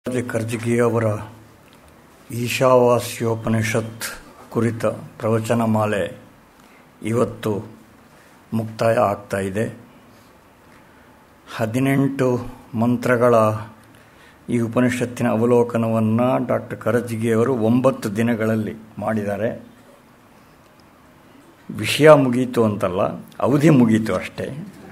ಕರ್ಜಿಗಿಯವರ ಈಶಾವಾಸ್ಯೋಪನಿಷತ್ ಕುರಿತ ಪ್ರವಚನ ಮಾಲೆ ಇವತ್ತು ಮುಕ್ತಾಯ ಆಗ್ತಾ ಇದೆ ಹದಿನೆಂಟು ಮಂತ್ರಗಳ ಈ ಉಪನಿಷತ್ತಿನ ಅವಲೋಕನವನ್ನು ಡಾಕ್ಟರ್ ಕರಜಿಗಿಯವರು ಒಂಬತ್ತು ದಿನಗಳಲ್ಲಿ ಮಾಡಿದ್ದಾರೆ ವಿಷಯ ಮುಗೀತು ಅಂತಲ್ಲ ಅವಧಿ ಮುಗೀತು ಅಷ್ಟೇ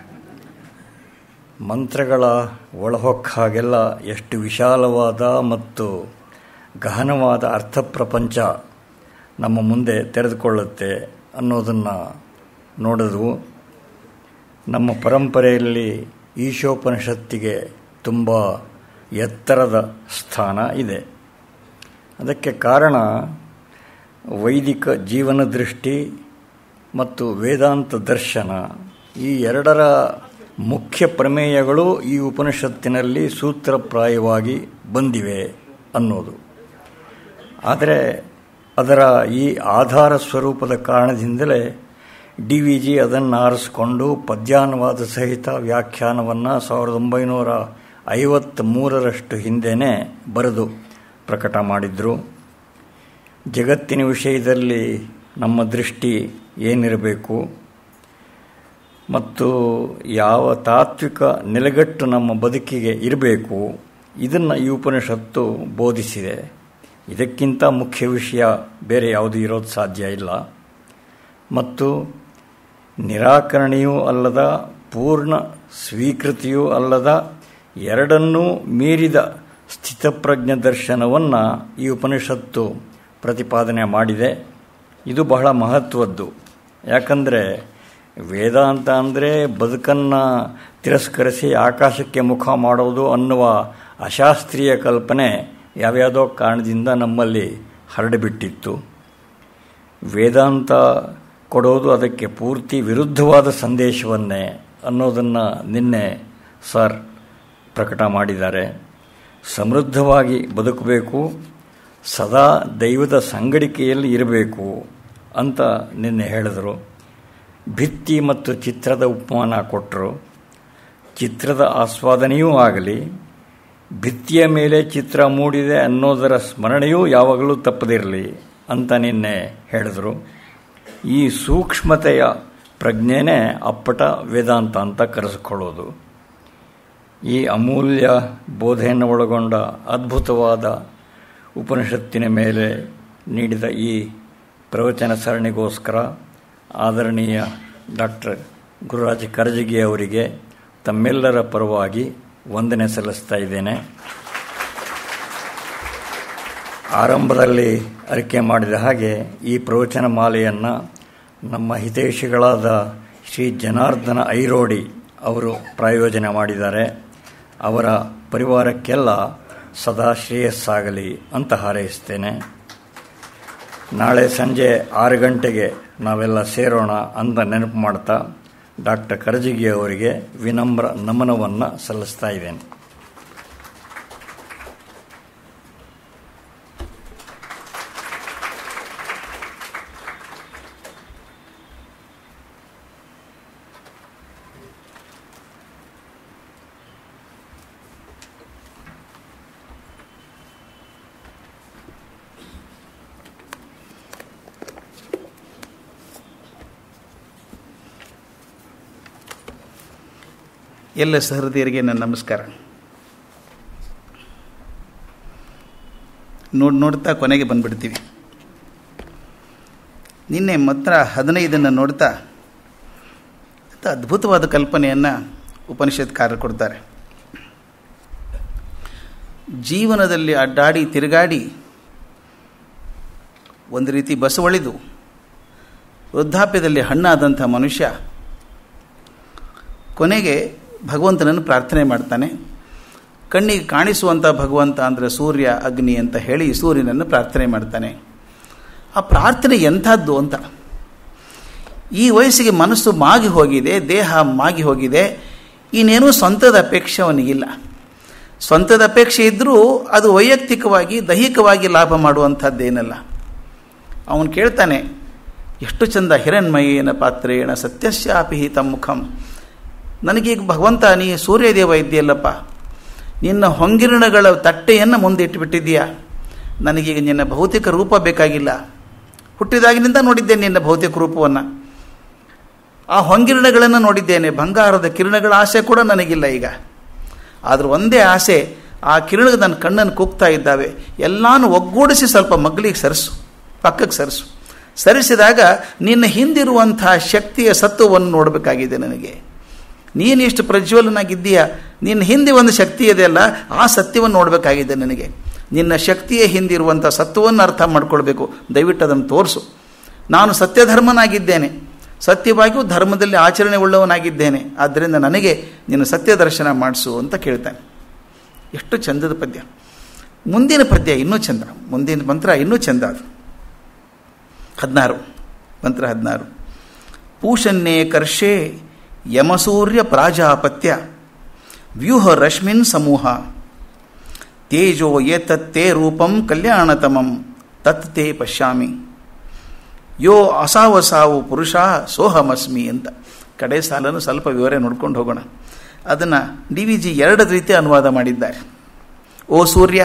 ಮಂತ್ರಗಳ ಒಳಹೊಕ್ಕ ಹಾಗೆಲ್ಲ ಎಷ್ಟು ವಿಶಾಲವಾದ ಮತ್ತು ಗಹನವಾದ ಅರ್ಥ ಪ್ರಪಂಚ ನಮ್ಮ ಮುಂದೆ ತೆರೆದುಕೊಳ್ಳುತ್ತೆ ಅನ್ನೋದನ್ನು ನೋಡಿದ್ವು ನಮ್ಮ ಪರಂಪರೆಯಲ್ಲಿ ಈಶೋಪನಿಷತ್ತಿಗೆ ತುಂಬ ಎತ್ತರದ ಸ್ಥಾನ ಇದೆ ಅದಕ್ಕೆ ಕಾರಣ ವೈದಿಕ ಜೀವನ ದೃಷ್ಟಿ ಮತ್ತು ವೇದಾಂತ ದರ್ಶನ ಈ ಎರಡರ ಮುಖ್ಯ ಪ್ರಮೇಯಗಳು ಈ ಉಪನಿಷತ್ತಿನಲ್ಲಿ ಸೂತ್ರಪ್ರಾಯವಾಗಿ ಬಂದಿವೆ ಅನ್ನೋದು ಆದರೆ ಅದರ ಈ ಆಧಾರ ಸ್ವರೂಪದ ಕಾರಣದಿಂದಲೇ ಡಿ ವಿ ಜಿ ಅದನ್ನು ಆರಿಸಿಕೊಂಡು ಪದ್ಯಾನುವಾದ ಸಹಿತ ವ್ಯಾಖ್ಯಾನವನ್ನು ಸಾವಿರದ ಒಂಬೈನೂರ ಐವತ್ತ್ಮೂರರಷ್ಟು ಹಿಂದೆಯೇ ಬರೆದು ಪ್ರಕಟ ಮಾಡಿದರು ಜಗತ್ತಿನ ವಿಷಯದಲ್ಲಿ ನಮ್ಮ ದೃಷ್ಟಿ ಏನಿರಬೇಕು ಮತ್ತು ಯಾವ ತಾತ್ವಿಕ ನೆಲೆಗಟ್ಟು ನಮ್ಮ ಬದುಕಿಗೆ ಇರಬೇಕು ಇದನ್ನು ಈ ಉಪನಿಷತ್ತು ಬೋಧಿಸಿದೆ ಇದಕ್ಕಿಂತ ಮುಖ್ಯ ವಿಷಯ ಬೇರೆ ಯಾವುದು ಇರೋದು ಸಾಧ್ಯ ಇಲ್ಲ ಮತ್ತು ನಿರಾಕರಣೆಯೂ ಅಲ್ಲದ ಪೂರ್ಣ ಸ್ವೀಕೃತಿಯೂ ಅಲ್ಲದ ಎರಡನ್ನೂ ಮೀರಿದ ಸ್ಥಿತಪ್ರಜ್ಞ ದರ್ಶನವನ್ನು ಈ ಉಪನಿಷತ್ತು ಪ್ರತಿಪಾದನೆ ಮಾಡಿದೆ ಇದು ಬಹಳ ಮಹತ್ವದ್ದು ಯಾಕಂದರೆ ವೇದಾಂತ ಅಂದರೆ ಬದುಕನ್ನು ತಿರಸ್ಕರಿಸಿ ಆಕಾಶಕ್ಕೆ ಮುಖ ಮಾಡೋದು ಅನ್ನುವ ಅಶಾಸ್ತ್ರೀಯ ಕಲ್ಪನೆ ಯಾವ್ಯಾವುದೋ ಕಾರಣದಿಂದ ನಮ್ಮಲ್ಲಿ ಹರಡಿಬಿಟ್ಟಿತ್ತು ವೇದಾಂತ ಕೊಡೋದು ಅದಕ್ಕೆ ಪೂರ್ತಿ ವಿರುದ್ಧವಾದ ಸಂದೇಶವನ್ನೇ ಅನ್ನೋದನ್ನು ನಿನ್ನೆ ಸರ್ ಪ್ರಕಟ ಮಾಡಿದ್ದಾರೆ ಸಮೃದ್ಧವಾಗಿ ಬದುಕಬೇಕು ಸದಾ ದೈವದ ಸಂಗಡಿಕೆಯಲ್ಲಿ ಇರಬೇಕು ಅಂತ ನಿನ್ನೆ ಹೇಳಿದರು ಭಿತ್ತಿ ಮತ್ತು ಚಿತ್ರದ ಉಪಮಾನ ಕೊಟ್ಟರು ಚಿತ್ರದ ಆಸ್ವಾದನೆಯೂ ಆಗಲಿ ಭಿತ್ತಿಯ ಮೇಲೆ ಚಿತ್ರ ಮೂಡಿದೆ ಅನ್ನೋದರ ಸ್ಮರಣೆಯೂ ಯಾವಾಗಲೂ ತಪ್ಪದಿರಲಿ ಅಂತ ನಿನ್ನೆ ಹೇಳಿದರು ಈ ಸೂಕ್ಷ್ಮತೆಯ ಪ್ರಜ್ಞೆನೇ ಅಪ್ಪಟ ವೇದಾಂತ ಅಂತ ಕರೆಸಿಕೊಳ್ಳೋದು ಈ ಅಮೂಲ್ಯ ಬೋಧೆಯನ್ನು ಒಳಗೊಂಡ ಅದ್ಭುತವಾದ ಉಪನಿಷತ್ತಿನ ಮೇಲೆ ನೀಡಿದ ಈ ಪ್ರವಚನ ಸರಣಿಗೋಸ್ಕರ ಆದರಣೀಯ ಡಾಕ್ಟರ್ ಗುರುರಾಜ ಕರಜಗಿ ಅವರಿಗೆ ತಮ್ಮೆಲ್ಲರ ಪರವಾಗಿ ವಂದನೆ ಸಲ್ಲಿಸ್ತಾ ಇದ್ದೇನೆ ಆರಂಭದಲ್ಲಿ ಅರಿಕೆ ಮಾಡಿದ ಹಾಗೆ ಈ ಪ್ರವಚನ ಮಾಲೆಯನ್ನು ನಮ್ಮ ಹಿತೈಷಿಗಳಾದ ಶ್ರೀ ಜನಾರ್ದನ ಐರೋಡಿ ಅವರು ಪ್ರಾಯೋಜನೆ ಮಾಡಿದ್ದಾರೆ ಅವರ ಪರಿವಾರಕ್ಕೆಲ್ಲ ಸದಾ ಶ್ರೇಯಸ್ಸಾಗಲಿ ಅಂತ ಹಾರೈಸ್ತೇನೆ ನಾಳೆ ಸಂಜೆ ಆರು ಗಂಟೆಗೆ ನಾವೆಲ್ಲ ಸೇರೋಣ ಅಂತ ನೆನಪು ಮಾಡ್ತಾ ಡಾಕ್ಟರ್ ಕರಜಿಗಿ ಅವರಿಗೆ ವಿನಮ್ರ ನಮನವನ್ನು ಸಲ್ಲಿಸ್ತಾ ಇದ್ದೇನೆ ಎಲ್ಲ ಸಹೃದಯರಿಗೆ ನನ್ನ ನಮಸ್ಕಾರ ನೋಡಿ ನೋಡ್ತಾ ಕೊನೆಗೆ ಬಂದ್ಬಿಡ್ತೀವಿ ನಿನ್ನೆ ಮಾತ್ರ ಹದಿನೈದನ್ನು ನೋಡ್ತಾ ಅದ್ಭುತವಾದ ಕಲ್ಪನೆಯನ್ನು ಉಪನಿಷತ್ಕಾರರು ಕೊಡ್ತಾರೆ ಜೀವನದಲ್ಲಿ ಅಡ್ಡಾಡಿ ತಿರುಗಾಡಿ ಒಂದು ರೀತಿ ಬಸವಳಿದು ವೃದ್ಧಾಪ್ಯದಲ್ಲಿ ಹಣ್ಣಾದಂಥ ಮನುಷ್ಯ ಕೊನೆಗೆ ಭಗವಂತನನ್ನು ಪ್ರಾರ್ಥನೆ ಮಾಡ್ತಾನೆ ಕಣ್ಣಿಗೆ ಕಾಣಿಸುವಂಥ ಭಗವಂತ ಅಂದರೆ ಸೂರ್ಯ ಅಗ್ನಿ ಅಂತ ಹೇಳಿ ಸೂರ್ಯನನ್ನು ಪ್ರಾರ್ಥನೆ ಮಾಡ್ತಾನೆ ಆ ಪ್ರಾರ್ಥನೆ ಎಂಥದ್ದು ಅಂತ ಈ ವಯಸ್ಸಿಗೆ ಮನಸ್ಸು ಮಾಗಿ ಹೋಗಿದೆ ದೇಹ ಮಾಗಿ ಹೋಗಿದೆ ಇನ್ನೇನೂ ಸ್ವಂತದ ಅಪೇಕ್ಷೆ ಅವನಿಗಿಲ್ಲ ಸ್ವಂತದ ಅಪೇಕ್ಷೆ ಇದ್ದರೂ ಅದು ವೈಯಕ್ತಿಕವಾಗಿ ದೈಹಿಕವಾಗಿ ಲಾಭ ಮಾಡುವಂಥದ್ದೇನಲ್ಲ ಅವನು ಕೇಳ್ತಾನೆ ಎಷ್ಟು ಚಂದ ಹಿರಣ್ಮಯೇನ ಪಾತ್ರೇಣ ಸತ್ಯಸ್ಯಾಪಿಹಿತ ಮುಖಂ ನನಗೀಗ ಭಗವಂತ ನೀ ಸೂರ್ಯದೇವ ಇದ್ದೀಯಲ್ಲಪ್ಪ ನಿನ್ನ ಹೊಂಗಿರಣಗಳ ತಟ್ಟೆಯನ್ನು ಮುಂದೆ ಇಟ್ಟುಬಿಟ್ಟಿದ್ದೀಯಾ ನನಗೀಗ ನಿನ್ನ ಭೌತಿಕ ರೂಪ ಬೇಕಾಗಿಲ್ಲ ಹುಟ್ಟಿದಾಗಿನಿಂದ ನೋಡಿದ್ದೇನೆ ನಿನ್ನ ಭೌತಿಕ ರೂಪವನ್ನು ಆ ಹೊಂಗಿರಣಗಳನ್ನು ನೋಡಿದ್ದೇನೆ ಬಂಗಾರದ ಕಿರಣಗಳ ಆಸೆ ಕೂಡ ನನಗಿಲ್ಲ ಈಗ ಆದರೂ ಒಂದೇ ಆಸೆ ಆ ಕಿರಣಗಳು ನನ್ನ ಕಣ್ಣನ್ನು ಕುಗ್ತಾ ಇದ್ದಾವೆ ಎಲ್ಲಾನು ಒಗ್ಗೂಡಿಸಿ ಸ್ವಲ್ಪ ಮಗ್ಲಿಗೆ ಸರಿಸು ಪಕ್ಕಕ್ಕೆ ಸರಿಸು ಸರಿಸಿದಾಗ ನಿನ್ನ ಹಿಂದಿರುವಂಥ ಶಕ್ತಿಯ ಸತ್ವವನ್ನು ನೋಡಬೇಕಾಗಿದೆ ನನಗೆ ನೀನು ಇಷ್ಟು ಪ್ರಜ್ವಲನಾಗಿದ್ದೀಯ ನಿನ್ನ ಹಿಂದೆ ಒಂದು ಶಕ್ತಿ ಇದೆಯಲ್ಲ ಆ ಸತ್ಯವನ್ನು ನೋಡಬೇಕಾಗಿದೆ ನನಗೆ ನಿನ್ನ ಶಕ್ತಿಯ ಹಿಂದಿರುವಂಥ ಸತ್ವವನ್ನು ಅರ್ಥ ಮಾಡ್ಕೊಳ್ಬೇಕು ದಯವಿಟ್ಟು ಅದನ್ನು ತೋರಿಸು ನಾನು ಸತ್ಯಧರ್ಮನಾಗಿದ್ದೇನೆ ಸತ್ಯವಾಗಿಯೂ ಧರ್ಮದಲ್ಲಿ ಆಚರಣೆ ಉಳ್ಳವನಾಗಿದ್ದೇನೆ ಆದ್ದರಿಂದ ನನಗೆ ನಿನ್ನ ಸತ್ಯ ದರ್ಶನ ಮಾಡಿಸು ಅಂತ ಕೇಳ್ತಾನೆ ಎಷ್ಟು ಚಂದದ ಪದ್ಯ ಮುಂದಿನ ಪದ್ಯ ಇನ್ನೂ ಚಂದ ಮುಂದಿನ ಮಂತ್ರ ಇನ್ನೂ ಚಂದ ಅದು ಹದಿನಾರು ಮಂತ್ರ ಹದಿನಾರು ಪೂಷನ್ನೇ ಕರ್ಷೆ ಯಮಸೂರ್ಯ ಪ್ರಾಜಾಪತ್ಯ ವ್ಯೂಹ ರಶ್ಮಿನ್ ಸಮೂಹ ತೇಜೋ ಏತತ್ತೇ ರೂಪಂ ಕಲ್ಯಾಣತಮಂ ತತ್ ತೇ ಪಶ್ಯಾಮಿ ಯೋ ಅಸಾವಸಾವು ಪುರುಷ ಸೋಹಮಸ್ಮಿ ಅಂತ ಕಡೆ ಸಾಲನ್ನು ಸ್ವಲ್ಪ ವಿವರ ನೋಡ್ಕೊಂಡು ಹೋಗೋಣ ಅದನ್ನು ಡಿ ವಿ ಜಿ ಎರಡು ರೀತಿ ಅನುವಾದ ಮಾಡಿದ್ದಾರೆ ಓ ಸೂರ್ಯ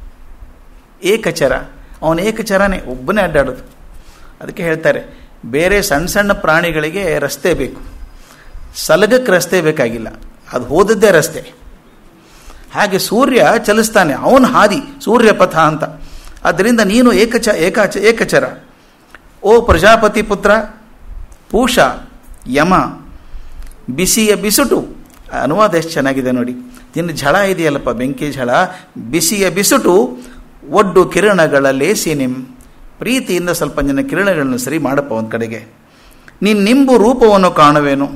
ಏಕಚರ ಅವನು ಏಕಚರನೇ ಒಬ್ಬನೇ ಅಡ್ಡಾಡೋದು ಅದಕ್ಕೆ ಹೇಳ್ತಾರೆ ಬೇರೆ ಸಣ್ಣ ಸಣ್ಣ ಪ್ರಾಣಿಗಳಿಗೆ ರಸ್ತೆ ಬೇಕು ಸಲಗಕ್ಕೆ ರಸ್ತೆ ಬೇಕಾಗಿಲ್ಲ ಅದು ಹೋದದ್ದೇ ರಸ್ತೆ ಹಾಗೆ ಸೂರ್ಯ ಚಲಿಸ್ತಾನೆ ಅವನ ಹಾದಿ ಸೂರ್ಯ ಪಥ ಅಂತ ಆದ್ದರಿಂದ ನೀನು ಏಕಚ ಏಕಾಚ ಏಕಚರ ಓ ಪ್ರಜಾಪತಿ ಪುತ್ರ ಪೂಷ ಯಮ ಬಿಸಿಯ ಬಿಸುಟು ಅನುವಾದ ಎಷ್ಟು ಚೆನ್ನಾಗಿದೆ ನೋಡಿ ನಿನ್ನ ಝಳ ಇದೆಯಲ್ಲಪ್ಪ ಬೆಂಕಿ ಝಳ ಬಿಸಿಯ ಬಿಸುಟು ಒಡ್ಡು ಕಿರಣಗಳ ಲೇಸಿ ನಿಮ್ ಪ್ರೀತಿಯಿಂದ ಸ್ವಲ್ಪ ನಿನ್ನ ಕಿರಣಗಳನ್ನು ಸರಿ ಮಾಡಪ್ಪ ಒಂದು ಕಡೆಗೆ ನಿನ್ನ ನಿಂಬು ರೂಪವನ್ನು ಕಾಣುವೇನು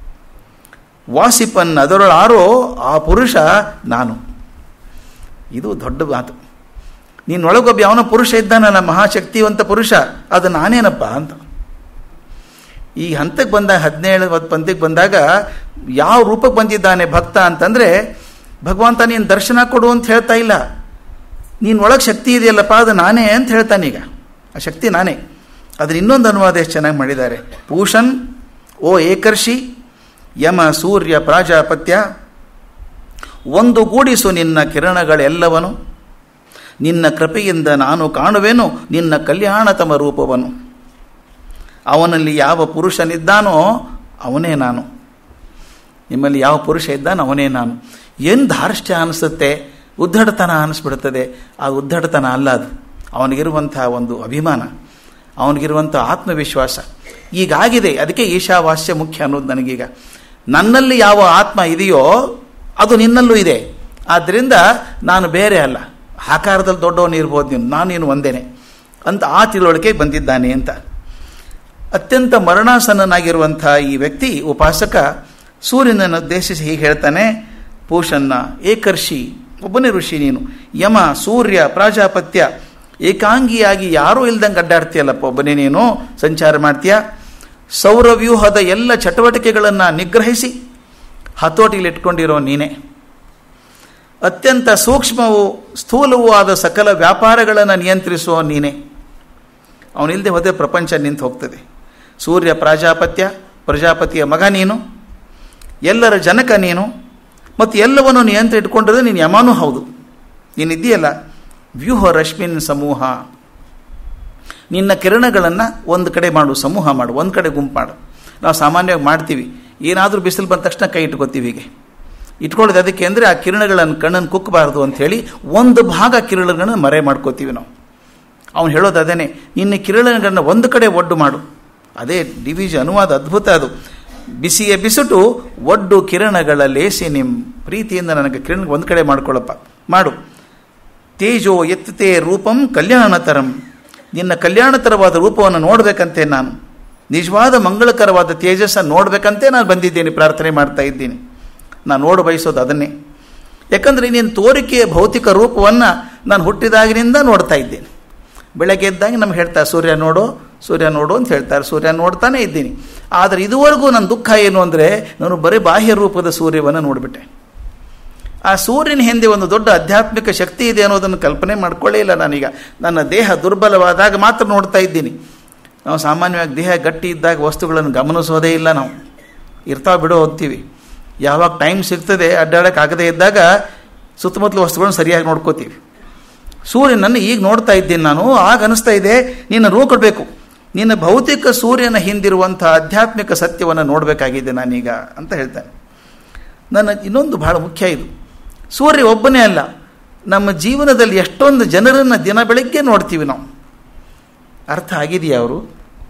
ವಾಸಿಪನ್ ಅದರೊಳಾರೋ ಆ ಪುರುಷ ನಾನು ಇದು ದೊಡ್ಡ ಮಾತು ನಿನ್ನೊಳಗೊಬ್ಬ ಯಾವನ ಪುರುಷ ಇದ್ದಾನಲ್ಲ ಮಹಾಶಕ್ತಿವಂತ ಪುರುಷ ಅದು ನಾನೇನಪ್ಪ ಅಂತ ಈ ಹಂತಕ್ಕೆ ಬಂದಾಗ ಹದಿನೇಳು ಪಂಥಕ್ಕೆ ಬಂದಾಗ ಯಾವ ರೂಪಕ್ಕೆ ಬಂದಿದ್ದಾನೆ ಭಕ್ತ ಅಂತಂದರೆ ಭಗವಂತ ನೀನು ದರ್ಶನ ಕೊಡು ಅಂತ ಹೇಳ್ತಾ ಇಲ್ಲ ನೀನು ಒಳಗೆ ಶಕ್ತಿ ಇದೆಯಲ್ಲಪ್ಪ ಅದು ನಾನೇ ಅಂತ ಹೇಳ್ತಾನೀಗ ಆ ಶಕ್ತಿ ನಾನೇ ಅದ್ರ ಇನ್ನೊಂದು ಅನುವಾದ ಎಷ್ಟು ಚೆನ್ನಾಗಿ ಮಾಡಿದ್ದಾರೆ ಪೂಷನ್ ಓ ಏಕರ್ಷಿ ಯಮ ಸೂರ್ಯ ಪ್ರಾಜಾಪತ್ಯ ಒಂದು ಗೂಡಿಸು ನಿನ್ನ ಕಿರಣಗಳೆಲ್ಲವನು ನಿನ್ನ ಕೃಪೆಯಿಂದ ನಾನು ಕಾಣುವೆನು ನಿನ್ನ ಕಲ್ಯಾಣತಮ ರೂಪವನು ಅವನಲ್ಲಿ ಯಾವ ಪುರುಷನಿದ್ದಾನೋ ಅವನೇ ನಾನು ನಿಮ್ಮಲ್ಲಿ ಯಾವ ಪುರುಷ ಇದ್ದಾನೋ ಅವನೇ ನಾನು ಏನು ಧಾರ್ಷ್ಟ್ಯ ಅನಿಸುತ್ತೆ ಉದ್ದಡತನ ಅನಿಸ್ಬಿಡ್ತದೆ ಆ ಉದ್ದಡತನ ಅಲ್ಲ ಅದು ಅವನಿಗಿರುವಂಥ ಒಂದು ಅಭಿಮಾನ ಅವನಿಗಿರುವಂಥ ಆತ್ಮವಿಶ್ವಾಸ ಈಗಾಗಿದೆ ಅದಕ್ಕೆ ಈಶಾವಾಸ್ಯ ಮುಖ್ಯ ಅನ್ನೋದು ನನಗೀಗ ನನ್ನಲ್ಲಿ ಯಾವ ಆತ್ಮ ಇದೆಯೋ ಅದು ನಿನ್ನಲ್ಲೂ ಇದೆ ಆದ್ದರಿಂದ ನಾನು ಬೇರೆ ಅಲ್ಲ ಆಕಾರದಲ್ಲಿ ದೊಡ್ಡವನು ಇರ್ಬೋದು ನೀನು ನಾನು ನೀನು ಒಂದೇನೆ ಅಂತ ಆ ತಿಳುವಳಿಕೆ ಬಂದಿದ್ದಾನೆ ಅಂತ ಅತ್ಯಂತ ಮರಣಾಸನ್ನನಾಗಿರುವಂಥ ಈ ವ್ಯಕ್ತಿ ಉಪಾಸಕ ಸೂರ್ಯನನ್ನು ಉದ್ದೇಶಿಸಿ ಹೀಗೆ ಹೇಳ್ತಾನೆ ಪೂಷನ್ನ ಏಕರ್ಷಿ ಒಬ್ಬನೇ ಋಷಿ ನೀನು ಯಮ ಸೂರ್ಯ ಪ್ರಾಜಾಪತ್ಯ ಏಕಾಂಗಿಯಾಗಿ ಯಾರೂ ಇಲ್ದಂಗೆ ಅಡ್ಡಾಡ್ತೀಯಲ್ಲಪ್ಪ ಒಬ್ಬನೇ ನೀನು ಸಂಚಾರ ಮಾಡ್ತೀಯ ಸೌರವ್ಯೂಹದ ಎಲ್ಲ ಚಟುವಟಿಕೆಗಳನ್ನು ನಿಗ್ರಹಿಸಿ ಹತೋಟಿಲಿ ಇಟ್ಕೊಂಡಿರೋ ನೀನೇ ಅತ್ಯಂತ ಸೂಕ್ಷ್ಮವೂ ಸ್ಥೂಲವೂ ಆದ ಸಕಲ ವ್ಯಾಪಾರಗಳನ್ನು ನಿಯಂತ್ರಿಸುವ ನೀನೇ ಅವನಿಲ್ಲದೆ ಹೋದರೆ ಪ್ರಪಂಚ ನಿಂತು ಹೋಗ್ತದೆ ಸೂರ್ಯ ಪ್ರಾಜಾಪತ್ಯ ಪ್ರಜಾಪತಿಯ ಮಗ ನೀನು ಎಲ್ಲರ ಜನಕ ನೀನು ಮತ್ತು ಎಲ್ಲವನ್ನು ನಿಯಂತ್ರ ಇಟ್ಕೊಂಡಿರೋದು ನೀನು ಯಮಾನೂ ಹೌದು ನೀನಿದ್ದೀಯಲ್ಲ ವ್ಯೂಹ ರಶ್ಮಿನ್ ಸಮೂಹ ನಿನ್ನ ಕಿರಣಗಳನ್ನು ಒಂದು ಕಡೆ ಮಾಡು ಸಮೂಹ ಮಾಡು ಒಂದು ಕಡೆ ಗುಂಪು ಮಾಡು ನಾವು ಸಾಮಾನ್ಯವಾಗಿ ಮಾಡ್ತೀವಿ ಏನಾದರೂ ಬಿಸಿಲು ಬಂದ ತಕ್ಷಣ ಕೈ ಇಟ್ಕೋತೀವಿ ಹೀಗೆ ಇಟ್ಕೊಳ್ಳೋದು ಅದಕ್ಕೆ ಅಂದರೆ ಆ ಕಿರಣಗಳನ್ನು ಕಣ್ಣನ್ನು ಕುಕ್ಕಬಾರ್ದು ಅಂಥೇಳಿ ಒಂದು ಭಾಗ ಕಿರಣಗಳನ್ನು ಮರೆ ಮಾಡ್ಕೋತೀವಿ ನಾವು ಅವನು ಹೇಳೋದು ಅದೇನೆ ನಿನ್ನ ಕಿರಣಗಳನ್ನು ಒಂದು ಕಡೆ ಒಡ್ಡು ಮಾಡು ಅದೇ ಡಿವಿಜ್ ಅನುವಾದ ಅದ್ಭುತ ಅದು ಬಿಸಿಯ ಬಿಸುಟು ಒಡ್ಡು ಕಿರಣಗಳ ಲೇಸಿ ನಿಮ್ಮ ಪ್ರೀತಿಯಿಂದ ನನಗೆ ಕಿರಣ ಒಂದು ಕಡೆ ಮಾಡ್ಕೊಳ್ಳಪ್ಪ ಮಾಡು ತೇಜೋ ಎತ್ತತೆ ರೂಪಂ ಕಲ್ಯಾಣತರಂ ನಿನ್ನ ಕಲ್ಯಾಣತರವಾದ ರೂಪವನ್ನು ನೋಡಬೇಕಂತೆ ನಾನು ನಿಜವಾದ ಮಂಗಳಕರವಾದ ತೇಜಸ್ಸನ್ನು ನೋಡಬೇಕಂತೆ ನಾನು ಬಂದಿದ್ದೇನೆ ಪ್ರಾರ್ಥನೆ ಮಾಡ್ತಾ ಇದ್ದೀನಿ ನಾನು ನೋಡು ಬಯಸೋದು ಅದನ್ನೇ ಯಾಕಂದರೆ ನೀನು ತೋರಿಕೆಯ ಭೌತಿಕ ರೂಪವನ್ನು ನಾನು ಹುಟ್ಟಿದಾಗಿನಿಂದ ನೋಡ್ತಾ ಇದ್ದೇನೆ ಬೆಳಗ್ಗೆ ಎದ್ದಾಗ ನಮ್ಗೆ ಹೇಳ್ತಾರೆ ಸೂರ್ಯ ನೋಡು ಸೂರ್ಯ ನೋಡು ಅಂತ ಹೇಳ್ತಾರೆ ಸೂರ್ಯ ನೋಡ್ತಾನೆ ಇದ್ದೀನಿ ಆದರೆ ಇದುವರೆಗೂ ನನ್ನ ದುಃಖ ಏನು ಅಂದರೆ ನಾನು ಬರೀ ಬಾಹ್ಯ ರೂಪದ ಸೂರ್ಯವನ್ನು ನೋಡಿಬಿಟ್ಟೆ ಆ ಸೂರ್ಯನ ಹಿಂದೆ ಒಂದು ದೊಡ್ಡ ಆಧ್ಯಾತ್ಮಿಕ ಶಕ್ತಿ ಇದೆ ಅನ್ನೋದನ್ನು ಕಲ್ಪನೆ ಮಾಡ್ಕೊಳ್ಳೇ ಇಲ್ಲ ನಾನೀಗ ನನ್ನ ದೇಹ ದುರ್ಬಲವಾದಾಗ ಮಾತ್ರ ನೋಡ್ತಾ ಇದ್ದೀನಿ ನಾವು ಸಾಮಾನ್ಯವಾಗಿ ದೇಹ ಗಟ್ಟಿ ಇದ್ದಾಗ ವಸ್ತುಗಳನ್ನು ಗಮನಿಸೋದೇ ಇಲ್ಲ ನಾವು ಇರ್ತಾವೆ ಬಿಡೋ ಹೋಗ್ತೀವಿ ಯಾವಾಗ ಟೈಮ್ ಸಿಗ್ತದೆ ಅಡ್ಡಾಡೋಕ್ಕಾಗದೇ ಇದ್ದಾಗ ಸುತ್ತಮುತ್ತಲ ವಸ್ತುಗಳನ್ನು ಸರಿಯಾಗಿ ನೋಡ್ಕೋತೀವಿ ಸೂರ್ಯನನ್ನು ಈಗ ನೋಡ್ತಾ ಇದ್ದೀನಿ ನಾನು ಆಗ ಅನಿಸ್ತಾ ಇದೆ ನಿನ್ನ ರೂ ಕೊಡಬೇಕು ನಿನ್ನ ಭೌತಿಕ ಸೂರ್ಯನ ಹಿಂದಿರುವಂಥ ಆಧ್ಯಾತ್ಮಿಕ ಸತ್ಯವನ್ನು ನೋಡಬೇಕಾಗಿದೆ ನಾನೀಗ ಅಂತ ಹೇಳ್ತಾನೆ ನನ್ನ ಇನ್ನೊಂದು ಬಹಳ ಮುಖ್ಯ ಇದು ಸೂರ್ಯ ಒಬ್ಬನೇ ಅಲ್ಲ ನಮ್ಮ ಜೀವನದಲ್ಲಿ ಎಷ್ಟೊಂದು ಜನರನ್ನು ದಿನ ಬೆಳಗ್ಗೆ ನೋಡ್ತೀವಿ ನಾವು ಅರ್ಥ ಆಗಿದೆಯಾ ಅವರು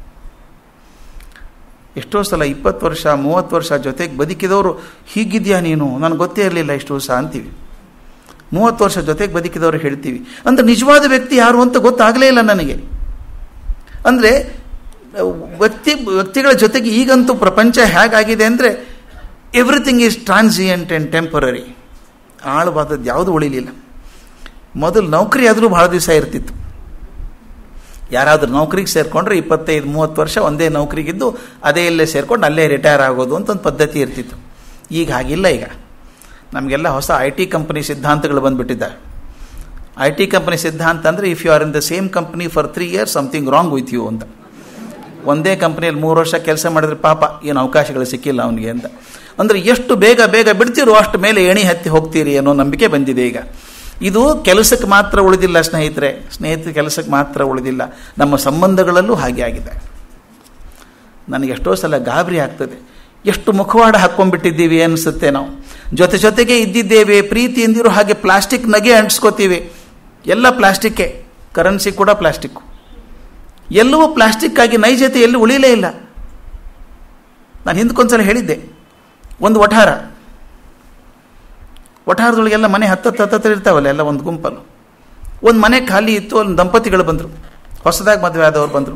ಎಷ್ಟೋ ಸಲ ಇಪ್ಪತ್ತು ವರ್ಷ ಮೂವತ್ತು ವರ್ಷ ಜೊತೆಗೆ ಬದುಕಿದವರು ಹೀಗಿದೆಯಾ ನೀನು ನನಗೆ ಗೊತ್ತೇ ಇರಲಿಲ್ಲ ಇಷ್ಟು ವರ್ಷ ಅಂತೀವಿ ಮೂವತ್ತು ವರ್ಷ ಜೊತೆಗೆ ಬದುಕಿದವರು ಹೇಳ್ತೀವಿ ಅಂದರೆ ನಿಜವಾದ ವ್ಯಕ್ತಿ ಯಾರು ಅಂತ ಗೊತ್ತಾಗಲೇ ಇಲ್ಲ ನನಗೆ ಅಂದರೆ ವ್ಯಕ್ತಿ ವ್ಯಕ್ತಿಗಳ ಜೊತೆಗೆ ಈಗಂತೂ ಪ್ರಪಂಚ ಹೇಗಾಗಿದೆ ಅಂದರೆ everything is transient and temporary ಆಳವಾದದ್ದು ಯಾವುದು ಉಳಿಲಿಲ್ಲ ಮೊದಲು ನೌಕರಿ ಆದರೂ ಭಾಳ ದಿವಸ ಇರ್ತಿತ್ತು ಯಾರಾದರೂ ನೌಕರಿಗೆ ಸೇರಿಕೊಂಡ್ರೆ ಇಪ್ಪತ್ತೈದು ಮೂವತ್ತು ವರ್ಷ ಒಂದೇ ನೌಕರಿಗಿದ್ದು ಅದೇ ಇಲ್ಲೇ ಸೇರ್ಕೊಂಡು ಅಲ್ಲೇ ರಿಟೈರ್ ಆಗೋದು ಅಂತ ಒಂದು ಪದ್ಧತಿ ಇರ್ತಿತ್ತು ಈಗ ಹಾಗಿಲ್ಲ ಈಗ ನಮಗೆಲ್ಲ ಹೊಸ ಐ ಟಿ ಕಂಪನಿ ಸಿದ್ಧಾಂತಗಳು ಬಂದುಬಿಟ್ಟಿದ್ದಾವೆ ಐ ಟಿ ಕಂಪನಿ ಸಿದ್ಧಾಂತ ಅಂದರೆ if you are in the same company for three years something wrong with you ಅಂತ ಒಂದೇ ಕಂಪ್ನಿಯಲ್ಲಿ ಮೂರು ವರ್ಷ ಕೆಲಸ ಮಾಡಿದ್ರೆ ಪಾಪ ಏನು ಅವಕಾಶಗಳು ಸಿಕ್ಕಿಲ್ಲ ಅವನಿಗೆ ಅಂತ ಅಂದರೆ ಎಷ್ಟು ಬೇಗ ಬೇಗ ಬಿಡ್ತೀರೋ ಅಷ್ಟು ಮೇಲೆ ಎಣಿ ಹತ್ತಿ ಹೋಗ್ತೀರಿ ಅನ್ನೋ ನಂಬಿಕೆ ಬಂದಿದೆ ಈಗ ಇದು ಕೆಲಸಕ್ಕೆ ಮಾತ್ರ ಉಳಿದಿಲ್ಲ ಸ್ನೇಹಿತರೆ ಸ್ನೇಹಿತರ ಕೆಲಸಕ್ಕೆ ಮಾತ್ರ ಉಳಿದಿಲ್ಲ ನಮ್ಮ ಸಂಬಂಧಗಳಲ್ಲೂ ಹಾಗೆ ಆಗಿದೆ ನನಗೆ ಎಷ್ಟೋ ಸಲ ಗಾಬರಿ ಆಗ್ತದೆ ಎಷ್ಟು ಮುಖವಾಡ ಹಾಕ್ಕೊಂಡ್ಬಿಟ್ಟಿದ್ದೀವಿ ಅನಿಸುತ್ತೆ ನಾವು ಜೊತೆ ಜೊತೆಗೆ ಇದ್ದಿದ್ದೇವೆ ಪ್ರೀತಿಯಿಂದಿರೋ ಹಾಗೆ ಪ್ಲಾಸ್ಟಿಕ್ ನಗೆ ಅಂಟಿಸ್ಕೋತೀವಿ ಎಲ್ಲ ಪ್ಲಾಸ್ಟಿಕ್ಕೇ ಕರೆನ್ಸಿ ಕೂಡ ಪ್ಲಾಸ್ಟಿಕ್ಕು ಎಲ್ಲವೂ ಪ್ಲಾಸ್ಟಿಕ್ ಆಗಿ ನೈಜತೆ ಎಲ್ಲಿ ಉಳಿಲೇ ಇಲ್ಲ ನಾನು ಹಿಂದಕ್ಕೊಂದ್ಸಲ ಹೇಳಿದ್ದೆ ಒಂದು ವಠಾರ ವಠಾರದೊಳಗೆಲ್ಲ ಮನೆ ಹತ್ತತ್ತು ಹತ್ತತ್ರ ಇರ್ತಾವಲ್ಲ ಎಲ್ಲ ಒಂದು ಗುಂಪಲ್ಲಿ ಒಂದು ಮನೆ ಖಾಲಿ ಇತ್ತು ಅಲ್ಲಿ ದಂಪತಿಗಳು ಬಂದರು ಹೊಸದಾಗಿ ಮದುವೆ ಆದವ್ರು ಬಂದರು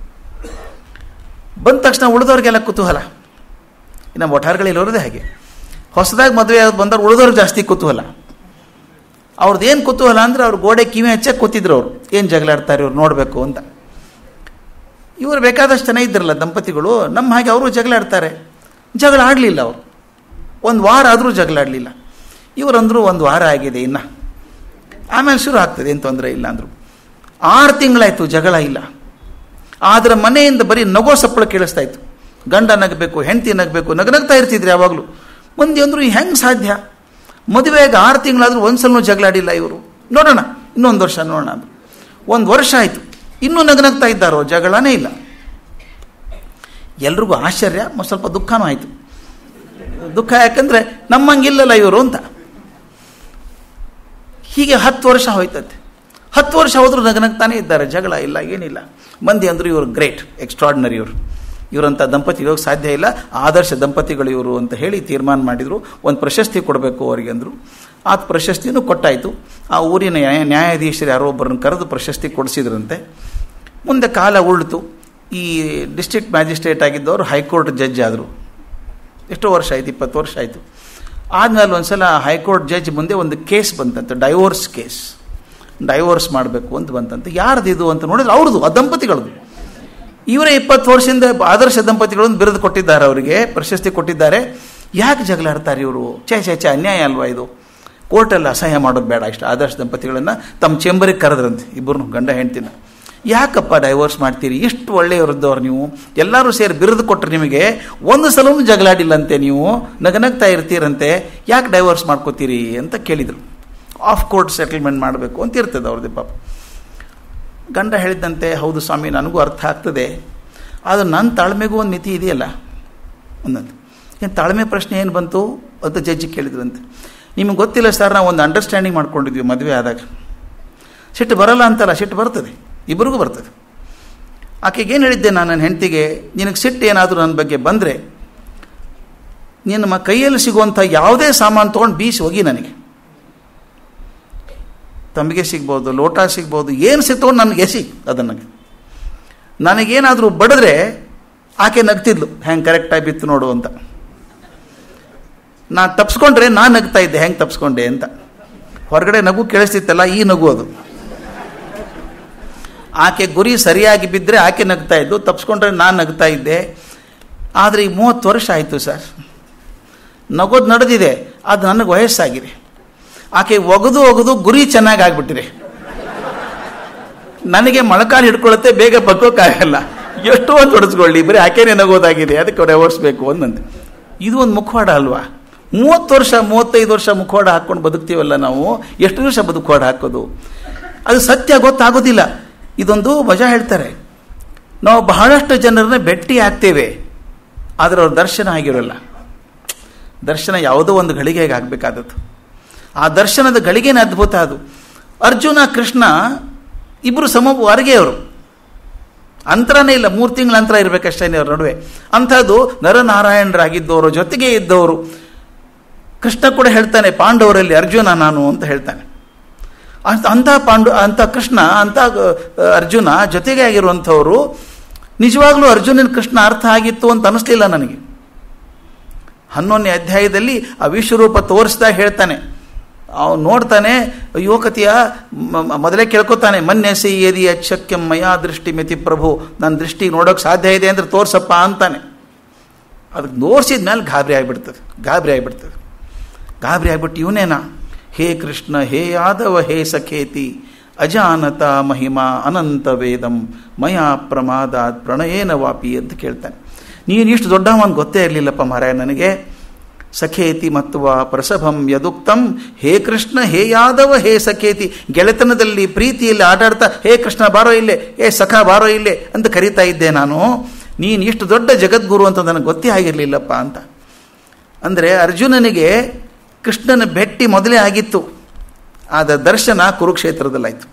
ಬಂದ ತಕ್ಷಣ ಉಳಿದವ್ರಿಗೆಲ್ಲ ಕುತೂಹಲ ನಮ್ಮ ಒಠಾರಗಳಿರೋದೇ ಹಾಗೆ ಹೊಸದಾಗಿ ಮದುವೆ ಆಗೋದು ಬಂದವ್ರು ಉಳಿದವ್ರು ಜಾಸ್ತಿ ಕುತೂಹಲ ಅವ್ರದ್ದು ಏನು ಕುತೂಹಲ ಅಂದರೆ ಅವ್ರು ಗೋಡೆ ಕಿವಿ ಹಚ್ಚಕ್ಕೆ ಕೂತಿದ್ರು ಅವರು ಏನು ಜಗಳಾಡ್ತಾರೆ ಇವ್ರು ನೋಡಬೇಕು ಅಂತ ಇವರು ಬೇಕಾದಷ್ಟು ಜನ ಇದ್ರಲ್ಲ ದಂಪತಿಗಳು ನಮ್ಮ ಹಾಗೆ ಅವರು ಜಗಳಾಡ್ತಾರೆ ಜಗಳ ಆಡಲಿಲ್ಲ ಅವರು ಒಂದು ವಾರ ಆದರೂ ಜಗಳ ಆಡಲಿಲ್ಲ ಇವರಂದರು ಒಂದು ವಾರ ಆಗಿದೆ ಇನ್ನು ಆಮೇಲೆ ಶುರು ಆಗ್ತದೆ ಏನು ತೊಂದರೆ ಇಲ್ಲ ಅಂದರು ಆರು ತಿಂಗಳಾಯಿತು ಜಗಳ ಇಲ್ಲ ಆದರೆ ಮನೆಯಿಂದ ಬರೀ ನಗೋ ಸಪ್ಪಳ ಕೇಳಿಸ್ತಾ ಇತ್ತು ಗಂಡ ನಗಬೇಕು ಹೆಂಡತಿ ನಗಬೇಕು ನಗನಗ್ತಾ ಇರ್ತಿದ್ರು ಯಾವಾಗಲೂ ಮಂದಿ ಅಂದರು ಹೆಂಗೆ ಸಾಧ್ಯ ಮದುವೆಗೆ ಆರು ತಿಂಗಳಾದರೂ ಒಂದ್ಸಲೂ ಜಗಳಾಡಿಲ್ಲ ಇವರು ನೋಡೋಣ ಇನ್ನೊಂದು ವರ್ಷ ನೋಡೋಣ ಅಂದರು ಒಂದು ವರ್ಷ ಆಯಿತು ಇನ್ನೂ ನಗನಗ್ತಾ ಇದ್ದಾರೋ ಜಗಳನೇ ಇಲ್ಲ ಎಲ್ರಿಗೂ ಆಶ್ಚರ್ಯ ಸ್ವಲ್ಪ ದುಃಖನೂ ಆಯಿತು ದುಃಖ ಯಾಕಂದರೆ ನಮ್ಮಂಗಿಲ್ಲಲ್ಲ ಇವರು ಅಂತ ಹೀಗೆ ಹತ್ತು ವರ್ಷ ಹೋಯ್ತಂತೆ ಹತ್ತು ವರ್ಷ ಹೋದರೂ ನಗನಗ್ತಾನೆ ಇದ್ದಾರೆ ಜಗಳ ಇಲ್ಲ ಏನಿಲ್ಲ ಮಂದಿ ಅಂದರು ಇವರು ಗ್ರೇಟ್ ಎಕ್ಸ್ಟ್ರಾರ್ಡಿನರಿ ಇವರು ಇವರಂಥ ದಂಪತಿ ಇರೋಕ್ಕೆ ಸಾಧ್ಯ ಇಲ್ಲ ಆದರ್ಶ ದಂಪತಿಗಳು ಇವರು ಅಂತ ಹೇಳಿ ತೀರ್ಮಾನ ಮಾಡಿದರು ಒಂದು ಪ್ರಶಸ್ತಿ ಕೊಡಬೇಕು ಅವರಿಗೆ ಅಂದರು ಆ ಪ್ರಶಸ್ತಿನೂ ಕೊಟ್ಟಾಯಿತು ಆ ಊರಿನ ನ್ಯಾಯ ನ್ಯಾಯಾಧೀಶರು ಯಾರೋ ಒಬ್ಬರನ್ನು ಕರೆದು ಪ್ರಶಸ್ತಿ ಕೊಡಿಸಿದ್ರಂತೆ ಮುಂದೆ ಕಾಲ ಉಳ್ತು ಈ ಡಿಸ್ಟ್ರಿಕ್ಟ್ ಮ್ಯಾಜಿಸ್ಟ್ರೇಟ್ ಆಗಿದ್ದವರು ಹೈಕೋರ್ಟ್ ಜಡ್ಜ್ ಆದರು ಎಷ್ಟೋ ವರ್ಷ ಆಯಿತು ಇಪ್ಪತ್ತು ವರ್ಷ ಆಯಿತು ಆದ್ಮೇಲೆ ಒಂದು ಸಲ ಹೈಕೋರ್ಟ್ ಜಡ್ಜ್ ಮುಂದೆ ಒಂದು ಕೇಸ್ ಬಂತಂತೆ ಡೈವೋರ್ಸ್ ಕೇಸ್ ಡೈವೋರ್ಸ್ ಮಾಡಬೇಕು ಅಂತ ಬಂತಂತೆ ಯಾರ್ದಿದು ಅಂತ ನೋಡಿದ್ರೆ ಅವ್ರದ್ದು ಆ ದಂಪತಿಗಳದ್ದು ಇವರೇ ಇಪ್ಪತ್ತು ವರ್ಷದಿಂದ ಆದರ್ಶ ದಂಪತಿಗಳನ್ನು ಬಿರುದು ಕೊಟ್ಟಿದ್ದಾರೆ ಅವರಿಗೆ ಪ್ರಶಸ್ತಿ ಕೊಟ್ಟಿದ್ದಾರೆ ಯಾಕೆ ಜಗಳಾಡ್ತಾರೆ ಇವರು ಛೇ ಛೇ ಛೇ ಅನ್ಯಾಯ ಅಲ್ವಾ ಇದು ಕೋರ್ಟಲ್ಲಿ ಅಸಹ್ಯ ಮಾಡೋದು ಬೇಡ ಇಷ್ಟು ಆದರ್ಶ ದಂಪತಿಗಳನ್ನು ತಮ್ಮ ಚೇಂಬರಿಗೆ ಕರೆದ್ರಂತೆ ಇಬ್ಬರು ಗಂಡ ಹೆಂಡ್ತಿನ ಯಾಕಪ್ಪ ಡೈವೋರ್ಸ್ ಮಾಡ್ತೀರಿ ಇಷ್ಟು ಒಳ್ಳೆಯವರದ್ದವ್ರು ನೀವು ಎಲ್ಲರೂ ಸೇರಿ ಬಿರುದು ಕೊಟ್ಟರೆ ನಿಮಗೆ ಒಂದು ಸಲವೂ ಜಗಳಾಡಿಲ್ಲಂತೆ ನೀವು ನಗನಗ್ತಾ ಇರ್ತೀರಂತೆ ಯಾಕೆ ಡೈವೋರ್ಸ್ ಮಾಡ್ಕೋತೀರಿ ಅಂತ ಕೇಳಿದರು ಆಫ್ ಕೋರ್ಟ್ ಸೆಟಲ್ಮೆಂಟ್ ಮಾಡಬೇಕು ಅಂತ ಇರ್ತದೆ ಅವ್ರದ್ದು ಪಾಪ ಗಂಡ ಹೇಳಿದ್ದಂತೆ ಹೌದು ಸ್ವಾಮಿ ನನಗೂ ಅರ್ಥ ಆಗ್ತದೆ ಆದರೆ ನನ್ನ ತಾಳ್ಮೆಗೂ ಒಂದು ಮಿತಿ ಇದೆಯಲ್ಲ ಒಂದೊಂದು ಏನು ತಾಳ್ಮೆ ಪ್ರಶ್ನೆ ಏನು ಬಂತು ಅಂತ ಜಡ್ಜಿ ಕೇಳಿದ್ರಂತೆ ನಿಮಗೆ ಗೊತ್ತಿಲ್ಲ ಸರ್ ನಾವು ಒಂದು ಅಂಡರ್ಸ್ಟ್ಯಾಂಡಿಂಗ್ ಮಾಡ್ಕೊಂಡಿದ್ವಿ ಮದುವೆ ಆದಾಗ ಸಿಟ್ಟು ಬರಲ್ಲ ಅಂತಲ್ಲ ಸಿಟ್ಟು ಬರ್ತದೆ ಇಬ್ಬರಿಗೂ ಬರ್ತದೆ ಆಕೆಗೆ ಏನು ಹೇಳಿದ್ದೆ ನಾನು ನನ್ನ ಹೆಂಡತಿಗೆ ನಿನಗೆ ಸಿಟ್ಟು ಏನಾದರೂ ನನ್ನ ಬಗ್ಗೆ ಬಂದರೆ ನಿನ್ನ ಕೈಯಲ್ಲಿ ಸಿಗುವಂಥ ಯಾವುದೇ ಸಾಮಾನು ತೊಗೊಂಡು ಬೀಸಿ ಹೋಗಿ ನನಗೆ ತಮಗೆ ಸಿಗ್ಬೋದು ಲೋಟ ಸಿಗ್ಬೋದು ಏನು ಸಿಗ್ತೋ ನನಗೆ ಎಸಿ ಅದನ್ನು ನನಗೇನಾದರೂ ಬಡಿದ್ರೆ ಆಕೆ ನಗ್ತಿದ್ಲು ಹೆಂಗೆ ಕರೆಕ್ಟಾಗಿ ಬಿತ್ತು ನೋಡು ಅಂತ ನಾ ತಪ್ಸ್ಕೊಂಡ್ರೆ ನಾನು ನಗ್ತಾ ಇದ್ದೆ ಹೆಂಗೆ ತಪ್ಸ್ಕೊಂಡೆ ಅಂತ ಹೊರಗಡೆ ನಗು ಕೇಳಿಸ್ತಿತ್ತಲ್ಲ ಈ ನಗು ಅದು ಆಕೆ ಗುರಿ ಸರಿಯಾಗಿ ಬಿದ್ದರೆ ಆಕೆ ನಗ್ತಾ ಇದ್ದು ತಪ್ಸ್ಕೊಂಡ್ರೆ ನಾನು ನಗ್ತಾ ಇದ್ದೆ ಆದರೆ ಈಗ ಮೂವತ್ತು ವರ್ಷ ಆಯಿತು ಸರ್ ನಗೋದು ನಡೆದಿದೆ ಅದು ನನಗೆ ವಯಸ್ಸಾಗಿದೆ ಆಕೆ ಒಗದು ಒಗದು ಗುರಿ ಚೆನ್ನಾಗಿ ಆಗ್ಬಿಟ್ಟಿದೆ ನನಗೆ ಮೊಳಕಾಲು ಹಿಡ್ಕೊಳ್ಳುತ್ತೆ ಬೇಗ ಬಗ್ಗೋಕ್ಕಾಗಲ್ಲ ಎಷ್ಟೋ ಒಂದು ಹೊಡೆಸ್ಕೊಳ್ಳಿ ಬರೀ ಆಕೆನೇ ನಗೋದಾಗಿದೆ ಅದಕ್ಕೆ ಡೈವೋರ್ಸ್ಬೇಕು ಒಂದಂತೆ ಇದು ಒಂದು ಮುಖವಾಡ ಅಲ್ವಾ ಮೂವತ್ತು ವರ್ಷ ಮೂವತ್ತೈದು ವರ್ಷ ಮುಖವಾಡ ಹಾಕ್ಕೊಂಡು ಬದುಕ್ತೀವಲ್ಲ ನಾವು ಎಷ್ಟು ದಿವಸ ಬದುಕುವಾಡ ಹಾಕೋದು ಅದು ಸತ್ಯ ಗೊತ್ತಾಗೋದಿಲ್ಲ ಇದೊಂದು ಮಜಾ ಹೇಳ್ತಾರೆ ನಾವು ಬಹಳಷ್ಟು ಜನರನ್ನ ಭೇಟಿ ಆಗ್ತೇವೆ ಆದರೆ ಅವ್ರ ದರ್ಶನ ಆಗಿರೋಲ್ಲ ದರ್ಶನ ಯಾವುದೋ ಒಂದು ಗಳಿಗೆಗೆ ಆಗಬೇಕಾದದ್ದು ಆ ದರ್ಶನದ ಗಳಿಗೆನೇ ಅದ್ಭುತ ಅದು ಅರ್ಜುನ ಕೃಷ್ಣ ಇಬ್ಬರು ಸಮ ಅವರು ಅಂತರನೇ ಇಲ್ಲ ಮೂರು ತಿಂಗಳ ಅಂತರ ಇರಬೇಕಷ್ಟೇ ಅವ್ರ ನಡುವೆ ಅಂಥದ್ದು ನರನಾರಾಯಣರಾಗಿದ್ದವರು ಜೊತೆಗೆ ಇದ್ದವರು ಕೃಷ್ಣ ಕೂಡ ಹೇಳ್ತಾನೆ ಪಾಂಡವರಲ್ಲಿ ಅರ್ಜುನ ನಾನು ಅಂತ ಹೇಳ್ತಾನೆ ಅಂಥ ಪಾಂಡು ಅಂಥ ಕೃಷ್ಣ ಅಂಥ ಅರ್ಜುನ ಜೊತೆಗೆ ಆಗಿರುವಂಥವರು ನಿಜವಾಗ್ಲೂ ಅರ್ಜುನನ ಕೃಷ್ಣ ಅರ್ಥ ಆಗಿತ್ತು ಅಂತ ಅನಿಸ್ಲಿಲ್ಲ ನನಗೆ ಹನ್ನೊಂದನೇ ಅಧ್ಯಾಯದಲ್ಲಿ ಆ ವಿಶ್ವರೂಪ ತೋರಿಸ್ದಾಗ ಹೇಳ್ತಾನೆ ಅವನು ನೋಡ್ತಾನೆ ಯುವಕತಿಯ ಮೊದಲೇ ಕೇಳ್ಕೊತಾನೆ ಮನ್ಯಸಿ ಏದಿ ಅಚ್ಚಕ್ಯಂ ಮಯಾ ದೃಷ್ಟಿ ಮಿತಿ ಪ್ರಭು ನನ್ನ ದೃಷ್ಟಿ ನೋಡೋಕೆ ಸಾಧ್ಯ ಇದೆ ಅಂದ್ರೆ ತೋರ್ಸಪ್ಪ ಅಂತಾನೆ ಅದಕ್ಕೆ ತೋರಿಸಿದ ಮೇಲೆ ಗಾಬರಿ ಆಗಿಬಿಡ್ತದೆ ಗಾಬರಿ ಆಗಿಬಿಡ್ತದೆ ಗಾಬರಿ ಆಗ್ಬಿಟ್ಟು ಇವನೇನಾ ಹೇ ಕೃಷ್ಣ ಹೇ ಯಾದವ ಹೇ ಸಖೇತಿ ಅಜಾನತ ಮಹಿಮಾ ಅನಂತ ವೇದಂ ಮಯಾ ಪ್ರಮಾದಾತ್ ಪ್ರಣಯೇನ ವಾಪಿ ಅಂತ ಕೇಳ್ತಾನೆ ನೀನು ಇಷ್ಟು ದೊಡ್ಡವನ್ ಗೊತ್ತೇ ಇರಲಿಲ್ಲಪ್ಪ ಮಾರಾಯ ನನಗೆ ಸಖೇತಿ ಮತ್ವ ಪ್ರಸಭಂ ಯದುಕ್ತಂ ಹೇ ಕೃಷ್ಣ ಹೇ ಯಾದವ ಹೇ ಸಖೇತಿ ಗೆಳೆತನದಲ್ಲಿ ಪ್ರೀತಿಯಲ್ಲಿ ಆಟಾಡ್ತಾ ಹೇ ಕೃಷ್ಣ ಬಾರೋ ಇಲ್ಲೇ ಹೇ ಸಖ ಬಾರೋ ಇಲ್ಲೇ ಅಂತ ಕರೀತಾ ಇದ್ದೆ ನಾನು ನೀನು ಇಷ್ಟು ದೊಡ್ಡ ಜಗದ್ಗುರು ಅಂತ ನನಗೆ ಗೊತ್ತೇ ಆಗಿರಲಿಲ್ಲಪ್ಪ ಅಂತ ಅಂದರೆ ಅರ್ಜುನನಿಗೆ ಕೃಷ್ಣನ ಭೇಟಿ ಮೊದಲೇ ಆಗಿತ್ತು ಆದ ದರ್ಶನ ಕುರುಕ್ಷೇತ್ರದಲ್ಲಾಯಿತು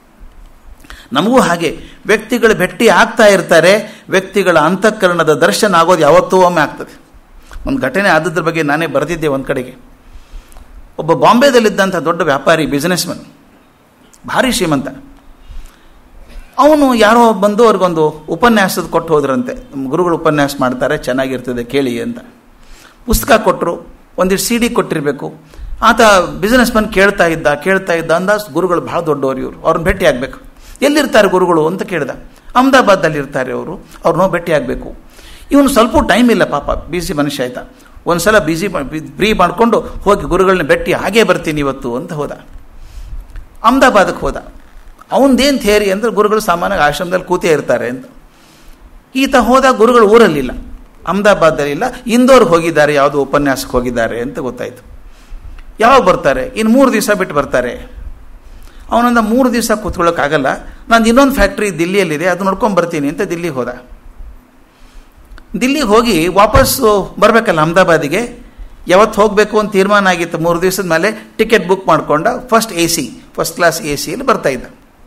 ನಮಗೂ ಹಾಗೆ ವ್ಯಕ್ತಿಗಳು ಭೇಟಿ ಆಗ್ತಾ ಇರ್ತಾರೆ ವ್ಯಕ್ತಿಗಳ ಅಂತಃಕರಣದ ದರ್ಶನ ಆಗೋದು ಯಾವತ್ತೂ ಒಮ್ಮೆ ಆಗ್ತದೆ ಒಂದು ಘಟನೆ ಆದದ್ರ ಬಗ್ಗೆ ನಾನೇ ಬರೆದಿದ್ದೆ ಒಂದು ಕಡೆಗೆ ಒಬ್ಬ ಬಾಂಬೆದಲ್ಲಿದ್ದಂಥ ದೊಡ್ಡ ವ್ಯಾಪಾರಿ ಬಿಸ್ನೆಸ್ಮನ್ ಭಾರಿ ಶ್ರೀಮಂತ ಅವನು ಯಾರೋ ಬಂದು ಅವ್ರಿಗೊಂದು ಉಪನ್ಯಾಸದ ಕೊಟ್ಟು ಹೋದ್ರಂತೆ ನಮ್ಮ ಗುರುಗಳು ಉಪನ್ಯಾಸ ಮಾಡ್ತಾರೆ ಚೆನ್ನಾಗಿರ್ತದೆ ಕೇಳಿ ಅಂತ ಪುಸ್ತಕ ಕೊಟ್ಟರು ಒಂದಿಷ್ಟು ಸಿ ಡಿ ಕೊಟ್ಟಿರಬೇಕು ಆತ ಬಿಸ್ನೆಸ್ ಮನ್ ಕೇಳ್ತಾ ಇದ್ದ ಕೇಳ್ತಾ ಇದ್ದ ಅಂದಾಜು ಗುರುಗಳು ಭಾಳ ದೊಡ್ಡವರು ಇವರು ಅವ್ರನ್ನ ಭೇಟಿ ಆಗಬೇಕು ಎಲ್ಲಿರ್ತಾರೆ ಗುರುಗಳು ಅಂತ ಕೇಳ್ದ ಅಹಮದಾಬಾದಲ್ಲಿ ಇರ್ತಾರೆ ಅವರು ಅವ್ರನ್ನೋ ಭೇಟಿ ಆಗಬೇಕು ಇವನು ಸ್ವಲ್ಪ ಟೈಮ್ ಇಲ್ಲ ಪಾಪ ಬಿಸಿ ಮನುಷ್ಯ ಆಯ್ತಾ ಒಂದ್ಸಲ ಬಿಸಿ ಫ್ರೀ ಮಾಡಿಕೊಂಡು ಹೋಗಿ ಗುರುಗಳನ್ನ ಭೇಟಿ ಹಾಗೇ ಬರ್ತೀನಿ ಇವತ್ತು ಅಂತ ಹೋದ ಅಹಮದಾಬಾದಕ್ಕೆ ಹೋದ ಅವನದೇನು ಥೇರಿ ಅಂದ್ರೆ ಗುರುಗಳು ಸಾಮಾನ್ಯವಾಗಿ ಆಶ್ರಮದಲ್ಲಿ ಕೂತೇ ಇರ್ತಾರೆ ಅಂತ ಈತ ಹೋದ ಗುರುಗಳು ಊರಲ್ಲಿಲ್ಲ ಅಹಮದಾಬಾದಲ್ಲಿಲ್ಲ ಇಂದೋರ್ಗೆ ಹೋಗಿದ್ದಾರೆ ಯಾವುದೋ ಉಪನ್ಯಾಸಕ್ಕೆ ಹೋಗಿದ್ದಾರೆ ಅಂತ ಗೊತ್ತಾಯಿತು ಯಾವಾಗ ಬರ್ತಾರೆ ಇನ್ನು ಮೂರು ದಿವಸ ಬಿಟ್ಟು ಬರ್ತಾರೆ ಅವನಂದ ಮೂರು ದಿವಸ ಕೂತ್ಕೊಳ್ಳೋಕ್ಕಾಗಲ್ಲ ನಾನು ಇನ್ನೊಂದು ಫ್ಯಾಕ್ಟ್ರಿ ದಿಲ್ಲಿಯಲ್ಲಿದೆ ಅದು ನೋಡ್ಕೊಂಡು ಬರ್ತೀನಿ ಅಂತ ದಿಲ್ಲಿಗೆ ಹೋದ ದಿಲ್ಲಿಗೆ ಹೋಗಿ ವಾಪಸ್ಸು ಬರಬೇಕಲ್ಲ ಅಹಮದಾಬಾದಿಗೆ ಯಾವತ್ತು ಹೋಗಬೇಕು ಅಂತ ತೀರ್ಮಾನ ಆಗಿತ್ತು ಮೂರು ದಿವಸದ ಮೇಲೆ ಟಿಕೆಟ್ ಬುಕ್ ಮಾಡಿಕೊಂಡ first A C first class A ಸಿಯಲ್ಲಿ ಬರ್ತಾ ಇದ್ದ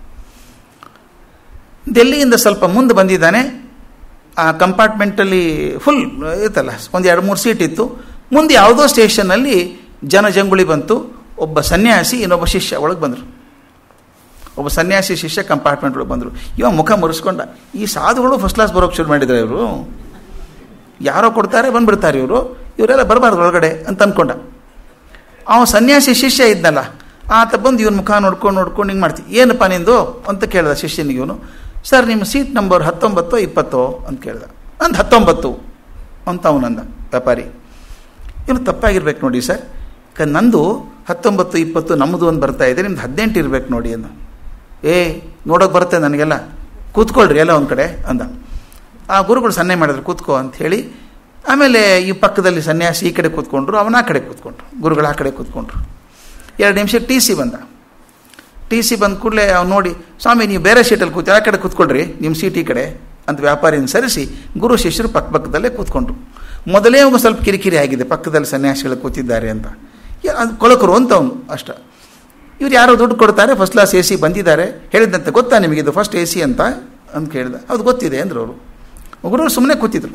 ಡೆಲ್ಲಿಯಿಂದ ಸ್ವಲ್ಪ ಮುಂದೆ ಬಂದಿದ್ದಾನೆ ಆ ಕಂಪಾರ್ಟ್ಮೆಂಟಲ್ಲಿ ಫುಲ್ ಇತ್ತಲ್ಲ ಒಂದು ಎರಡು ಮೂರು ಸೀಟ್ ಇತ್ತು ಮುಂದೆ ಯಾವುದೋ ಸ್ಟೇಷನ್ನಲ್ಲಿ ಜನ ಜಂಗುಳಿ ಬಂತು ಒಬ್ಬ ಸನ್ಯಾಸಿ ಇನ್ನೊಬ್ಬ ಶಿಷ್ಯ ಒಳಗೆ ಬಂದರು ಒಬ್ಬ ಸನ್ಯಾಸಿ ಶಿಷ್ಯ ಕಂಪಾರ್ಟ್ಮೆಂಟ್ ಒಳಗೆ ಬಂದರು ಇವ ಮುಖ ಮುರಿಸ್ಕೊಂಡ ಈ ಸಾಧುಗಳು ಫಸ್ಟ್ ಕ್ಲಾಸ್ ಬರೋಕ್ಕೆ ಶುರು ಮಾಡಿದ್ರು ಇವರು ಯಾರೋ ಕೊಡ್ತಾರೆ ಬಂದ್ಬಿಡ್ತಾರೆ ಇವರು ಇವರೆಲ್ಲ ಬರಬಾರ್ದು ಒಳಗಡೆ ಅಂತ ಅಂದ್ಕೊಂಡ ಅವ ಸನ್ಯಾಸಿ ಶಿಷ್ಯ ಇದ್ನಲ್ಲ ಆತ ಬಂದು ಇವನ ಮುಖ ನೋಡ್ಕೊಂಡು ನೋಡ್ಕೊಂಡು ಹಿಂಗೆ ಮಾಡ್ತೀವಿ ಏನಪ್ಪ ನಿಂದು ಅಂತ ಕೇಳ್ದ ಶಿಷ್ಯನಿಗೆ ಇವನು ಸರ್ ನಿಮ್ಮ ಸೀಟ್ ನಂಬರ್ ಹತ್ತೊಂಬತ್ತೋ ಇಪ್ಪತ್ತೋ ಅಂತ ಕೇಳ್ದ ನಂದು ಹತ್ತೊಂಬತ್ತು ಅಂತ ಅವನಂದ ವ್ಯಾಪಾರಿ ಇವನು ತಪ್ಪಾಗಿರ್ಬೇಕು ನೋಡಿ ಸರ್ ಕ ನಂದು ಹತ್ತೊಂಬತ್ತು ಇಪ್ಪತ್ತು ನಮ್ಮದು ಒಂದು ಬರ್ತಾ ಇದೆ ನಿಮ್ದು ಹದಿನೆಂಟು ಇರ್ಬೇಕು ನೋಡಿ ಅಂದ ಏ ನೋಡೋಕೆ ಬರುತ್ತೆ ನನಗೆಲ್ಲ ಕೂತ್ಕೊಳ್ರಿ ಎಲ್ಲ ಒಂದು ಕಡೆ ಅಂದ ಆ ಗುರುಗಳು ಸನ್ನೆ ಮಾಡಿದ್ರು ಕೂತ್ಕೋ ಅಂತ ಹೇಳಿ ಆಮೇಲೆ ಈ ಪಕ್ಕದಲ್ಲಿ ಸನ್ಯಾಸಿ ಈ ಕಡೆ ಕೂತ್ಕೊಂಡ್ರು ಅವನ ಆ ಕಡೆ ಕೂತ್ಕೊಂಡ್ರು ಗುರುಗಳು ಆ ಕಡೆ ಕೂತ್ಕೊಂಡ್ರು ಎರಡು ನಿಮಿಷಕ್ಕೆ ಟಿ ಸಿ ಬಂದ ಟಿ ಸಿ ಬಂದ ಕೂಡಲೇ ಅವ್ನು ನೋಡಿ ಸ್ವಾಮಿ ನೀವು ಬೇರೆ ಸೀಟಲ್ಲಿ ಕೂತು ಆ ಕಡೆ ಕೂತ್ಕೊಳ್ರಿ ನಿಮ್ಮ ಸೀಟ್ ಈ ಕಡೆ ಅಂತ ವ್ಯಾಪಾರಿನ ಸರಿಸಿ ಗುರು ಶಿಷ್ಯರು ಪಕ್ಕ ಪಕ್ಕದಲ್ಲೇ ಕೂತ್ಕೊಂಡ್ರು ಮೊದಲೇ ಅವ್ನು ಸ್ವಲ್ಪ ಕಿರಿಕಿರಿ ಆಗಿದೆ ಪಕ್ಕದಲ್ಲಿ ಸನ್ಯಾಸಿಗಳು ಕೂತಿದ್ದಾರೆ ಅಂತ ಅದು ಕೊಳಕರು ಅಂತ ಅವನು ಅಷ್ಟ ಇವ್ರು ಯಾರೋ ದುಡ್ಡು ಕೊಡ್ತಾರೆ ಫಸ್ಟ್ ಕ್ಲಾಸ್ ಎ ಸಿ ಬಂದಿದ್ದಾರೆ ಹೇಳಿದಂತೆ ಗೊತ್ತಾ ನಿಮಗೆ ಇದು ಫಸ್ಟ್ ಎ ಸಿ ಅಂತ ಅಂತ ಕೇಳಿದ ಅದು ಗೊತ್ತಿದೆ ಅಂದರು ಅವರು ಗುರುಗಳು ಸುಮ್ಮನೆ ಕೂತಿದ್ರು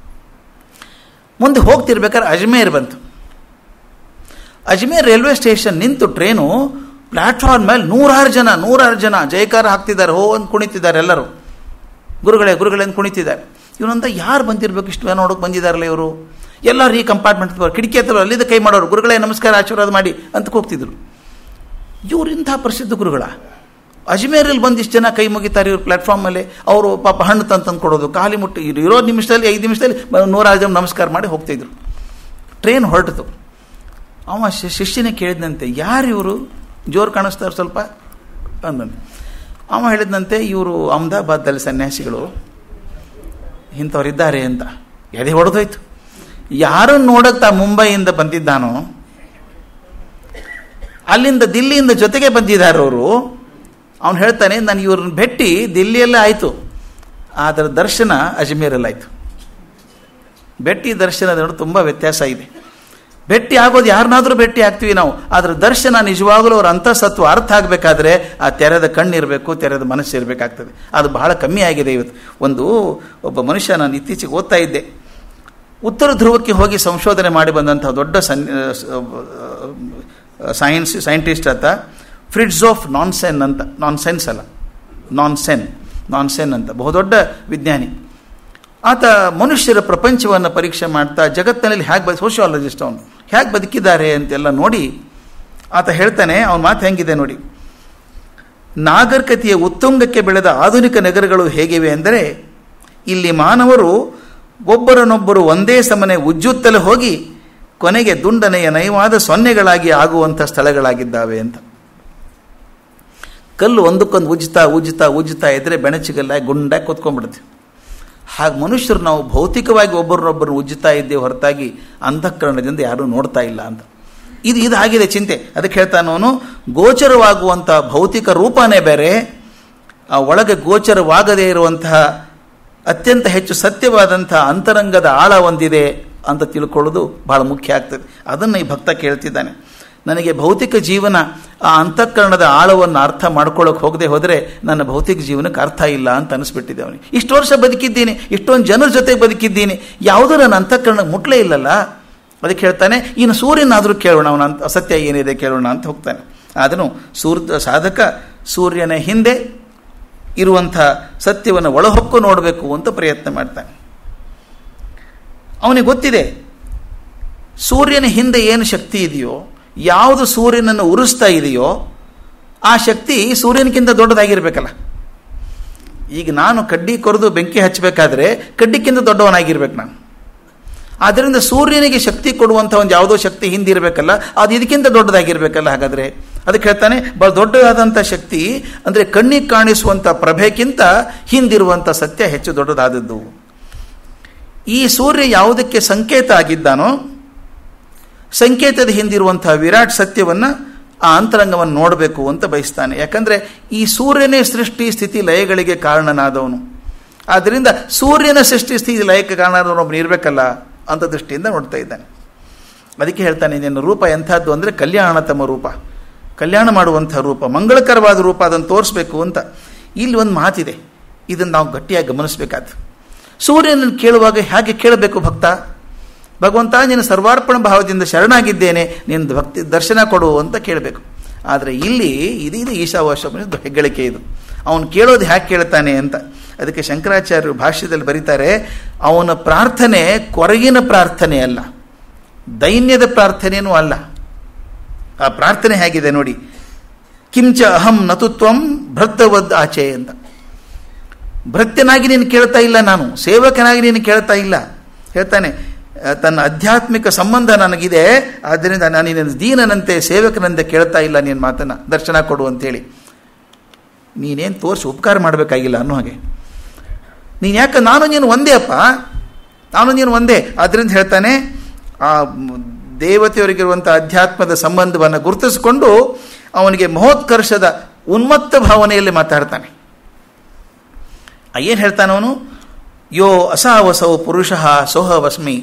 ಮುಂದೆ ಹೋಗ್ತಿರ್ಬೇಕಾದ್ರೆ ಅಜ್ಮೇರ್ ಬಂತು ಅಜ್ಮೇರ್ ರೈಲ್ವೆ ಸ್ಟೇಷನ್ ನಿಂತು ಟ್ರೈನು ಪ್ಲಾಟ್ಫಾರ್ಮ್ ಮೇಲೆ ನೂರಾರು ಜನ ನೂರಾರು ಜನ ಜಯಕಾರ ಹಾಕ್ತಿದ್ದಾರೆ ಹೋ ಅಂತ ಕುಣಿತಿದ್ದಾರೆ ಎಲ್ಲರೂ ಗುರುಗಳೇ ಗುರುಗಳೇ ಅಂತ ಕುಣಿತಿದ್ದಾರೆ ಇವನಂತ ಯಾರು ಬಂದಿರಬೇಕು ಇಷ್ಟು ನೋಡೋಕೆ ಬಂದಿದ್ದಾರಲ್ಲ ಇವರು ಎಲ್ಲರೂ ಈ ಕಂಪಾರ್ಟ್ಮೆಂಟ್ ಕಿಟಕಿ ಹತ್ರ ಅಲ್ಲಿಂದ ಕೈ ಮಾಡೋರು ಗುರುಗಳೇ ನಮಸ್ಕಾರ ಆಶೀರ್ವಾದ ಮಾಡಿ ಅಂತ ಹೋಗ್ತಿದ್ರು ಇವರು ಇಂಥ ಪ್ರಸಿದ್ಧ ಗುರುಗಳ ಅಜ್ಮೇರಲ್ಲಿ ಬಂದಿಷ್ಟು ಜನ ಕೈ ಮುಗಿತಾರೆ ಇವ್ರು ಪ್ಲಾಟ್ಫಾರ್ಮಲ್ಲಿ ಅವರು ಪಾಪ ಹಣ್ಣು ತಂದು ಕೊಡೋದು ಖಾಲಿ ಮುಟ್ಟಿ ಇರೋ ನಿಮಿಷದಲ್ಲಿ ಐದು ನಿಮಿಷದಲ್ಲಿ ನೂರಾರು ಜನ ನಮಸ್ಕಾರ ಮಾಡಿ ಹೋಗ್ತಿದ್ರು ಟ್ರೈನ್ ಹೊರಟಿತು ಅವ ಶಿಷ್ಯನೇ ಕೇಳಿದಂತೆ ಯಾರು ಇವರು ಜೋರು ಕಾಣಿಸ್ತಾರೆ ಸ್ವಲ್ಪ ಅಂದಂತೆ ಅವ ಹೇಳಿದಂತೆ ಇವರು ಅಹಮದಾಬಾದಲ್ಲಿ ಸನ್ಯಾಸಿಗಳು ಇಂಥವ್ರಿದ್ದಾರೆ ಅಂತ ಎದೆ ಹೊಡೆದೋಯ್ತು ಯಾರನ್ನು ನೋಡಕ್ ತಾ ಮುಂಬೈಯಿಂದ ಬಂದಿದ್ದಾನೋ ಅಲ್ಲಿಂದ ದಿಲ್ಲಿಯಿಂದ ಜೊತೆಗೆ ಬಂದಿದ್ದಾರೆ ಅವರು ಅವನು ಹೇಳ್ತಾನೆ ನಾನು ಇವ್ರನ್ನ ಭೇಟಿ ದಿಲ್ಲಿಯಲ್ಲೇ ಆಯಿತು ಅದರ ದರ್ಶನ ಅಜ್ಮೀರಲ್ಲಾಯಿತು ಭೇಟಿ ದರ್ಶನದ ನೋಡಿ ತುಂಬ ವ್ಯತ್ಯಾಸ ಇದೆ ಭೇಟಿ ಆಗೋದು ಯಾರನ್ನಾದರೂ ಭೇಟಿ ಆಗ್ತೀವಿ ನಾವು ಅದರ ದರ್ಶನ ನಿಜವಾಗಲೂ ಅವ್ರ ಅಂತಸತ್ವ ಅರ್ಥ ಆಗಬೇಕಾದ್ರೆ ಆ ತೆರೆದ ಕಣ್ಣಿರಬೇಕು ತೆರೆದ ಮನಸ್ಸು ಇರಬೇಕಾಗ್ತದೆ ಅದು ಬಹಳ ಕಮ್ಮಿ ಆಗಿದೆ ಇವತ್ತು ಒಂದು ಒಬ್ಬ ಮನುಷ್ಯ ನಾನು ಇತ್ತೀಚೆಗೆ ಓದ್ತಾ ಇದ್ದೆ ಉತ್ತರ ಧ್ರುವಕ್ಕೆ ಹೋಗಿ ಸಂಶೋಧನೆ ಮಾಡಿ ಬಂದಂತಹ ದೊಡ್ಡ ಸನ್ ಸೈನ್ಸ್ ಸೈಂಟಿಸ್ಟ್ ಅಂತ ಫ್ರಿಡ್ಸ್ ಆಫ್ ನಾನ್ಸೆನ್ ಅಂತ ನಾನ್ಸೆನ್ಸ್ ಅಲ್ಲ ನಾನ್ಸೆನ್ ನಾನ್ಸೆನ್ ಅಂತ ಬಹುದೊಡ್ಡ ವಿಜ್ಞಾನಿ ಆತ ಮನುಷ್ಯರ ಪ್ರಪಂಚವನ್ನು ಪರೀಕ್ಷೆ ಮಾಡ್ತಾ ಜಗತ್ತಿನಲ್ಲಿ ಹೇಗೆ ಬದು ಸೋಷಿಯಾಲಜಿಸ್ಟ್ ಅವನು ಹೇಗೆ ಬದುಕಿದ್ದಾರೆ ಅಂತೆಲ್ಲ ನೋಡಿ ಆತ ಹೇಳ್ತಾನೆ ಅವನ ಮಾತು ಹೆಂಗಿದೆ ನೋಡಿ ನಾಗರಿಕತೆಯ ಉತ್ತುಂಗಕ್ಕೆ ಬೆಳೆದ ಆಧುನಿಕ ನಗರಗಳು ಹೇಗಿವೆ ಅಂದರೆ ಇಲ್ಲಿ ಮಾನವರು ಒಬ್ಬರನ್ನೊಬ್ಬರು ಒಂದೇ ಸಮನೆ ಉಜ್ಜುತ್ತಲೇ ಹೋಗಿ ಕೊನೆಗೆ ದುಂಡನೆಯ ನಯವಾದ ಸೊನ್ನೆಗಳಾಗಿ ಆಗುವಂಥ ಸ್ಥಳಗಳಾಗಿದ್ದಾವೆ ಅಂತ ಕಲ್ಲು ಒಂದಕ್ಕೊಂದು ಉಜ್ಜುತ್ತಾ ಉಜ್ಜುತ್ತಾ ಉಜ್ಜುತ್ತಾ ಇದ್ದರೆ ಬೆಣಚಿಗಲ್ಲಾಗಿ ಗುಂಡಾಗಿ ಕೂತ್ಕೊಂಡ್ಬಿಡುತ್ತೆ ಹಾಗೆ ಮನುಷ್ಯರು ನಾವು ಭೌತಿಕವಾಗಿ ಒಬ್ಬರನ್ನೊಬ್ಬರು ಉಜ್ಜುತ್ತಾ ಇದ್ದೇವೆ ಹೊರತಾಗಿ ಅಂತಃಕರಣದಿಂದ ಯಾರೂ ನೋಡ್ತಾ ಇಲ್ಲ ಅಂತ ಇದು ಇದು ಆಗಿದೆ ಚಿಂತೆ ಅದಕ್ಕೆ ಹೇಳ್ತಾನವನು ಗೋಚರವಾಗುವಂಥ ಭೌತಿಕ ರೂಪನೇ ಬೇರೆ ಆ ಒಳಗೆ ಗೋಚರವಾಗದೇ ಇರುವಂತಹ ಅತ್ಯಂತ ಹೆಚ್ಚು ಸತ್ಯವಾದಂಥ ಅಂತರಂಗದ ಆಳ ಒಂದಿದೆ ಅಂತ ತಿಳ್ಕೊಳ್ಳೋದು ಬಹಳ ಮುಖ್ಯ ಆಗ್ತದೆ ಅದನ್ನು ಈ ಭಕ್ತ ಕೇಳ್ತಿದ್ದಾನೆ ನನಗೆ ಭೌತಿಕ ಜೀವನ ಆ ಅಂತಃಕರಣದ ಆಳವನ್ನು ಅರ್ಥ ಮಾಡ್ಕೊಳ್ಳೋಕೆ ಹೋಗದೆ ಹೋದರೆ ನನ್ನ ಭೌತಿಕ ಜೀವನಕ್ಕೆ ಅರ್ಥ ಇಲ್ಲ ಅಂತ ಅನಿಸ್ಬಿಟ್ಟಿದೆ ಅವನಿಗೆ ಇಷ್ಟು ವರ್ಷ ಬದುಕಿದ್ದೀನಿ ಇಷ್ಟೊಂದು ಜನರ ಜೊತೆ ಬದುಕಿದ್ದೀನಿ ಯಾವುದೂ ನನ್ನ ಅಂತಃಕರಣಕ್ಕೆ ಮುಟ್ಲೇ ಇಲ್ಲಲ್ಲ ಅದಕ್ಕೆ ಹೇಳ್ತಾನೆ ಇನ್ನು ಸೂರ್ಯನಾದರೂ ಕೇಳೋಣ ಅವನ ಅಂತ ಅಸತ್ಯ ಏನಿದೆ ಕೇಳೋಣ ಅಂತ ಹೋಗ್ತಾನೆ ಆದನು ಸೂರ್ಯ ಸಾಧಕ ಸೂರ್ಯನ ಹಿಂದೆ ಇರುವಂಥ ಸತ್ಯವನ್ನು ಒಳಹೊಕ್ಕು ನೋಡಬೇಕು ಅಂತ ಪ್ರಯತ್ನ ಮಾಡ್ತಾನೆ ಅವನಿಗೆ ಗೊತ್ತಿದೆ ಸೂರ್ಯನ ಹಿಂದೆ ಏನು ಶಕ್ತಿ ಇದೆಯೋ ಯಾವುದು ಸೂರ್ಯನನ್ನು ಉರಿಸ್ತಾ ಇದೆಯೋ ಆ ಶಕ್ತಿ ಸೂರ್ಯನಕ್ಕಿಂತ ದೊಡ್ಡದಾಗಿರ್ಬೇಕಲ್ಲ ಈಗ ನಾನು ಕಡ್ಡಿ ಕೊರೆದು ಬೆಂಕಿ ಹಚ್ಚಬೇಕಾದ್ರೆ ಕಡ್ಡಿಕ್ಕಿಂತ ದೊಡ್ಡವನಾಗಿರ್ಬೇಕು ನಾನು ಆದ್ದರಿಂದ ಸೂರ್ಯನಿಗೆ ಶಕ್ತಿ ಕೊಡುವಂಥ ಒಂದು ಯಾವುದೋ ಶಕ್ತಿ ಹಿಂದಿರಬೇಕಲ್ಲ ಅದು ಇದಕ್ಕಿಂತ ದೊಡ್ಡದಾಗಿರ್ಬೇಕಲ್ಲ ಹಾಗಾದರೆ ಅದಕ್ಕೆ ಹೇಳ್ತಾನೆ ಬಹಳ ದೊಡ್ಡದಾದಂಥ ಶಕ್ತಿ ಅಂದರೆ ಕಣ್ಣಿಗೆ ಕಾಣಿಸುವಂಥ ಪ್ರಭೆಗಿಂತ ಹಿಂದಿರುವಂಥ ಸತ್ಯ ಹೆಚ್ಚು ದೊಡ್ಡದಾದದ್ದು ಈ ಸೂರ್ಯ ಯಾವುದಕ್ಕೆ ಸಂಕೇತ ಆಗಿದ್ದಾನೋ ಸಂಕೇತದ ಹಿಂದಿರುವಂತಹ ವಿರಾಟ್ ಸತ್ಯವನ್ನು ಆ ಅಂತರಂಗವನ್ನು ನೋಡಬೇಕು ಅಂತ ಬಯಸ್ತಾನೆ ಯಾಕಂದರೆ ಈ ಸೂರ್ಯನೇ ಸೃಷ್ಟಿ ಸ್ಥಿತಿ ಲಯಗಳಿಗೆ ಕಾರಣನಾದವನು ಆದ್ದರಿಂದ ಸೂರ್ಯನ ಸೃಷ್ಟಿ ಸ್ಥಿತಿ ಲಯಕ್ಕೆ ಕಾರಣನಾದವನು ಒಬ್ಬನು ಇರಬೇಕಲ್ಲ ಅಂತ ದೃಷ್ಟಿಯಿಂದ ನೋಡ್ತಾ ಇದ್ದಾನೆ ಅದಕ್ಕೆ ಹೇಳ್ತಾನೆ ನಿನ್ನ ರೂಪ ಎಂಥದ್ದು ಅಂದರೆ ಕಲ್ಯಾಣತಮ ರೂಪ ಕಲ್ಯಾಣ ಮಾಡುವಂಥ ರೂಪ ಮಂಗಳಕರವಾದ ರೂಪ ಅದನ್ನು ತೋರಿಸ್ಬೇಕು ಅಂತ ಇಲ್ಲಿ ಒಂದು ಮಾತಿದೆ ಇದನ್ನು ನಾವು ಗಟ್ಟಿಯಾಗಿ ಗಮನಿಸಬೇಕಾದ್ದು ಸೂರ್ಯನನ್ನು ಕೇಳುವಾಗ ಹೇಗೆ ಕೇಳಬೇಕು ಭಕ್ತ ಭಗವಂತ ನೀನು ಸರ್ವಾರ್ಪಣ ಭಾವದಿಂದ ಶರಣಾಗಿದ್ದೇನೆ ನಿನ್ನ ಭಕ್ತಿ ದರ್ಶನ ಕೊಡು ಅಂತ ಕೇಳಬೇಕು ಆದರೆ ಇಲ್ಲಿ ಇದು ಇದು ಈಶಾವಾಶ್ವಮನ ಹೆಗ್ಗಳಿಕೆ ಇದು ಅವನು ಕೇಳೋದು ಹ್ಯಾಕೆ ಕೇಳ್ತಾನೆ ಅಂತ ಅದಕ್ಕೆ ಶಂಕರಾಚಾರ್ಯರು ಭಾಷ್ಯದಲ್ಲಿ ಬರೀತಾರೆ ಅವನ ಪ್ರಾರ್ಥನೆ ಕೊರಗಿನ ಪ್ರಾರ್ಥನೆ ಅಲ್ಲ ದೈನ್ಯದ ಪ್ರಾರ್ಥನೆಯೂ ಅಲ್ಲ ಆ ಪ್ರಾರ್ಥನೆ ಹೇಗಿದೆ ನೋಡಿ ಕಿಂಚ ಅಹಂ ನತುತ್ವಂ ಭೃತ್ತವದ್ ಆಚೆ ಅಂತ ಭೃತ್ಯನಾಗಿ ನೀನು ಕೇಳ್ತಾ ಇಲ್ಲ ನಾನು ಸೇವಕನಾಗಿ ನೀನು ಕೇಳ್ತಾ ಇಲ್ಲ ಹೇಳ್ತಾನೆ ತನ್ನ ಆಧ್ಯಾತ್ಮಿಕ ಸಂಬಂಧ ನನಗಿದೆ ಆದ್ದರಿಂದ ನಾನು ನಿನ್ನ ದೀನನಂತೆ ಸೇವಕನಂತೆ ಕೇಳ್ತಾ ಇಲ್ಲ ನಿನ್ನ ಮಾತನ್ನು ದರ್ಶನ ಕೊಡು ಅಂತೇಳಿ ನೀನೇನು ತೋರಿಸಿ ಉಪಕಾರ ಮಾಡಬೇಕಾಗಿಲ್ಲ ಅನ್ನೋ ಹಾಗೆ ನೀನು ಯಾಕೆ ನಾನು ನೀನು ಒಂದೇ ಅಪ್ಪ ನಾನು ನೀನು ಒಂದೇ ಆದ್ದರಿಂದ ಹೇಳ್ತಾನೆ ಆ ದೇವತೆಯವರಿಗಿರುವಂಥ ಅಧ್ಯಾತ್ಮದ ಸಂಬಂಧವನ್ನು ಗುರುತಿಸಿಕೊಂಡು ಅವನಿಗೆ ಮಹೋತ್ಕರ್ಷದ ಉನ್ಮತ್ತ ಭಾವನೆಯಲ್ಲಿ ಮಾತಾಡ್ತಾನೆ ಏನು ಹೇಳ್ತಾನೆ ಅವನು ಯೋ ಅಸಾವಸೌ ಪುರುಷ ಸೋಹವಸ್ಮಿ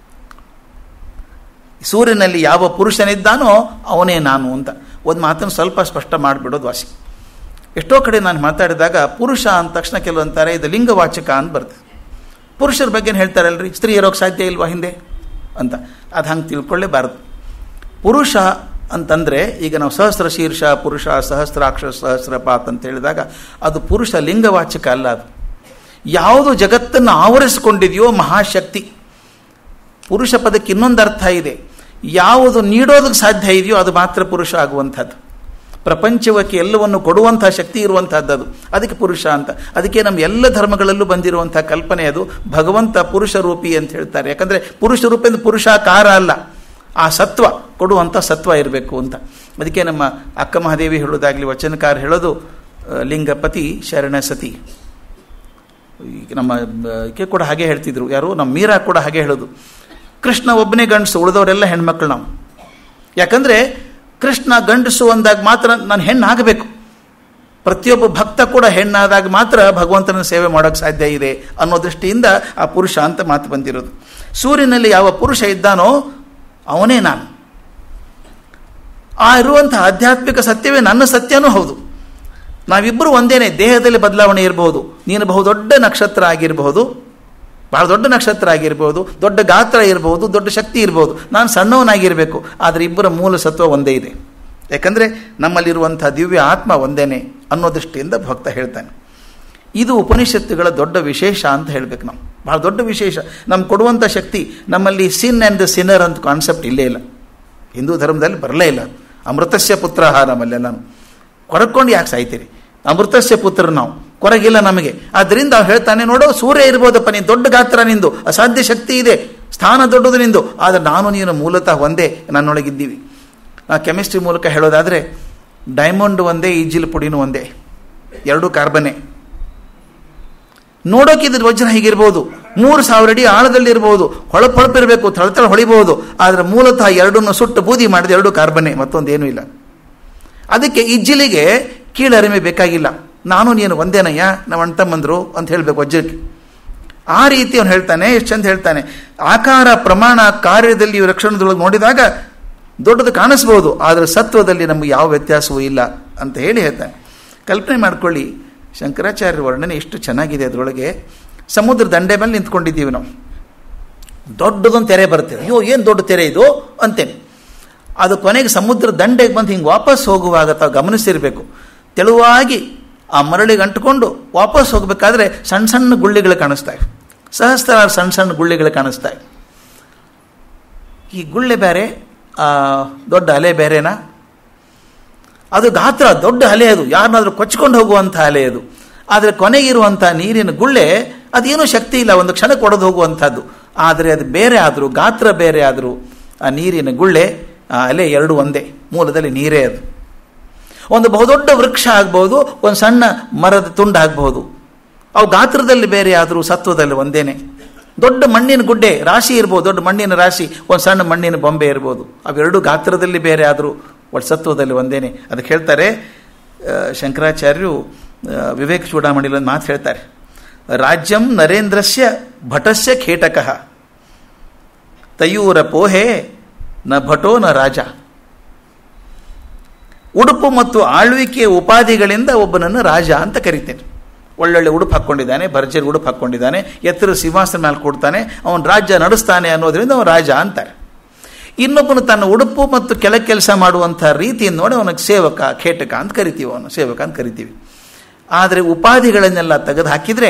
ಸೂರ್ಯನಲ್ಲಿ ಯಾವ ಪುರುಷನಿದ್ದಾನೋ ಅವನೇ ನಾನು ಅಂತ ಒಂದು ಮಾತನ್ನು ಸ್ವಲ್ಪ ಸ್ಪಷ್ಟ ಮಾಡಿಬಿಡೋದು ವಾಸಿ ಎಷ್ಟೋ ಕಡೆ ನಾನು ಮಾತಾಡಿದಾಗ ಪುರುಷ ಅಂದ ತಕ್ಷಣ ಕೆಲವು ಅಂತಾರೆ ಇದು ಲಿಂಗವಾಚಕ ಅಂತ ಬರ್ತದೆ ಪುರುಷರ ಬಗ್ಗೆ ಹೇಳ್ತಾರಲ್ರಿ ಸ್ತ್ರೀ ಇರೋಕ್ಕೆ ಸಾಧ್ಯ ಇಲ್ವಾ ಹಿಂದೆ ಅಂತ ಅದು ಹಂಗೆ ತಿಳ್ಕೊಳ್ಳೇಬಾರದು ಪುರುಷ ಅಂತಂದರೆ ಈಗ ನಾವು ಸಹಸ್ರ ಶೀರ್ಷ ಪುರುಷ ಸಹಸ್ರಾಕ್ಷರ ಸಹಸ್ರಪಾತ್ ಅಂತ ಹೇಳಿದಾಗ ಅದು ಪುರುಷ ಲಿಂಗವಾಚಕ ಅಲ್ಲ ಅದು ಯಾವುದು ಜಗತ್ತನ್ನು ಆವರಿಸಿಕೊಂಡಿದೆಯೋ ಮಹಾಶಕ್ತಿ ಪುರುಷ ಪದಕ್ಕೆ ಇನ್ನೊಂದು ಅರ್ಥ ಇದೆ ಯಾವುದು ನೀಡೋದಕ್ಕೆ ಸಾಧ್ಯ ಇದೆಯೋ ಅದು ಮಾತ್ರ ಪುರುಷ ಆಗುವಂಥದ್ದು ಪ್ರಪಂಚವಕ್ಕೆ ಎಲ್ಲವನ್ನು ಕೊಡುವಂಥ ಶಕ್ತಿ ಇರುವಂಥದ್ದು ಅದು ಅದಕ್ಕೆ ಪುರುಷ ಅಂತ ಅದಕ್ಕೆ ನಮ್ಮ ಎಲ್ಲ ಧರ್ಮಗಳಲ್ಲೂ ಬಂದಿರುವಂಥ ಕಲ್ಪನೆ ಅದು ಭಗವಂತ ಪುರುಷ ರೂಪಿ ಅಂತ ಹೇಳ್ತಾರೆ ಯಾಕಂದರೆ ಪುರುಷ ರೂಪಿ ಅಂದರೆ ಪುರುಷಾಕಾರ ಅಲ್ಲ ಆ ಸತ್ವ ಕೊಡುವಂಥ ಸತ್ವ ಇರಬೇಕು ಅಂತ ಅದಕ್ಕೆ ನಮ್ಮ ಅಕ್ಕ ಮಹಾದೇವಿ ಹೇಳೋದಾಗಲಿ ವಚನಕಾರ ಹೇಳೋದು ಲಿಂಗಪತಿ ಶರಣ ಸತಿ ಈಗ ನಮ್ಮ ಕೆ ಕೂಡ ಹಾಗೆ ಹೇಳ್ತಿದ್ರು ಯಾರು ನಮ್ಮ ಮೀರಾ ಕೂಡ ಹಾಗೆ ಹೇಳೋದು ಕೃಷ್ಣ ಒಬ್ಬನೇ ಗಂಡಸು ಉಳಿದವರೆಲ್ಲ ಹೆಣ್ಮಕ್ಳು ನಾವು ಯಾಕಂದರೆ ಕೃಷ್ಣ ಗಂಡಸು ಅಂದಾಗ ಮಾತ್ರ ನಾನು ಹೆಣ್ಣು ಆಗಬೇಕು ಪ್ರತಿಯೊಬ್ಬ ಭಕ್ತ ಕೂಡ ಹೆಣ್ಣಾದಾಗ ಮಾತ್ರ ಭಗವಂತನ ಸೇವೆ ಮಾಡೋಕ್ಕೆ ಸಾಧ್ಯ ಇದೆ ಅನ್ನೋ ದೃಷ್ಟಿಯಿಂದ ಆ ಪುರುಷ ಅಂತ ಮಾತು ಬಂದಿರೋದು ಸೂರ್ಯನಲ್ಲಿ ಯಾವ ಪುರುಷ ಇದ್ದಾನೋ ಅವನೇ ನಾನು ಆ ಇರುವಂತಹ ಆಧ್ಯಾತ್ಮಿಕ ಸತ್ಯವೇ ನನ್ನ ಸತ್ಯನೂ ಹೌದು ನಾವಿಬ್ಬರು ಒಂದೇನೆ ದೇಹದಲ್ಲಿ ಬದಲಾವಣೆ ಇರಬಹುದು ನೀನು ಬಹುದೊಡ್ಡ ನಕ್ಷತ್ರ ಆಗಿರಬಹುದು ಬಹಳ ದೊಡ್ಡ ನಕ್ಷತ್ರ ಆಗಿರ್ಬೋದು ದೊಡ್ಡ ಗಾತ್ರ ಇರಬಹುದು ದೊಡ್ಡ ಶಕ್ತಿ ಇರಬಹುದು ನಾನು ಸಣ್ಣವನಾಗಿರಬೇಕು ಆದರೆ ಇಬ್ಬರ ಮೂಲ ಸತ್ವ ಒಂದೇ ಇದೆ ಯಾಕಂದರೆ ನಮ್ಮಲ್ಲಿರುವಂಥ ದಿವ್ಯ ಆತ್ಮ ಒಂದೇನೆ ಅನ್ನೋ ದೃಷ್ಟಿಯಿಂದ ಭಕ್ತ ಹೇಳ್ತಾನೆ ಇದು ಉಪನಿಷತ್ತುಗಳ ದೊಡ್ಡ ವಿಶೇಷ ಅಂತ ಹೇಳ್ಬೇಕು ನಾವು ಭಾಳ ದೊಡ್ಡ ವಿಶೇಷ ನಮ್ಗೆ ಕೊಡುವಂಥ ಶಕ್ತಿ ನಮ್ಮಲ್ಲಿ ಸಿನ್ ಆ್ಯಂಡ್ ದ ಸಿನ್ನರ್ ಅಂತ ಕಾನ್ಸೆಪ್ಟ್ ಇಲ್ಲೇ ಇಲ್ಲ ಹಿಂದೂ ಧರ್ಮದಲ್ಲಿ ಬರಲೇ ಇಲ್ಲ ಅಮೃತಸ್ಯ ಪುತ್ರಹ ನಮ್ಮಲ್ಲೆಲ್ಲನೂ ಕೊರಕೊಂಡು ಯಾಕೆ ಸಾಯ್ತೀರಿ ಅಮೃತಸ್ಯ ಪುತ್ರ ನಾವು ಕೊರಗಿಲ್ಲ ನಮಗೆ ಆದ್ದರಿಂದ ಅವ್ನು ಹೇಳ್ತಾನೆ ನೋಡೋ ಸೂರ್ಯ ಇರ್ಬೋದಪ್ಪ ನೀನು ದೊಡ್ಡ ಗಾತ್ರ ನಿಂದು ಅಸಾಧ್ಯ ಶಕ್ತಿ ಇದೆ ಸ್ಥಾನ ದೊಡ್ಡದು ನಿಂದು ಆದರೆ ನಾನು ನೀನು ಮೂಲತಃ ಒಂದೇ ನನ್ನೊಳಗಿದ್ದೀವಿ ನಾ ಕೆಮಿಸ್ಟ್ರಿ ಮೂಲಕ ಹೇಳೋದಾದರೆ ಡೈಮಂಡ್ ಒಂದೇ ಈಜಿಲ್ ಪುಡಿನೂ ಒಂದೇ ಎರಡೂ ಕಾರ್ಬನ್ನೇ ನೋಡೋಕ್ಕಿದ್ರೆ ವಜ್ರ ಹೀಗಿರ್ಬೋದು ಮೂರು ಸಾವಿರ ಅಡಿ ಆಳದಲ್ಲಿ ಇರಬಹುದು ಹೊಳಪು ಹೊಳಪಿರಬೇಕು ತಳತಳ ಹೊಳಿಬಹುದು ಆದರೆ ಮೂಲತಃ ಎರಡನ್ನು ಸುಟ್ಟು ಬೂದಿ ಮಾಡಿದ ಎರಡು ಕಾರ್ಬನ್ನೇ ಮತ್ತೊಂದೇನೂ ಇಲ್ಲ ಅದಕ್ಕೆ ಇಜ್ಜಿಲಿಗೆ ಕೀಳರಿಮೆ ಬೇಕಾಗಿಲ್ಲ ನಾನು ನೀನು ಒಂದೇನಯ್ಯ ನಮ್ಮ ಅಣ್ಣ ತಮ್ಮಂದರು ಅಂತ ಹೇಳಬೇಕು ವಜ್ರಕ್ಕೆ ಆ ರೀತಿ ಅವನು ಹೇಳ್ತಾನೆ ಎಷ್ಟು ಚಂದ ಹೇಳ್ತಾನೆ ಆಕಾರ ಪ್ರಮಾಣ ಕಾರ್ಯದಲ್ಲಿ ರಕ್ಷಣದೊಳಗೆ ನೋಡಿದಾಗ ದೊಡ್ಡದು ಕಾಣಿಸ್ಬೋದು ಆದರೆ ಸತ್ವದಲ್ಲಿ ನಮಗೆ ಯಾವ ವ್ಯತ್ಯಾಸವೂ ಇಲ್ಲ ಅಂತ ಹೇಳಿ ಹೇಳ್ತಾನೆ ಕಲ್ಪನೆ ಮಾಡ್ಕೊಳ್ಳಿ ಶಂಕರಾಚಾರ್ಯ ವರ್ಣನೆ ಎಷ್ಟು ಚೆನ್ನಾಗಿದೆ ಅದರೊಳಗೆ ಸಮುದ್ರ ದಂಡೆ ಮೇಲೆ ನಿಂತ್ಕೊಂಡಿದ್ದೀವಿ ನಾವು ದೊಡ್ಡದೊಂದು ತೆರೆ ಬರುತ್ತೆ ಅಯ್ಯೋ ಏನು ದೊಡ್ಡ ತೆರೆ ಇದು ಅಂತೇನೆ ಅದು ಕೊನೆಗೆ ಸಮುದ್ರ ದಂಡೆಗೆ ಬಂದು ಹಿಂಗೆ ವಾಪಸ್ ಹೋಗುವಾಗ ತಾವು ಗಮನಿಸಿರಬೇಕು ತೆಳುವಾಗಿ ಆ ಮರಳಿಗೆ ಅಂಟ್ಕೊಂಡು ವಾಪಸ್ ಹೋಗಬೇಕಾದ್ರೆ ಸಣ್ಣ ಸಣ್ಣ ಗುಳ್ಳಿಗಳು ಕಾಣಿಸ್ತವೆ ಸಹಸ್ರಾರು ಸಣ್ಣ ಸಣ್ಣ ಗುಳ್ಳಿಗಳು ಕಾಣಿಸ್ತವೆ ಈ ಗುಳ್ಳೆ ಬೇರೆ ಆ ದೊಡ್ಡ ಅಲೆ ಬೇರೆನಾ ಅದು ಗಾತ್ರ ದೊಡ್ಡ ಅಲೆ ಅದು ಯಾರನ್ನಾದ್ರೂ ಕೊಚ್ಕೊಂಡು ಹೋಗುವಂಥ ಅಲೆ ಅದು ಆದರೆ ಕೊನೆಗಿರುವಂಥ ನೀರಿನ ಗುಳ್ಳೆ ಅದೇನೂ ಶಕ್ತಿ ಇಲ್ಲ ಒಂದು ಕ್ಷಣಕ್ಕೆ ಒಡೆದು ಹೋಗುವಂಥದ್ದು ಆದರೆ ಅದು ಬೇರೆ ಆದರೂ ಗಾತ್ರ ಬೇರೆ ಆದರೂ ಆ ನೀರಿನ ಗುಳ್ಳೆ ಆ ಅಲೆ ಎರಡು ಒಂದೇ ಮೂಲದಲ್ಲಿ ನೀರೇ ಅದು ಒಂದು ಬಹುದೊಡ್ಡ ವೃಕ್ಷ ಆಗ್ಬೋದು ಒಂದು ಸಣ್ಣ ಮರದ ತುಂಡು ಆಗ್ಬೋದು ಅವು ಗಾತ್ರದಲ್ಲಿ ಬೇರೆ ಆದರೂ ಸತ್ವದಲ್ಲಿ ಒಂದೇನೆ ದೊಡ್ಡ ಮಣ್ಣಿನ ಗುಡ್ಡೆ ರಾಶಿ ಇರ್ಬೋದು ದೊಡ್ಡ ಮಣ್ಣಿನ ರಾಶಿ ಒಂದು ಸಣ್ಣ ಮಣ್ಣಿನ ಬೊಂಬೆ ಇರ್ಬೋದು ಅವೆರಡು ಗಾತ್ರದಲ್ಲಿ ಬೇರೆ ಆದರೂ ಒಟ್ಟು ಸತ್ವದಲ್ಲಿ ಒಂದೇನೆ ಅದಕ್ಕೆ ಹೇಳ್ತಾರೆ ಶಂಕರಾಚಾರ್ಯರು ವಿವೇಕ ಚೂಡಾಮಣಿಲಿ ಒಂದು ಮಾತು ಹೇಳ್ತಾರೆ ರಾಜ್ಯಂ ನರೇಂದ್ರಸ್ಯ ಭಟಸ್ಯ ಖೇಟಕಃ ತಯೂರ ಪೋಹೆ ನ ಭಟೋ ನ ರಾಜ ಉಡುಪು ಮತ್ತು ಆಳ್ವಿಕೆಯ ಉಪಾಧಿಗಳಿಂದ ಒಬ್ಬನನ್ನು ರಾಜ ಅಂತ ಕರಿತೇನೆ ಒಳ್ಳೊಳ್ಳೆ ಉಡುಪು ಹಾಕ್ಕೊಂಡಿದ್ದಾನೆ ಭರ್ಜರಿ ಉಡುಪು ಹಾಕ್ಕೊಂಡಿದ್ದಾನೆ ಎತ್ತರ ಸಿಂಹಾಸನ ಮೇಲೆ ಕೊಡ್ತಾನೆ ಅವನು ರಾಜ್ಯ ನಡೆಸ್ತಾನೆ ಅನ್ನೋದ್ರಿಂದ ಅವನು ರಾಜ ಅಂತಾರೆ ಇನ್ನೊಬ್ಬನು ತನ್ನ ಉಡುಪು ಮತ್ತು ಕೆಲ ಕೆಲಸ ಮಾಡುವಂಥ ರೀತಿಯನ್ನು ನೋಡಿ ಅವನಿಗೆ ಸೇವಕ ಖೇಟಕ ಅಂತ ಕರಿತೀವಿ ಅವನು ಸೇವಕ ಅಂತ ಕರಿತೀವಿ ಆದರೆ ಉಪಾಧಿಗಳನ್ನೆಲ್ಲ ತೆಗೆದು ಹಾಕಿದರೆ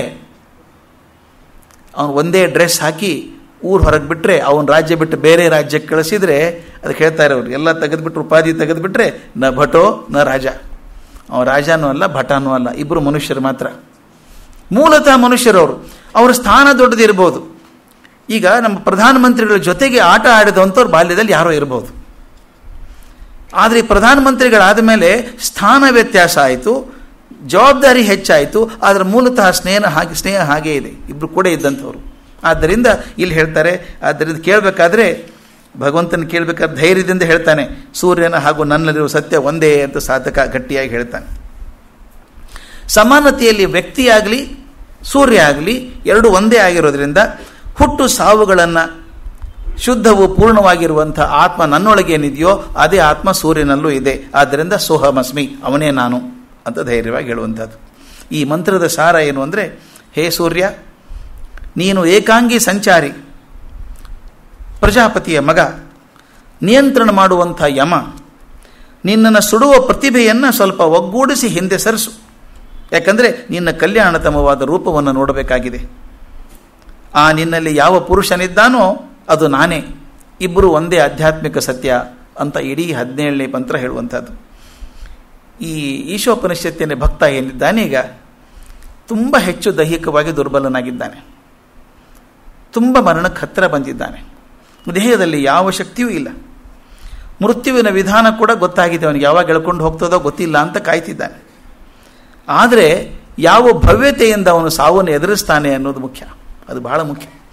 ಅವನು ಒಂದೇ ಡ್ರೆಸ್ ಹಾಕಿ ಊರು ಹೊರಗೆ ಬಿಟ್ಟರೆ ಅವನ ರಾಜ್ಯ ಬಿಟ್ಟು ಬೇರೆ ರಾಜ್ಯಕ್ಕೆ ಕಳಿಸಿದರೆ ಅದಕ್ಕೆ ಹೇಳ್ತಾರೆ ಅವ್ರು ಎಲ್ಲ ತೆಗೆದುಬಿಟ್ರೆ ಉಪಾಧಿ ತೆಗೆದುಬಿಟ್ರೆ ನ ಭಟೋ ನ ರಾಜ ಅವನು ರಾಜನೂ ಅಲ್ಲ ಭಟನೂ ಅಲ್ಲ ಇಬ್ಬರು ಮನುಷ್ಯರು ಮಾತ್ರ ಮೂಲತಃ ಮನುಷ್ಯರವರು ಅವರ ಸ್ಥಾನ ದೊಡ್ಡದಿರ್ಬೋದು ಈಗ ನಮ್ಮ ಪ್ರಧಾನಮಂತ್ರಿಗಳ ಜೊತೆಗೆ ಆಟ ಆಡಿದಂಥವ್ರು ಬಾಲ್ಯದಲ್ಲಿ ಯಾರೋ ಇರ್ಬೋದು ಆದರೆ ಈ ಪ್ರಧಾನಮಂತ್ರಿಗಳಾದ ಮೇಲೆ ಸ್ಥಾನ ವ್ಯತ್ಯಾಸ ಆಯಿತು ಜವಾಬ್ದಾರಿ ಹೆಚ್ಚಾಯಿತು ಆದರೆ ಮೂಲತಃ ಸ್ನೇಹ ಹಾಗೆ ಸ್ನೇಹ ಹಾಗೇ ಇದೆ ಇಬ್ಬರು ಕೂಡ ಇದ್ದಂಥವ್ರು ಆದ್ದರಿಂದ ಇಲ್ಲಿ ಹೇಳ್ತಾರೆ ಆದ್ದರಿಂದ ಕೇಳಬೇಕಾದ್ರೆ ಭಗವಂತನ ಕೇಳಬೇಕಾದ್ರೆ ಧೈರ್ಯದಿಂದ ಹೇಳ್ತಾನೆ ಸೂರ್ಯನ ಹಾಗೂ ನನ್ನಲ್ಲಿರುವ ಸತ್ಯ ಒಂದೇ ಅಂತ ಸಾಧಕ ಗಟ್ಟಿಯಾಗಿ ಹೇಳ್ತಾನೆ ಸಮಾನತೆಯಲ್ಲಿ ವ್ಯಕ್ತಿಯಾಗಲಿ ಸೂರ್ಯ ಆಗಲಿ ಎರಡು ಒಂದೇ ಆಗಿರೋದ್ರಿಂದ ಹುಟ್ಟು ಸಾವುಗಳನ್ನು ಶುದ್ಧವು ಪೂರ್ಣವಾಗಿರುವಂಥ ಆತ್ಮ ನನ್ನೊಳಗೇನಿದೆಯೋ ಅದೇ ಆತ್ಮ ಸೂರ್ಯನಲ್ಲೂ ಇದೆ ಆದ್ದರಿಂದ ಸೋಹಮಸ್ಮಿ ಅವನೇ ನಾನು ಅಂತ ಧೈರ್ಯವಾಗಿ ಹೇಳುವಂಥದ್ದು ಈ ಮಂತ್ರದ ಸಾರ ಏನು ಅಂದರೆ ಹೇ ಸೂರ್ಯ ನೀನು ಏಕಾಂಗಿ ಸಂಚಾರಿ ಪ್ರಜಾಪತಿಯ ಮಗ ನಿಯಂತ್ರಣ ಮಾಡುವಂಥ ಯಮ ನಿನ್ನನ್ನು ಸುಡುವ ಪ್ರತಿಭೆಯನ್ನು ಸ್ವಲ್ಪ ಒಗ್ಗೂಡಿಸಿ ಹಿಂದೆ ಸರಿಸು ಯಾಕಂದರೆ ನಿನ್ನ ಕಲ್ಯಾಣತಮವಾದ ರೂಪವನ್ನು ನೋಡಬೇಕಾಗಿದೆ ಆ ನಿನ್ನಲ್ಲಿ ಯಾವ ಪುರುಷನಿದ್ದಾನೋ ಅದು ನಾನೇ ಇಬ್ಬರು ಒಂದೇ ಆಧ್ಯಾತ್ಮಿಕ ಸತ್ಯ ಅಂತ ಇಡೀ ಹದಿನೇಳನೇ ಮಂತ್ರ ಹೇಳುವಂಥದ್ದು ಈ ಈಶೋಪನಿಷತ್ತಿನ ಭಕ್ತ ಏನಿದ್ದಾನೆ ಈಗ ತುಂಬ ಹೆಚ್ಚು ದೈಹಿಕವಾಗಿ ದುರ್ಬಲನಾಗಿದ್ದಾನೆ ತುಂಬ ಮರಣಕ್ಕೆ ಹತ್ತಿರ ಬಂದಿದ್ದಾನೆ ದೇಹದಲ್ಲಿ ಯಾವ ಶಕ್ತಿಯೂ ಇಲ್ಲ ಮೃತ್ಯುವಿನ ವಿಧಾನ ಕೂಡ ಗೊತ್ತಾಗಿದೆ ಅವನಿಗೆ ಯಾವಾಗ ಎಳ್ಕೊಂಡು ಹೋಗ್ತದೋ ಗೊತ್ತಿಲ್ಲ ಅಂತ ಕಾಯ್ತಿದ್ದಾನೆ ಆದರೆ ಯಾವ ಭವ್ಯತೆಯಿಂದ ಅವನು ಸಾವನ್ನು ಎದುರಿಸ್ತಾನೆ ಅನ್ನೋದು ಮುಖ್ಯ ಅದು ಬಹಳ ಮುಖ್ಯ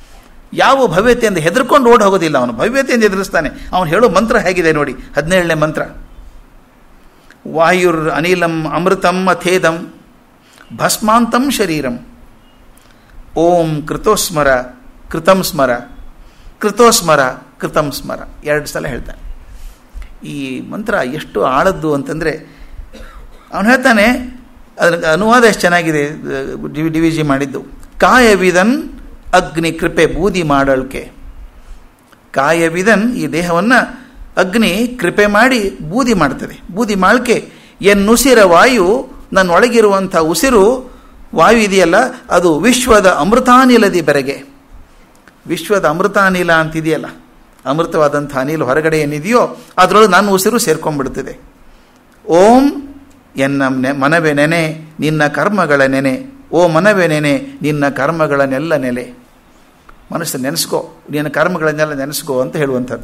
ಯಾವ ಭವ್ಯತೆಯಿಂದ ಹೆದರ್ಕೊಂಡು ಓಡ್ ಹೋಗೋದಿಲ್ಲ ಅವನು ಭವ್ಯತೆಯಿಂದ ಎದುರಿಸ್ತಾನೆ ಅವನು ಹೇಳೋ ಮಂತ್ರ ಹೇಗಿದೆ ನೋಡಿ ಹದಿನೇಳನೇ ಮಂತ್ರ ವಾಯುರ್ ಅನಿಲಂ ಅಮೃತಂ ಅಥೇದಂ ಭಸ್ಮಾಂತಂ ಶರೀರಂ ಓಂ ಕೃತೋಸ್ಮರ ಕೃತಂ ಸ್ಮರ ಕೃತೋಸ್ಮರ ಕೃತಂ ಸ್ಮರ ಎರಡು ಸಲ ಹೇಳ್ತಾನೆ ಈ ಮಂತ್ರ ಎಷ್ಟು ಆಳದ್ದು ಅಂತಂದರೆ ಅವನು ಹೇಳ್ತಾನೆ ಅದರ ಅನುವಾದ ಎಷ್ಟು ಚೆನ್ನಾಗಿದೆ ಡಿ ಡಿ ವಿ ಜಿ ಮಾಡಿದ್ದು ಕಾಯವಿದನ್ ಅಗ್ನಿ ಕೃಪೆ ಬೂದಿ ಮಾಡಳ್ಕೆ ಕಾಯವಿದನ್ ಈ ದೇಹವನ್ನು ಅಗ್ನಿ ಕೃಪೆ ಮಾಡಿ ಬೂದಿ ಮಾಡ್ತದೆ ಬೂದಿ ಮಾಳ್ಕೆ ಎನ್ನುಸಿರ ವಾಯು ನನ್ನ ಒಳಗಿರುವಂಥ ಉಸಿರು ವಾಯು ಇದೆಯಲ್ಲ ಅದು ವಿಶ್ವದ ಅಮೃತಾನಿಲದಿ ಬೆರಗೆ ವಿಶ್ವದ ಅಮೃತಾನಿಲ ಅಂತಿದೆಯಲ್ಲ ಅಮೃತವಾದಂಥ ಅನಿಲ ಹೊರಗಡೆ ಏನಿದೆಯೋ ಅದರೊಳಗೆ ನನ್ನ ಉಸಿರು ಸೇರ್ಕೊಂಡ್ಬಿಡ್ತದೆ ಓಂ ಎನ್ನ ನೆ ಮನವೇ ನೆನೆ ನಿನ್ನ ಕರ್ಮಗಳ ನೆನೆ ಓ ಮನವೇ ನೆನೆ ನಿನ್ನ ಕರ್ಮಗಳನ್ನೆಲ್ಲ ನೆಲೆ ಮನಸ್ಸು ನೆನೆಸ್ಕೋ ನಿನ್ನ ಕರ್ಮಗಳನ್ನೆಲ್ಲ ನೆನೆಸ್ಕೋ ಅಂತ ಹೇಳುವಂಥದ್ದು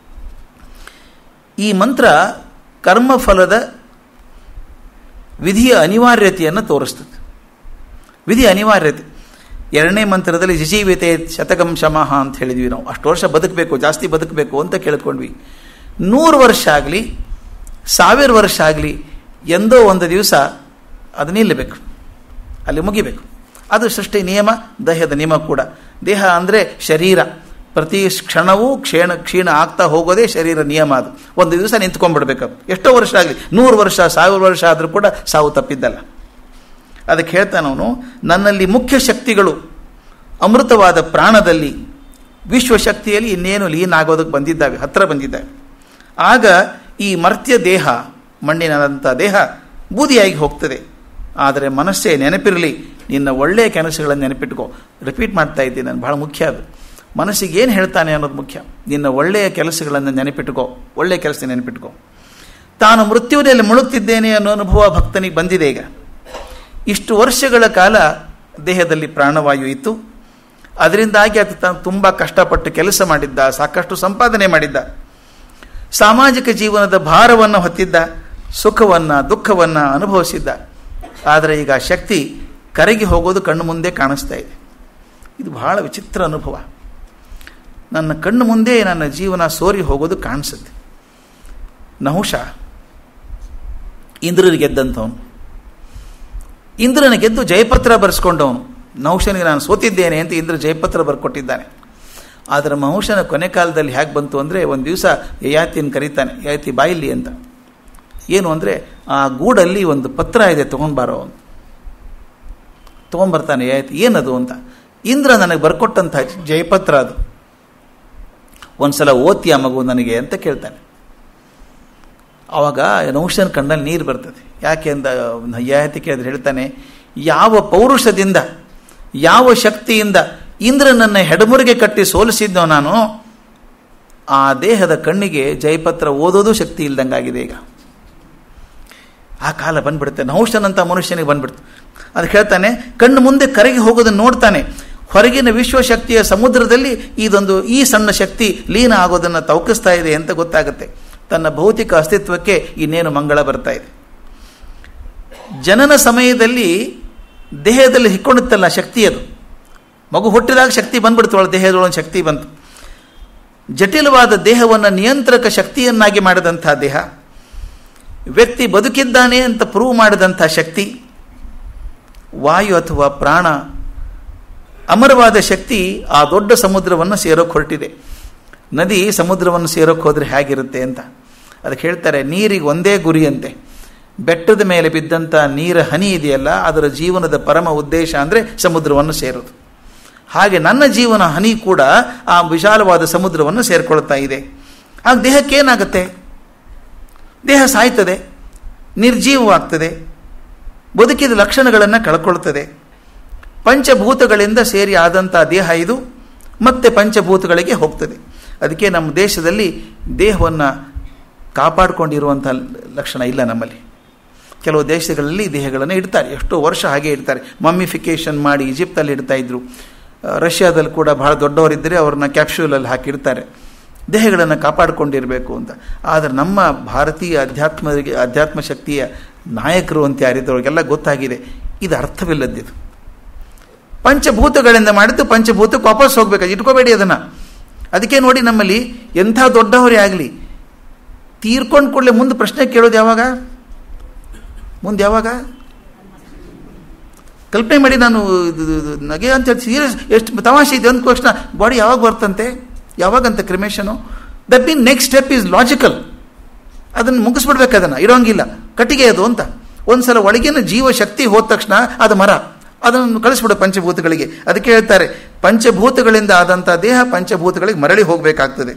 ಈ ಮಂತ್ರ ಕರ್ಮಫಲದ ವಿಧಿಯ ಅನಿವಾರ್ಯತೆಯನ್ನು ತೋರಿಸ್ತದೆ ವಿಧಿ ಅನಿವಾರ್ಯತೆ ಎರಡನೇ ಮಂತ್ರದಲ್ಲಿ ಜಿಜೀವಿತೆ ಶತಕಂ ಶಮಃ ಅಂತ ಹೇಳಿದ್ವಿ ನಾವು ಅಷ್ಟು ವರ್ಷ ಬದುಕಬೇಕು ಜಾಸ್ತಿ ಬದುಕಬೇಕು ಅಂತ ಕೇಳ್ಕೊಂಡ್ವಿ ನೂರು ವರ್ಷ ಆಗಲಿ ಸಾವಿರ ವರ್ಷ ಆಗಲಿ ಎಂದೋ ಒಂದು ದಿವಸ ಅದು ನಿಲ್ಲಬೇಕು ಅಲ್ಲಿ ಮುಗಿಬೇಕು ಅದು ಸೃಷ್ಟಿ ನಿಯಮ ದೇಹದ ನಿಯಮ ಕೂಡ ದೇಹ ಅಂದರೆ ಶರೀರ ಪ್ರತಿ ಕ್ಷಣವೂ ಕ್ಷೀಣ ಕ್ಷೀಣ ಆಗ್ತಾ ಹೋಗೋದೇ ಶರೀರ ನಿಯಮ ಅದು ಒಂದು ದಿವಸ ನಿಂತ್ಕೊಂಡ್ಬಿಡ್ಬೇಕು ಎಷ್ಟೋ ವರ್ಷ ಆಗಲಿ ನೂರು ವರ್ಷ ಸಾವಿರ ವರ್ಷ ಆದರೂ ಕೂಡ ಸಾವು ತಪ್ಪಿದ್ದಲ್ಲ ಅದಕ್ಕೆ ಹೇಳ್ತಾನವನು ನನ್ನಲ್ಲಿ ಮುಖ್ಯ ಶಕ್ತಿಗಳು ಅಮೃತವಾದ ಪ್ರಾಣದಲ್ಲಿ ವಿಶ್ವಶಕ್ತಿಯಲ್ಲಿ ಇನ್ನೇನು ಲೀನ್ ಆಗೋದಕ್ಕೆ ಬಂದಿದ್ದಾವೆ ಹತ್ತಿರ ಬಂದಿದ್ದಾವೆ ಆಗ ಈ ಮರ್ತ್ಯ ದೇಹ ಮಣ್ಣಿನಂಥ ದೇಹ ಬೂದಿಯಾಗಿ ಹೋಗ್ತದೆ ಆದರೆ ಮನಸ್ಸೇ ನೆನಪಿರಲಿ ನಿನ್ನ ಒಳ್ಳೆಯ ಕೆಲಸಗಳನ್ನು ನೆನಪಿಟ್ಕೋ ರಿಪೀಟ್ ಮಾಡ್ತಾ ಇದ್ದೀನಿ ನಾನು ಭಾಳ ಮುಖ್ಯ ಅದು ಮನಸ್ಸಿಗೆ ಏನು ಹೇಳ್ತಾನೆ ಅನ್ನೋದು ಮುಖ್ಯ ನಿನ್ನ ಒಳ್ಳೆಯ ಕೆಲಸಗಳನ್ನು ನೆನಪಿಟ್ಕೋ ಒಳ್ಳೆಯ ಕೆಲಸ ನೆನಪಿಟ್ಕೋ ತಾನು ಮೃತ್ಯುವಿನಲ್ಲಿ ಮುಳುಗ್ತಿದ್ದೇನೆ ಅನ್ನೋ ಅನುಭವ ಭಕ್ತನಿಗೆ ಬಂದಿದೆ ಈಗ ಇಷ್ಟು ವರ್ಷಗಳ ಕಾಲ ದೇಹದಲ್ಲಿ ಪ್ರಾಣವಾಯು ಇತ್ತು ಅದರಿಂದಾಗಿ ಆತ ತಾನು ತುಂಬ ಕಷ್ಟಪಟ್ಟು ಕೆಲಸ ಮಾಡಿದ್ದ ಸಾಕಷ್ಟು ಸಂಪಾದನೆ ಮಾಡಿದ್ದ ಸಾಮಾಜಿಕ ಜೀವನದ ಭಾರವನ್ನು ಹೊತ್ತಿದ್ದ ಸುಖವನ್ನು ದುಃಖವನ್ನು ಅನುಭವಿಸಿದ್ದ ಆದರೆ ಈಗ ಆ ಶಕ್ತಿ ಕರಗಿ ಹೋಗೋದು ಕಣ್ಣು ಮುಂದೆ ಕಾಣಿಸ್ತಾ ಇದೆ ಇದು ಬಹಳ ವಿಚಿತ್ರ ಅನುಭವ ನನ್ನ ಕಣ್ಣು ಮುಂದೆ ನನ್ನ ಜೀವನ ಸೋರಿ ಹೋಗೋದು ಕಾಣಿಸುತ್ತೆ ನಹುಷ ಇಂದ್ರನಿಗೆ ಗೆದ್ದಂಥವನು ಇಂದ್ರನ ಗೆದ್ದು ಜಯಪತ್ರ ಬರೆಸ್ಕೊಂಡವನು ನಹುಷನಿಗೆ ನಾನು ಸೋತಿದ್ದೇನೆ ಅಂತ ಇಂದ್ರ ಜಯಪತ್ರ ಬರ್ಕೊಟ್ಟಿದ್ದಾನೆ ಆದರೆ ಮಹುಷನ ಕೊನೆ ಕಾಲದಲ್ಲಿ ಹೇಗೆ ಬಂತು ಅಂದರೆ ಒಂದು ದಿವಸ ಯಯಾತಿನ ಕರೀತಾನೆ ಯಯಾತಿ ಬಾಯಿಲಿ ಅಂತ ಏನು ಅಂದರೆ ಆ ಗೂಡಲ್ಲಿ ಒಂದು ಪತ್ರ ಇದೆ ತೊಗೊಂಡ್ಬಾರೋ ಅಂತ ತೊಗೊಂಬರ್ತಾನೆ ಯಯಾತಿ ಏನದು ಅಂತ ಇಂದ್ರ ನನಗೆ ಬರ್ಕೊಟ್ಟಂಥ ಜಯಪತ್ರ ಅದು ಒಂದ್ಸಲ ಓದ್ತೀಯ ಮಗು ನನಗೆ ಅಂತ ಕೇಳ್ತಾನೆ ಆವಾಗ ನೌಷನ್ ಕಣ್ಣಲ್ಲಿ ನೀರು ಬರ್ತದೆ ಯಾಕೆ ಅಂತ ಯಯಾತಿ ಕೇಳಿದ್ರೆ ಹೇಳ್ತಾನೆ ಯಾವ ಪೌರುಷದಿಂದ ಯಾವ ಶಕ್ತಿಯಿಂದ ಇಂದ್ರನನ್ನು ಹೆಡಮುರಿಗೆ ಕಟ್ಟಿ ಸೋಲಿಸಿದ್ನೋ ನಾನು ಆ ದೇಹದ ಕಣ್ಣಿಗೆ ಜಯಪತ್ರ ಓದೋದು ಶಕ್ತಿ ಇಲ್ದಂಗಾಗಿದೆ ಈಗ ಆ ಕಾಲ ಬಂದ್ಬಿಡುತ್ತೆ ನಹುಷನಂತ ಮನುಷ್ಯನಿಗೆ ಬಂದ್ಬಿಡ್ತು ಅದು ಹೇಳ್ತಾನೆ ಕಣ್ಣು ಮುಂದೆ ಕರಗಿ ಹೋಗೋದನ್ನು ನೋಡ್ತಾನೆ ಹೊರಗಿನ ವಿಶ್ವಶಕ್ತಿಯ ಸಮುದ್ರದಲ್ಲಿ ಇದೊಂದು ಈ ಸಣ್ಣ ಶಕ್ತಿ ಲೀನ ಆಗೋದನ್ನು ತವಕಿಸ್ತಾ ಇದೆ ಅಂತ ಗೊತ್ತಾಗುತ್ತೆ ತನ್ನ ಭೌತಿಕ ಅಸ್ತಿತ್ವಕ್ಕೆ ಇನ್ನೇನು ಮಂಗಳ ಬರ್ತಾ ಇದೆ ಜನನ ಸಮಯದಲ್ಲಿ ದೇಹದಲ್ಲಿ ಹಿಕ್ಕೊಂಡಿತ್ತಲ್ಲ ಶಕ್ತಿ ಅದು ಮಗು ಹುಟ್ಟಿದಾಗ ಶಕ್ತಿ ಬಂದ್ಬಿಡ್ತು ಅವಳ ದೇಹದೊಳಗೆ ಶಕ್ತಿ ಬಂತು ಜಟಿಲವಾದ ದೇಹವನ್ನು ನಿಯಂತ್ರಕ ಶಕ್ತಿಯನ್ನಾಗಿ ಮಾಡಿದಂಥ ದೇಹ ವ್ಯಕ್ತಿ ಬದುಕಿದ್ದಾನೆ ಅಂತ ಪ್ರೂವ್ ಮಾಡಿದಂಥ ಶಕ್ತಿ ವಾಯು ಅಥವಾ ಪ್ರಾಣ ಅಮರವಾದ ಶಕ್ತಿ ಆ ದೊಡ್ಡ ಸಮುದ್ರವನ್ನು ಸೇರೋಕೆ ಹೊರಟಿದೆ ನದಿ ಸಮುದ್ರವನ್ನು ಸೇರೋಕೆ ಹೋದರೆ ಹೇಗಿರುತ್ತೆ ಅಂತ ಅದಕ್ಕೆ ಹೇಳ್ತಾರೆ ನೀರಿಗೆ ಒಂದೇ ಗುರಿಯಂತೆ ಬೆಟ್ಟದ ಮೇಲೆ ಬಿದ್ದಂಥ ನೀರ ಹನಿ ಇದೆಯಲ್ಲ ಅದರ ಜೀವನದ ಪರಮ ಉದ್ದೇಶ ಅಂದರೆ ಸಮುದ್ರವನ್ನು ಸೇರೋದು ಹಾಗೆ ನನ್ನ ಜೀವನ ಹನಿ ಕೂಡ ಆ ವಿಶಾಲವಾದ ಸಮುದ್ರವನ್ನು ಸೇರ್ಕೊಳ್ತಾ ಇದೆ ಆಗ ದೇಹಕ್ಕೇನಾಗುತ್ತೆ ದೇಹ ಸಾಯ್ತದೆ ನಿರ್ಜೀವವಾಗ್ತದೆ ಬದುಕಿದ ಲಕ್ಷಣಗಳನ್ನು ಕಳ್ಕೊಳ್ತದೆ ಪಂಚಭೂತಗಳಿಂದ ಸೇರಿ ಆದಂಥ ದೇಹ ಇದು ಮತ್ತೆ ಪಂಚಭೂತಗಳಿಗೆ ಹೋಗ್ತದೆ ಅದಕ್ಕೆ ನಮ್ಮ ದೇಶದಲ್ಲಿ ದೇಹವನ್ನು ಕಾಪಾಡಿಕೊಂಡಿರುವಂಥ ಲಕ್ಷಣ ಇಲ್ಲ ನಮ್ಮಲ್ಲಿ ಕೆಲವು ದೇಶಗಳಲ್ಲಿ ದೇಹಗಳನ್ನು ಇಡ್ತಾರೆ ಎಷ್ಟೋ ವರ್ಷ ಹಾಗೆ ಇಡ್ತಾರೆ ಮಮ್ಮಿಫಿಕೇಷನ್ ಮಾಡಿ ಈಜಿಪ್ತಲ್ಲಿ ಇಡ್ತಾ ಇದ್ರು ರಷ್ಯಾದಲ್ಲಿ ಕೂಡ ಬಹಳ ದೊಡ್ಡವರಿದ್ದರೆ ಅವ್ರನ್ನ ಕ್ಯಾಪ್ಸೂಲಲ್ಲಿ ಹಾಕಿಡ್ತಾರೆ ದೇಹಗಳನ್ನು ಕಾಪಾಡಿಕೊಂಡಿರಬೇಕು ಅಂತ ಆದರೆ ನಮ್ಮ ಭಾರತೀಯ ಅಧ್ಯಾತ್ಮರಿಗೆ ಅಧ್ಯಾತ್ಮ ಶಕ್ತಿಯ ನಾಯಕರು ಅಂತ ಯಾರಿದ್ದವ್ರಿಗೆಲ್ಲ ಗೊತ್ತಾಗಿದೆ ಇದು ಅರ್ಥವಿಲ್ಲದ್ದಿದು ಪಂಚಭೂತಗಳಿಂದ ಮಾಡಿದ್ದು ಪಂಚಭೂತಕ್ಕೆ ವಾಪಸ್ ಹೋಗ್ಬೇಕು ಇಟ್ಕೋಬೇಡಿ ಅದನ್ನು ಅದಕ್ಕೆ ನೋಡಿ ನಮ್ಮಲ್ಲಿ ಎಂಥ ದೊಡ್ಡವರೇ ಆಗಲಿ ತೀರ್ಕೊಂಡು ಕೂಡಲೇ ಮುಂದೆ ಪ್ರಶ್ನೆ ಕೇಳೋದು ಯಾವಾಗ ಮುಂದೆ ಯಾವಾಗ ಕಲ್ಪನೆ ಮಾಡಿ ನಾನು ಇದು- ಇದು ನಗೆ ಅಂತ ಹೇಳಿ ಸೀರಿಯಸ್ ಎಷ್ಟು ತಮಾಷೆ ಇದೆ ಅಂದ ತಕ್ಷಣ ಬಾಡಿ ಯಾವಾಗ ಬರ್ತಂತೆ ಯಾವಾಗಂತ cremation that mean next step is logical ಅದನ್ನು ಮುಗಿಸ್ಬಿಡ್ಬೇಕು ಅದನ್ನು ಇರೋಂಗಿಲ್ಲ ಕಟ್ಟಿಗೆ ಅದು ಅಂತ ಒಂದ್ಸಲ ಒಳಗಿನ ಜೀವ ಶಕ್ತಿ ಹೋದ ತಕ್ಷಣ ಅದು ಮರ ಅದನ್ನು ಕಳಿಸ್ಬಿಡು ಪಂಚಭೂತಗಳಿಗೆ ಅದಕ್ಕೆ ಹೇಳ್ತಾರೆ ಪಂಚಭೂತಗಳಿಂದ ಆದಂಥ ದೇಹ ಪಂಚಭೂತಗಳಿಗೆ ಮರಳಿ ಹೋಗಬೇಕಾಗ್ತದೆ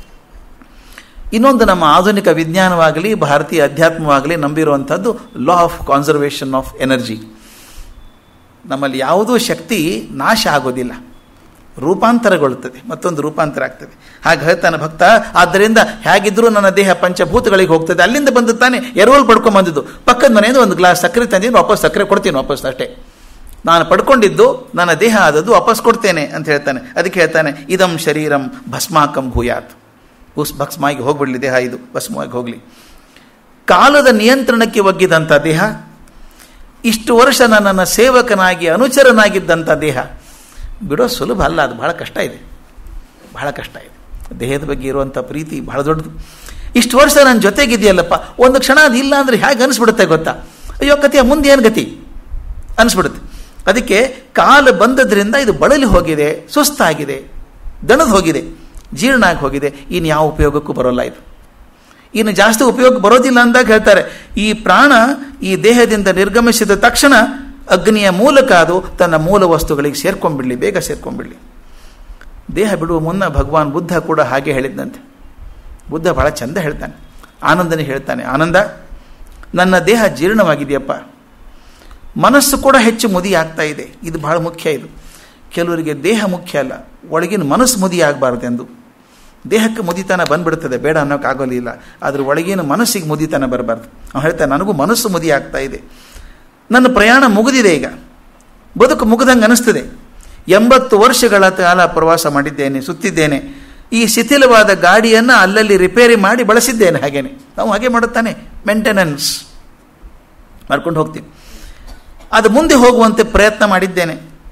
ಇನ್ನೊಂದು ನಮ್ಮ ಆಧುನಿಕ ವಿಜ್ಞಾನವಾಗಲಿ ಭಾರತೀಯ ಅಧ್ಯಾತ್ಮವಾಗಲಿ ನಂಬಿರುವಂಥದ್ದು law of conservation of energy ನಮ್ಮಲ್ಲಿ ಯಾವುದೂ ಶಕ್ತಿ ನಾಶ ಆಗೋದಿಲ್ಲ ರೂಪಾಂತರಗೊಳ್ಳುತ್ತದೆ ಮತ್ತೊಂದು ರೂಪಾಂತರ ಆಗ್ತದೆ ಹಾಗೆ ಹೇಳ್ತಾನೆ ಭಕ್ತ ಆದ್ದರಿಂದ ಹೇಗಿದ್ರೂ ನನ್ನ ದೇಹ ಪಂಚಭೂತಗಳಿಗೆ ಹೋಗ್ತದೆ ಅಲ್ಲಿಂದ ಬಂದು ತಾನೆ ಎರವಲ್ ಪಡ್ಕೊಂಬಂದಿದ್ದು ಪಕ್ಕದ ಮನೆಯಿಂದ ಒಂದು ಗ್ಲಾಸ್ ಸಕ್ಕರೆ ತಂದಿದ್ದು ವಾಪಸ್ ಸಕ್ಕರೆ ಕೊಡ್ತೀನಿ ವಾಪಸ್ ಅಷ್ಟೇ ನಾನು ಪಡ್ಕೊಂಡಿದ್ದು ನನ್ನ ದೇಹ ಆದದ್ದು ವಾಪಸ್ ಕೊಡ್ತೇನೆ ಅಂತ ಹೇಳ್ತಾನೆ ಅದಕ್ಕೆ ಹೇಳ್ತಾನೆ ಇದಂ ಶರೀರಂ ಭಸ್ಮಾಕಂ ಭೂಯಾತ್ ಭೂಸ್ ಭಸ್ಮಾಗಿ ಹೋಗ್ಬಿಡ್ಲಿ ದೇಹ ಇದು ಭಸ್ಮವಾಗಿ ಹೋಗಲಿ ಕಾಲದ ನಿಯಂತ್ರಣಕ್ಕೆ ಒಗ್ಗಿದಂಥ ದೇಹ ಇಷ್ಟು ವರ್ಷ ನನ್ನನ್ನು ಸೇವಕನಾಗಿ ಅನುಚರನಾಗಿದ್ದಂಥ ದೇಹ ಬಿಡೋ ಸುಲಭ ಅಲ್ಲ ಅದು ಬಹಳ ಕಷ್ಟ ಇದೆ ಬಹಳ ಕಷ್ಟ ಇದೆ ದೇಹದ ಬಗ್ಗೆ ಇರುವಂಥ ಪ್ರೀತಿ ಬಹಳ ದೊಡ್ಡದು ಇಷ್ಟು ವರ್ಷ ನನ್ನ ಜೊತೆಗಿದೆಯಲ್ಲಪ್ಪ ಒಂದು ಕ್ಷಣ ಅದು ಇಲ್ಲ ಅಂದರೆ ಹೇಗೆ ಅನಿಸ್ಬಿಡುತ್ತೆ ಗೊತ್ತಾ ಅಯ್ಯೋ ಕತಿಯ ಮುಂದೆ ಏನು ಗತಿ ಅನಿಸ್ಬಿಡುತ್ತೆ ಅದಕ್ಕೆ ಕಾಲ ಬಂದದ್ರಿಂದ ಇದು ಬಳಲಿ ಹೋಗಿದೆ ಸುಸ್ತಾಗಿದೆ ದಣದು ಹೋಗಿದೆ ಜೀರ್ಣ ಆಗಿ ಹೋಗಿದೆ ಇನ್ನು ಯಾವ ಉಪಯೋಗಕ್ಕೂ ಬರೋಲ್ಲ ಇದು ಇನ್ನು ಜಾಸ್ತಿ ಉಪಯೋಗ ಬರೋದಿಲ್ಲ ಅಂದಾಗ ಹೇಳ್ತಾರೆ ಈ ಪ್ರಾಣ ಈ ದೇಹದಿಂದ ನಿರ್ಗಮಿಸಿದ ತಕ್ಷಣ ಅಗ್ನಿಯ ಮೂಲಕ ಅದು ತನ್ನ ಮೂಲ ವಸ್ತುಗಳಿಗೆ ಸೇರ್ಕೊಂಡ್ಬಿಡ್ಲಿ ಬೇಗ ಸೇರ್ಕೊಂಡ್ಬಿಡ್ಲಿ ದೇಹ ಬಿಡುವ ಮುನ್ನ ಭಗವಾನ್ ಬುದ್ಧ ಕೂಡ ಹಾಗೆ ಹೇಳಿದ್ದಂತೆ ಬುದ್ಧ ಬಹಳ ಚಂದ ಹೇಳ್ತಾನೆ ಆನಂದನೇ ಹೇಳ್ತಾನೆ ಆನಂದ ನನ್ನ ದೇಹ ಜೀರ್ಣವಾಗಿದೆಯಪ್ಪ ಮನಸ್ಸು ಕೂಡ ಹೆಚ್ಚು ಮುದಿ ಆಗ್ತಾ ಇದೆ ಇದು ಬಹಳ ಮುಖ್ಯ ಇದು ಕೆಲವರಿಗೆ ದೇಹ ಮುಖ್ಯ ಅಲ್ಲ ಒಳಗಿನ ಮನಸ್ಸು ಮುದಿ ಆಗಬಾರ್ದೆಂದು ದೇಹಕ್ಕೆ ಮುದಿತನ ಬಂದ್ಬಿಡ್ತದೆ ಬೇಡ ಅನ್ನೋಕ್ಕಾಗೋಲಿಲ್ಲ ಆದ್ರೆ ಒಳಗಿನ ಮನಸ್ಸಿಗೆ ಮುದಿತನ ಬರಬಾರ್ದು ಅವ್ನು ಹೇಳ್ತಾನೆ ನನಗೂ ಮನಸ್ಸು ಮುದಿ ಆಗ್ತಾ ಇದೆ ನನ್ನ ಪ್ರಯಾಣ ಮುಗಿದಿದೆ ಈಗ ಬದುಕು ಮುಗಿದಂಗೆ ಅನಿಸ್ತದೆ ಎಂಬತ್ತು ವರ್ಷಗಳ ಕಾಲ ಪ್ರವಾಸ ಮಾಡಿದ್ದೇನೆ ಸುತ್ತಿದ್ದೇನೆ ಈ ಶಿಥಿಲವಾದ ಗಾಡಿಯನ್ನು ಅಲ್ಲಲ್ಲಿ ರಿಪೇರಿ ಮಾಡಿ ಬಳಸಿದ್ದೇನೆ ಹಾಗೇನೆ ನಾವು ಹಾಗೆ ಮಾಡುತ್ತಾನೆ ಮೇಂಟೆನೆನ್ಸ್ ಮಾಡ್ಕೊಂಡು ಹೋಗ್ತೀನಿ ಅದು ಮುಂದೆ ಹೋಗುವಂತೆ ಪ್ರಯತ್ನ ಮಾಡಿದ್ದೇನೆ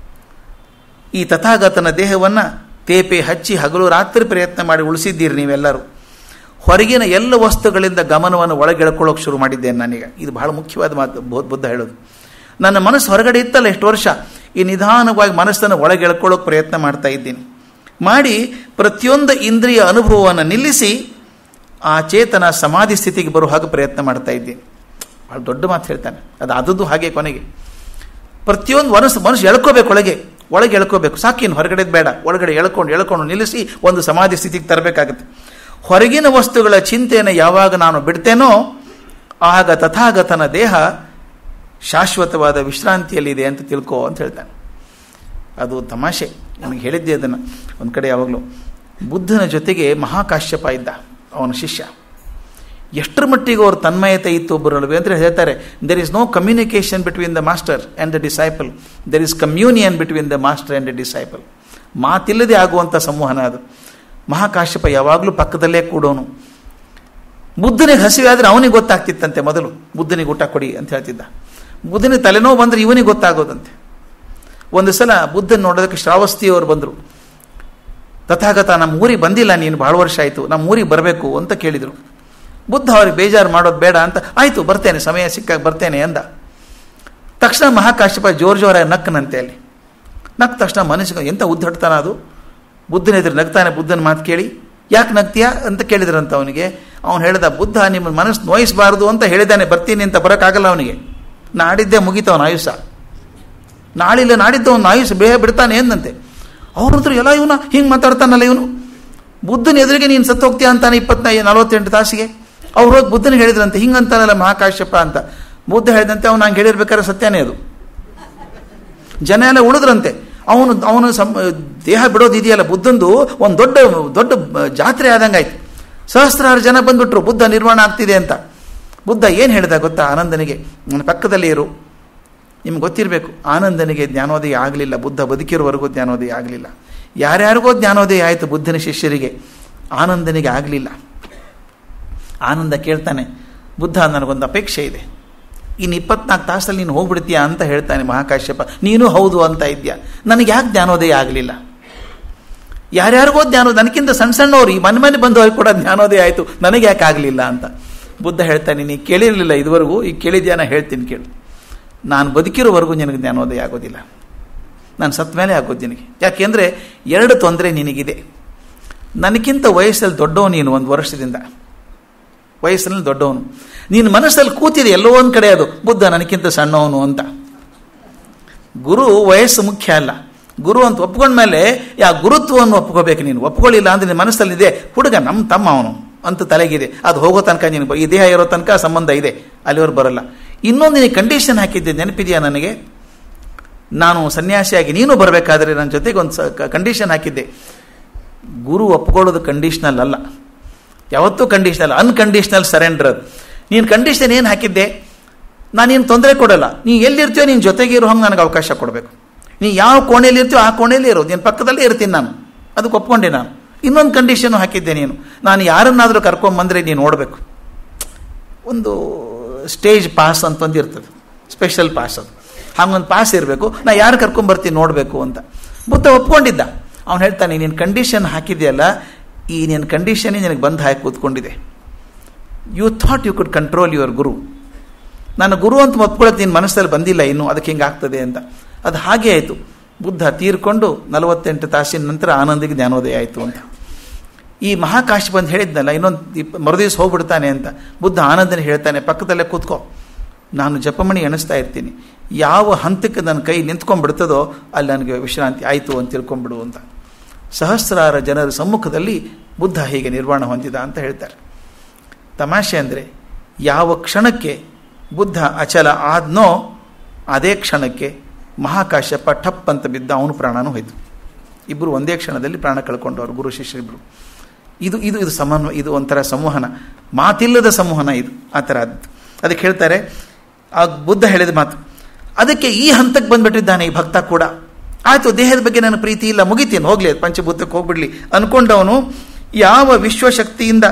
ಈ ತಥಾಗತನ ದೇಹವನ್ನು ತೇಪೆ ಹಚ್ಚಿ ಹಗಲು ರಾತ್ರಿ ಪ್ರಯತ್ನ ಮಾಡಿ ಉಳಿಸಿದ್ದೀರಿ ನೀವೆಲ್ಲರೂ ಹೊರಗಿನ ಎಲ್ಲ ವಸ್ತುಗಳಿಂದ ಗಮನವನ್ನು ಒಳಗೆಳ್ಕೊಳ್ಳೋಕೆ ಶುರು ಮಾಡಿದ್ದೇನೆ ನಾನೀಗ ಇದು ಬಹಳ ಮುಖ್ಯವಾದ ಮಾತು ಬೌದ್ಧ ಬುದ್ಧ ಹೇಳೋದು ನನ್ನ ಮನಸ್ಸು ಹೊರಗಡೆ ಇತ್ತಲ್ಲ ಎಷ್ಟು ವರ್ಷ ಈ ನಿಧಾನವಾಗಿ ಮನಸ್ಸನ್ನು ಒಳಗೆಳ್ಕೊಳ್ಳೋಕೆ ಪ್ರಯತ್ನ ಮಾಡ್ತಾ ಇದ್ದೀನಿ ಮಾಡಿ ಪ್ರತಿಯೊಂದು ಇಂದ್ರಿಯ ಅನುಭವವನ್ನು ನಿಲ್ಲಿಸಿ ಆ ಚೇತನ ಸಮಾಧಿ ಸ್ಥಿತಿಗೆ ಬರೋ ಹಾಗೆ ಪ್ರಯತ್ನ ಮಾಡ್ತಾ ಇದ್ದೀನಿ ಭಾಳ ದೊಡ್ಡ ಮಾತು ಹೇಳ್ತಾನೆ ಅದು ಆದದ್ದು ಹಾಗೆ ಕೊನೆಗೆ ಪ್ರತಿಯೊಂದು ಮನಸ್ಸು ಮನಸ್ಸು ಎಳ್ಕೋಬೇಕು ಒಳಗೆ ಒಳಗೆ ಎಳ್ಕೋಬೇಕು ಸಾಕೇನು ಹೊರಗಡೆ ಬೇಡ ಒಳಗಡೆ ಎಳ್ಕೊಂಡು ಎಳ್ಕೊಂಡು ನಿಲ್ಲಿಸಿ ಒಂದು ಸಮಾಧಿ ಸ್ಥಿತಿಗೆ ತರಬೇಕಾಗುತ್ತೆ ಹೊರಗಿನ ವಸ್ತುಗಳ ಚಿಂತೆಯನ್ನು ಯಾವಾಗ ನಾನು ಬಿಡ್ತೇನೋ ಆಗ ತಥಾಗತನ ದೇಹ ಶಾಶ್ವತವಾದ ವಿಶ್ರಾಂತಿಯಲ್ಲಿದೆ ಅಂತ ತಿಳ್ಕೋ ಅಂತ ಹೇಳ್ತಾನೆ ಅದು ತಮಾಷೆ ನನಗೆ ಹೇಳಿದ್ದೆ ಅದನ್ನು ಒಂದು ಕಡೆ ಯಾವಾಗಲೂ ಬುದ್ಧನ ಜೊತೆಗೆ ಮಹಾಕಾಶ್ಯಪ ಇದ್ದ ಅವನ ಶಿಷ್ಯ ಎಷ್ಟರ ಮಟ್ಟಿಗೆ ಅವ್ರ ತನ್ಮಯತೆ ಇತ್ತು ಒಬ್ಬರಲ್ವೇ ಅಂತ ಹೇಳ್ತಾರೆ there is no communication between the master and the disciple there is communion between the master and the disciple ಮಾತಿಲ್ಲದೆ ಆಗುವಂಥ ಸಂವಹನ ಅದು ಮಹಾಕಾಶ್ಯಪ ಯಾವಾಗಲೂ ಪಕ್ಕದಲ್ಲೇ ಕೂಡೋನು ಬುದ್ಧನಿಗೆ ಹಸಿವೆ ಆದರೆ ಅವನಿಗೆ ಗೊತ್ತಾಗ್ತಿತ್ತಂತೆ ಮೊದಲು ಬುದ್ಧನಿಗೆ ಊಟ ಕೊಡಿ ಅಂತ ಹೇಳ್ತಿದ್ದ ಬುದ್ಧನಿಗೆ ತಲೆನೋವು ಬಂದರೆ ಇವನಿಗೆ ಗೊತ್ತಾಗೋದಂತೆ ಒಂದು ಸಲ ಬುದ್ಧನ ನೋಡೋದಕ್ಕೆ ಶ್ರಾವಸ್ತಿಯವರು ಬಂದರು ತಥಾಗತ ನಮ್ಮ ಊರಿಗೆ ಬಂದಿಲ್ಲ ನೀನು ಭಾಳ ವರ್ಷ ಆಯಿತು ನಮ್ಮ ಊರಿಗೆ ಬರಬೇಕು ಅಂತ ಕೇಳಿದರು ಬುದ್ಧ ಅವ್ರಿಗೆ ಬೇಜಾರು ಮಾಡೋದು ಬೇಡ ಅಂತ ಆಯಿತು ಬರ್ತೇನೆ ಸಮಯ ಸಿಕ್ಕಾಗ ಬರ್ತೇನೆ ಅಂದ ತಕ್ಷಣ ಮಹಾಕಾಶ್ಯಪ ಜೋರು ಜೋರಾಗಿ ನಕ್ಕನಂತೆ ಅಲ್ಲಿ ನಕ್ಕ ತಕ್ಷಣ ಮನಸ್ಸಿಗೆ ಎಂಥ ಉದ್ದಡ್ತಾನ ಅದು ಬುದ್ಧನ ಎದುರು ನಗ್ತಾನೆ ಬುದ್ಧನ ಮಾತು ಕೇಳಿ ಯಾಕೆ ನಗ್ತೀಯಾ ಅಂತ ಕೇಳಿದ್ರಂತ ಅವನಿಗೆ ಅವನು ಹೇಳ್ದ ಬುದ್ಧ ನಿಮ್ಮ ಮನಸ್ಸು ನೋಯಿಸಬಾರ್ದು ಅಂತ ಹೇಳಿದ್ದಾನೆ ಬರ್ತೀನಿ ಅಂತ ಬರೋಕ್ಕಾಗಲ್ಲ ಅವನಿಗೆ ನಾಡಿದ್ದೇ ಮುಗಿತವನ ಆಯುಷ ನಾಳಿಲ್ಲ ನಾಡಿದ್ದು ಅವನು ಆಯುಷ ಬೇಗ ಬಿಡ್ತಾನೆ ಎಂದಂತೆ ಅವ್ರ ಎಲ್ಲ ಇವನ ಹಿಂಗೆ ಮಾತಾಡ್ತಾನಲ್ಲ ಇವನು ಬುದ್ಧನ ಎದುರಿಗೆ ನೀನು ಸತ್ತು ಹೋಗ್ತೀಯ ಅಂತಾನೆ ಇಪ್ಪತ್ತೈದು ನಲವತ್ತೆಂಟು ತಾಸಿಗೆ ಅವ್ರು ಹೋಗಿ ಬುದ್ಧನಿಗೆ ಹೇಳಿದ್ರಂತೆ ಹಿಂಗಂತಾನಲ್ಲ ಮಹಾಕಾಶ್ಯಪ ಅಂತ ಬುದ್ಧ ಹೇಳಿದಂತೆ ಅವ್ನು ಹಂಗೆ ಹೇಳಿರ್ಬೇಕಾದ್ರೆ ಸತ್ಯನೇ ಅದು ಜನ ಎಲ್ಲ ಉಳಿದ್ರಂತೆ ಅವನು ಅವನು ಸಂ ದೇಹ ಬಿಡೋದು ಇದೆಯಲ್ಲ ಬುದ್ಧಂದು ಒಂದು ದೊಡ್ಡ ದೊಡ್ಡ ಜಾತ್ರೆ ಆದಂಗಾಯ್ತು ಸಹಸ್ರಾರು ಜನ ಬಂದ್ಬಿಟ್ರು ಬುದ್ಧ ನಿರ್ಮಾಣ ಆಗ್ತಿದೆ ಅಂತ ಬುದ್ಧ ಏನು ಹೇಳಿದ ಗೊತ್ತಾ ಆನಂದನಿಗೆ ನನ್ನ ಪಕ್ಕದಲ್ಲಿ ಇರು ನಿಮ್ಗೆ ಗೊತ್ತಿರಬೇಕು ಆನಂದನಿಗೆ ಜ್ಞಾನೋದಯ ಆಗಲಿಲ್ಲ ಬುದ್ಧ ಬದುಕಿರೋವರೆಗೂ ಜ್ಞಾನೋದಯ ಆಗಲಿಲ್ಲ ಯಾರ್ಯಾರಿಗೋ ಜ್ಞಾನೋದಯ ಆಯಿತು ಬುದ್ಧನ ಶಿಷ್ಯರಿಗೆ ಆನಂದನಿಗೆ ಆಗಲಿಲ್ಲ ಆನಂದ ಕೇಳ್ತಾನೆ ಬುದ್ಧ ನನಗೊಂದು ಅಪೇಕ್ಷೆ ಇದೆ ಇನ್ನು ಇಪ್ಪತ್ನಾಲ್ಕು ತಾಸಲ್ಲಿ ನೀನು ಹೋಗ್ಬಿಡ್ತೀಯಾ ಅಂತ ಹೇಳ್ತಾನೆ ಮಹಾಕಾಶ್ಯಪ ನೀನು ಹೌದು ಅಂತ ಇದೆಯಾ ನನಗೆ ಯಾಕೆ ಜ್ಞಾನೋದಯ ಆಗಲಿಲ್ಲ ಯಾರ್ಯಾರಿಗೋ ಜ್ಞಾನ ನನಗಿಂತ ಸಣ್ಣ ಸಣ್ಣವ್ರು ಈ ಮನೆ ಮನೆ ಬಂದವ್ರಿಗೆ ಕೂಡ ಜ್ಞಾನೋದಯ ಆಯಿತು ನನಗೆ ಯಾಕೆ ಆಗಲಿಲ್ಲ ಅಂತ ಬುದ್ಧ ಹೇಳ್ತಾನೆ ನೀ ಕೇಳಿರಲಿಲ್ಲ ಇದುವರೆಗೂ ಈಗ ಕೇಳಿದ್ಯಾ ನಾ ಹೇಳ್ತೀನಿ ಕೇಳು ನಾನು ಬದುಕಿರೋವರೆಗೂ ನಿನಗೆ ಜ್ಞಾನೋದಯ ಆಗೋದಿಲ್ಲ ನಾನು ಸತ್ತ ಮೇಲೆ ಆಗೋದು ನಿನಗೆ ಯಾಕೆಂದರೆ ಎರಡು ತೊಂದರೆ ನಿನಗಿದೆ ನನಗಿಂತ ವಯಸ್ಸಲ್ಲಿ ದೊಡ್ಡವನು ನೀನು ಒಂದು ವರ್ಷದಿಂದ ವಯಸ್ಸಿನಲ್ಲಿ ದೊಡ್ಡವನು ನೀನು ಮನಸ್ಸಲ್ಲಿ ಕೂತಿದೆ ಎಲ್ಲೋ ಒಂದು ಕಡೆ ಅದು ಬುದ್ಧ ನನಗಿಂತ ಸಣ್ಣವನು ಅಂತ ಗುರು ವಯಸ್ಸು ಮುಖ್ಯ ಅಲ್ಲ ಗುರು ಅಂತ ಒಪ್ಕೊಂಡ್ಮೇಲೆ ಯಾ ಗುರುತ್ವವನ್ನು ಒಪ್ಕೋಬೇಕು ನೀನು ಒಪ್ಕೊಳ್ಳಿಲ್ಲ ಅಂದರೆ ನಿನ್ನ ಮನಸ್ಸಲ್ಲಿದೆ ಹುಡುಗ ನಮ್ಮ ತಮ್ಮ ಅವನು ಅಂತ ತಲೆಗಿದೆ ಅದು ಹೋಗೋ ತನಕ ನೀನು ಈ ದೇಹ ಇರೋ ತನಕ ಸಂಬಂಧ ಇದೆ ಅಲ್ಲಿವರೆಗೆ ಬರಲ್ಲ ಇನ್ನೊಂದು ನೀನು ಕಂಡೀಷನ್ ಹಾಕಿದ್ದೆ ನೆನಪಿದೆಯಾ ನನಗೆ ನಾನು ಸನ್ಯಾಸಿಯಾಗಿ ನೀನು ಬರಬೇಕಾದ್ರೆ ನನ್ನ ಜೊತೆಗೆ ಒಂದು ಸ ಕಂಡೀಷನ್ ಹಾಕಿದ್ದೆ ಗುರು ಒಪ್ಕೊಳ್ಳೋದು ಕಂಡೀಷ್ನಲ್ ಅಲ್ಲ ಯಾವತ್ತೂ ಕಂಡೀಷ್ನಲ್ ಅನ್ಕಂಡೀಷ್ನಲ್ ಸರೆಂಡರ್ ಅದು ನೀನು ಕಂಡೀಷನ್ ಏನು ಹಾಕಿದ್ದೆ ನಾನೇನು ತೊಂದರೆ ಕೊಡಲ್ಲ ನೀ ಎಲ್ಲಿರ್ತೀಯೋ ನಿನ್ನ ಜೊತೆಗೆ ಇರೋ ಹಂಗೆ ನನಗೆ ಅವಕಾಶ ಕೊಡಬೇಕು ನೀ ಯಾವ ಕೋಣೆಯಲ್ಲಿ ಇರ್ತೀಯೋ ಆ ಕೋಣೆಯಲ್ಲಿ ಇರೋದು ನಿನ್ನ ಪಕ್ಕದಲ್ಲೇ ಇರ್ತೀನಿ ನಾನು ಅದಕ್ಕೆ ಒಪ್ಕೊಂಡೆ ನಾನು ಇನ್ನೊಂದು ಕಂಡೀಷನ್ನು ಹಾಕಿದ್ದೆ ನೀನು ನಾನು ಯಾರನ್ನಾದರೂ ಕರ್ಕೊಂಬಂದರೆ ನೀನು ನೋಡಬೇಕು ಒಂದು ಸ್ಟೇಜ್ ಪಾಸ್ ಅಂತ ಒಂದು ಇರ್ತದೆ ಸ್ಪೆಷಲ್ ಪಾಸ್ ಅದು ಹಂಗೊಂದು ಪಾಸ್ ಇರಬೇಕು ನಾ ಯಾರು ಕರ್ಕೊಂಬರ್ತೀನಿ ನೋಡಬೇಕು ಅಂತ ಬುದ್ಧ ಒಪ್ಕೊಂಡಿದ್ದ ಅವನು ಹೇಳ್ತಾನೆ ನೀನು ಕಂಡೀಷನ್ ಹಾಕಿದೆಯಲ್ಲ ಈ ನಿನ್ನ ಕಂಡೀಷನ್ನೇ ನಿನಗೆ ಬಂದು ಹಾಕಿ ಕೂತ್ಕೊಂಡಿದೆ you thought you could control your guru ನನ್ನ ಗುರು ಅಂತ ಒಪ್ಕೊಳ್ಳೋದು ನಿನ್ನ ಮನಸ್ಸಲ್ಲಿ ಬಂದಿಲ್ಲ ಇನ್ನೂ ಅದಕ್ಕೆ ಹಿಂಗೆ ಆಗ್ತದೆ ಅಂತ ಅದು ಹಾಗೆ ಆಯಿತು ಬುದ್ಧ ತೀರ್ಕೊಂಡು ನಲವತ್ತೆಂಟು ತಾಸಿನ ನಂತರ ಆನಂದಿಗೆ ಜ್ಞಾನೋದಯ ಆಯಿತು ಅಂತ ಈ ಮಹಾಕಾಶಿ ಬಂದು ಹೇಳಿದ್ನಲ್ಲ ಇನ್ನೊಂದು ಇಪ್ಪ ಮರುದಿವ್ಸ ಹೋಗ್ಬಿಡ್ತಾನೆ ಅಂತ ಬುದ್ಧ ಆನಂದನ ಹೇಳ್ತಾನೆ ಪಕ್ಕದಲ್ಲೇ ಕೂತ್ಕೋ ನಾನು ಜಪಮಣಿ ಎಣಿಸ್ತಾ ಇರ್ತೀನಿ ಯಾವ ಹಂತಕ್ಕೆ ನನ್ನ ಕೈ ನಿಂತ್ಕೊಂಡ್ಬಿಡ್ತದೋ ಅಲ್ಲಿ ನನಗೆ ವಿಶ್ರಾಂತಿ ಆಯಿತು ಅಂತ ತಿಳ್ಕೊಂಬಿಡು ಅಂತ ಸಹಸ್ರಾರ ಜನರ ಸಮ್ಮುಖದಲ್ಲಿ ಬುದ್ಧ ಹೀಗೆ ನಿರ್ವಾಣ ಹೊಂದಿದ ಅಂತ ಹೇಳ್ತಾರೆ ತಮಾಷೆ ಅಂದರೆ ಯಾವ ಕ್ಷಣಕ್ಕೆ ಬುದ್ಧ ಅಚಲ ಆದ್ನೋ ಅದೇ ಕ್ಷಣಕ್ಕೆ ಮಹಾಕಾಶ್ಯಪ ಟಪ್ ಅಂತ ಬಿದ್ದ ಅವನು ಪ್ರಾಣನೂ ಹೋಯ್ತು ಇಬ್ಬರು ಒಂದೇ ಕ್ಷಣದಲ್ಲಿ ಪ್ರಾಣ ಕಳ್ಕೊಂಡವರು ಗುರು ಶಿಷ್ಯರಿಬ್ಬರು ಇದು ಇದು ಇದು ಸಮನ್ವಯ ಇದು ಒಂಥರ ಸಂವಹನ ಮಾತಿಲ್ಲದ ಸಂವಹನ ಇದು ಆ ಥರ ಅದಕ್ಕೆ ಹೇಳ್ತಾರೆ ಆ ಬುದ್ಧ ಹೇಳಿದ ಮಾತು ಅದಕ್ಕೆ ಈ ಹಂತಕ್ಕೆ ಬಂದ್ಬಿಟ್ಟಿದ್ದಾನೆ ಈ ಭಕ್ತ ಕೂಡ ಆಯಿತು ದೇಹದ ಬಗ್ಗೆ ನನ್ನ ಪ್ರೀತಿ ಇಲ್ಲ ಮುಗಿತೀನಿ ಹೋಗ್ಲಿ ಪಂಚಭೂತಕ್ಕೆ ಹೋಗ್ಬಿಡ್ಲಿ ಅನ್ಕೊಂಡವನು ಯಾವ ವಿಶ್ವಶಕ್ತಿಯಿಂದ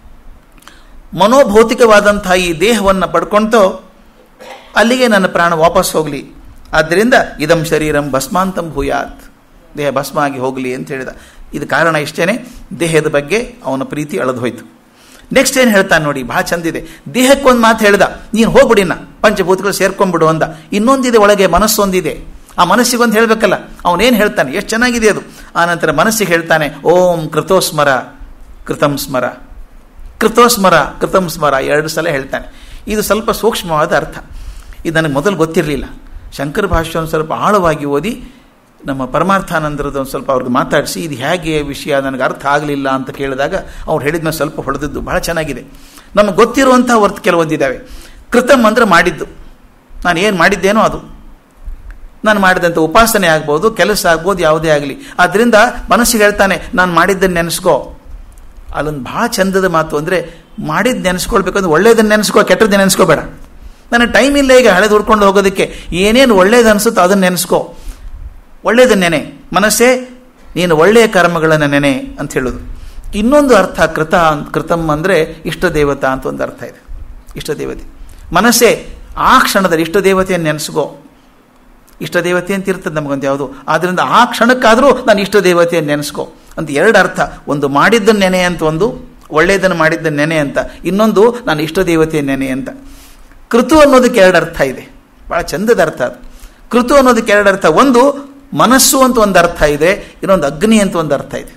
ಮನೋಭೌತಿಕವಾದಂತಹ ಈ ದೇಹವನ್ನು ಪಡ್ಕೊಳ್ತೋ ಅಲ್ಲಿಗೆ ನನ್ನ ಪ್ರಾಣ ವಾಪಸ್ ಹೋಗಲಿ ಆದ್ದರಿಂದ ಇದಂ ಶರೀರಂ ಭಸ್ಮಾಂತಂ ಭೂಯಾತ್ ದೇಹ ಭಸ್ಮ ಆಗಿ ಹೋಗಲಿ ಅಂತ ಹೇಳಿದ ಇದು ಕಾರಣ ಇಷ್ಟೇನೆ ದೇಹದ ಬಗ್ಗೆ ಅವನ ಪ್ರೀತಿ ಅಳದು ಹೋಯ್ತು ನೆಕ್ಸ್ಟ್ ಏನು ಹೇಳ್ತಾನೆ ನೋಡಿ ಭಾಳ ಚಂದಿದೆ ದೇಹಕ್ಕೊಂದು ಮಾತು ಹೇಳ್ದ ನೀನು ಹೋಗ್ಬಿಡಿನ ಪಂಚಭೂತಗಳು ಸೇರ್ಕೊಂಡ್ಬಿಡು ಅಂದ ಇನ್ನೊಂದಿದೆ ಒಳಗೆ ಮನಸ್ಸೊಂದಿದೆ ಆ ಮನಸ್ಸಿಗೊಂದು ಹೇಳಬೇಕಲ್ಲ ಅವನೇನು ಹೇಳ್ತಾನೆ ಎಷ್ಟು ಚೆನ್ನಾಗಿದೆ ಅದು ಆನಂತರ ಮನಸ್ಸಿಗೆ ಹೇಳ್ತಾನೆ ಓಂ ಕೃತೋಸ್ಮರ ಕೃತಂ ಸ್ಮರ ಕೃತೋಸ್ಮರ ಕೃತಂ ಸ್ಮರ ಎರಡು ಸಲ ಹೇಳ್ತಾನೆ ಇದು ಸ್ವಲ್ಪ ಸೂಕ್ಷ್ಮವಾದ ಅರ್ಥ ಇದು ನನಗೆ ಮೊದಲು ಗೊತ್ತಿರಲಿಲ್ಲ ಶಂಕರ ಭಾಷ್ಯವನ್ನು ಸ್ವಲ್ಪ ಆಳವಾಗಿ ಓದಿ ನಮ್ಮ ಪರಮಾರ್ಥಾನಂದರದ ಒಂದು ಸ್ವಲ್ಪ ಅವ್ರಿಗೆ ಮಾತಾಡಿಸಿ ಇದು ಹೇಗೆ ವಿಷಯ ನನಗೆ ಅರ್ಥ ಆಗಲಿಲ್ಲ ಅಂತ ಕೇಳಿದಾಗ ಅವ್ರು ಹೇಳಿದ್ಮೇಲೆ ಸ್ವಲ್ಪ ಹೊಡೆದಿದ್ದು ಬಹಳ ಚೆನ್ನಾಗಿದೆ ನಮಗೆ ಗೊತ್ತಿರುವಂಥ ವರ್ತ್ ಕೆಲವೊಂದಿದ್ದಾವೆ ಕೃತಮ್ ಅಂದರೆ ಮಾಡಿದ್ದು ನಾನು ಏನು ಮಾಡಿದ್ದೇನೋ ಅದು ನಾನು ಮಾಡಿದಂಥ ಉಪಾಸನೆ ಆಗ್ಬೋದು ಕೆಲಸ ಆಗ್ಬೋದು ಯಾವುದೇ ಆಗಲಿ ಆದ್ದರಿಂದ ಮನಸ್ಸಿಗೆ ಹೇಳ್ತಾನೆ ನಾನು ಮಾಡಿದ್ದನ್ನು ನೆನೆಸ್ಕೋ ಅಲ್ಲೊಂದು ಭಾಳ ಚಂದದ ಮಾತು ಅಂದರೆ ಮಾಡಿದ್ದು ನೆನೆಸ್ಕೊಳ್ಬೇಕಂದ್ರೆ ಒಳ್ಳೇದನ್ನು ನೆನೆಸ್ಕೋ ಕೆಟ್ಟದ್ದು ನೆನೆಸ್ಕೋಬೇಡ ನನಗೆ ಟೈಮ್ ಇಲ್ಲ ಈಗ ಹಳೆದು ಹುಡ್ಕೊಂಡು ಹೋಗೋದಕ್ಕೆ ಏನೇನು ಒಳ್ಳೇದು ಅನಿಸುತ್ತೋ ಅದನ್ನು ನೆನೆಸ್ಕೋ ಒಳ್ಳೇದನ್ನ ನೆನೆ ಮನಸ್ಸೇ ನೀನು ಒಳ್ಳೆಯ ಕರ್ಮಗಳನ್ನು ನೆನೆ ಅಂತ ಹೇಳೋದು ಇನ್ನೊಂದು ಅರ್ಥ ಕೃತ ಕೃತಮ್ ಅಂದರೆ ಇಷ್ಟ ದೇವತಾ ಅಂತ ಒಂದು ಅರ್ಥ ಇದೆ ಇಷ್ಟ ದೇವತೆ ಮನಸ್ಸೇ ಆ ಕ್ಷಣದಲ್ಲಿ ಇಷ್ಟ ದೇವತೆಯನ್ನು ನೆನೆಸ್ಕೋ ಇಷ್ಟ ದೇವತೆ ಅಂತ ಇರ್ತದೆ ನಮಗೊಂದು ಯಾವುದು ಆದ್ದರಿಂದ ಆ ಕ್ಷಣಕ್ಕಾದರೂ ನಾನು ಇಷ್ಟ ದೇವತೆಯನ್ನು ನೆನೆಸ್ಕೋ ಅಂತ ಎರಡು ಅರ್ಥ ಒಂದು ಮಾಡಿದ್ದನ್ನು ನೆನೆ ಅಂತ ಒಂದು ಒಳ್ಳೆಯದನ್ನು ಮಾಡಿದ್ದನ್ನು ನೆನೆ ಅಂತ ಇನ್ನೊಂದು ನಾನು ಇಷ್ಟ ದೇವತೆಯ ನೆನೆ ಅಂತ ಕೃತು ಅನ್ನೋದಕ್ಕೆ ಎರಡು ಅರ್ಥ ಇದೆ ಭಾಳ ಚಂದದ ಅರ್ಥ ಅದು ಕೃತು ಅನ್ನೋದಕ್ಕೆ ಎರಡು ಅರ್ಥ ಒಂದು ಮನಸ್ಸು ಅಂತ ಒಂದು ಅರ್ಥ ಇದೆ ಇನ್ನೊಂದು ಅಗ್ನಿ ಅಂತ ಒಂದು ಅರ್ಥ ಇದೆ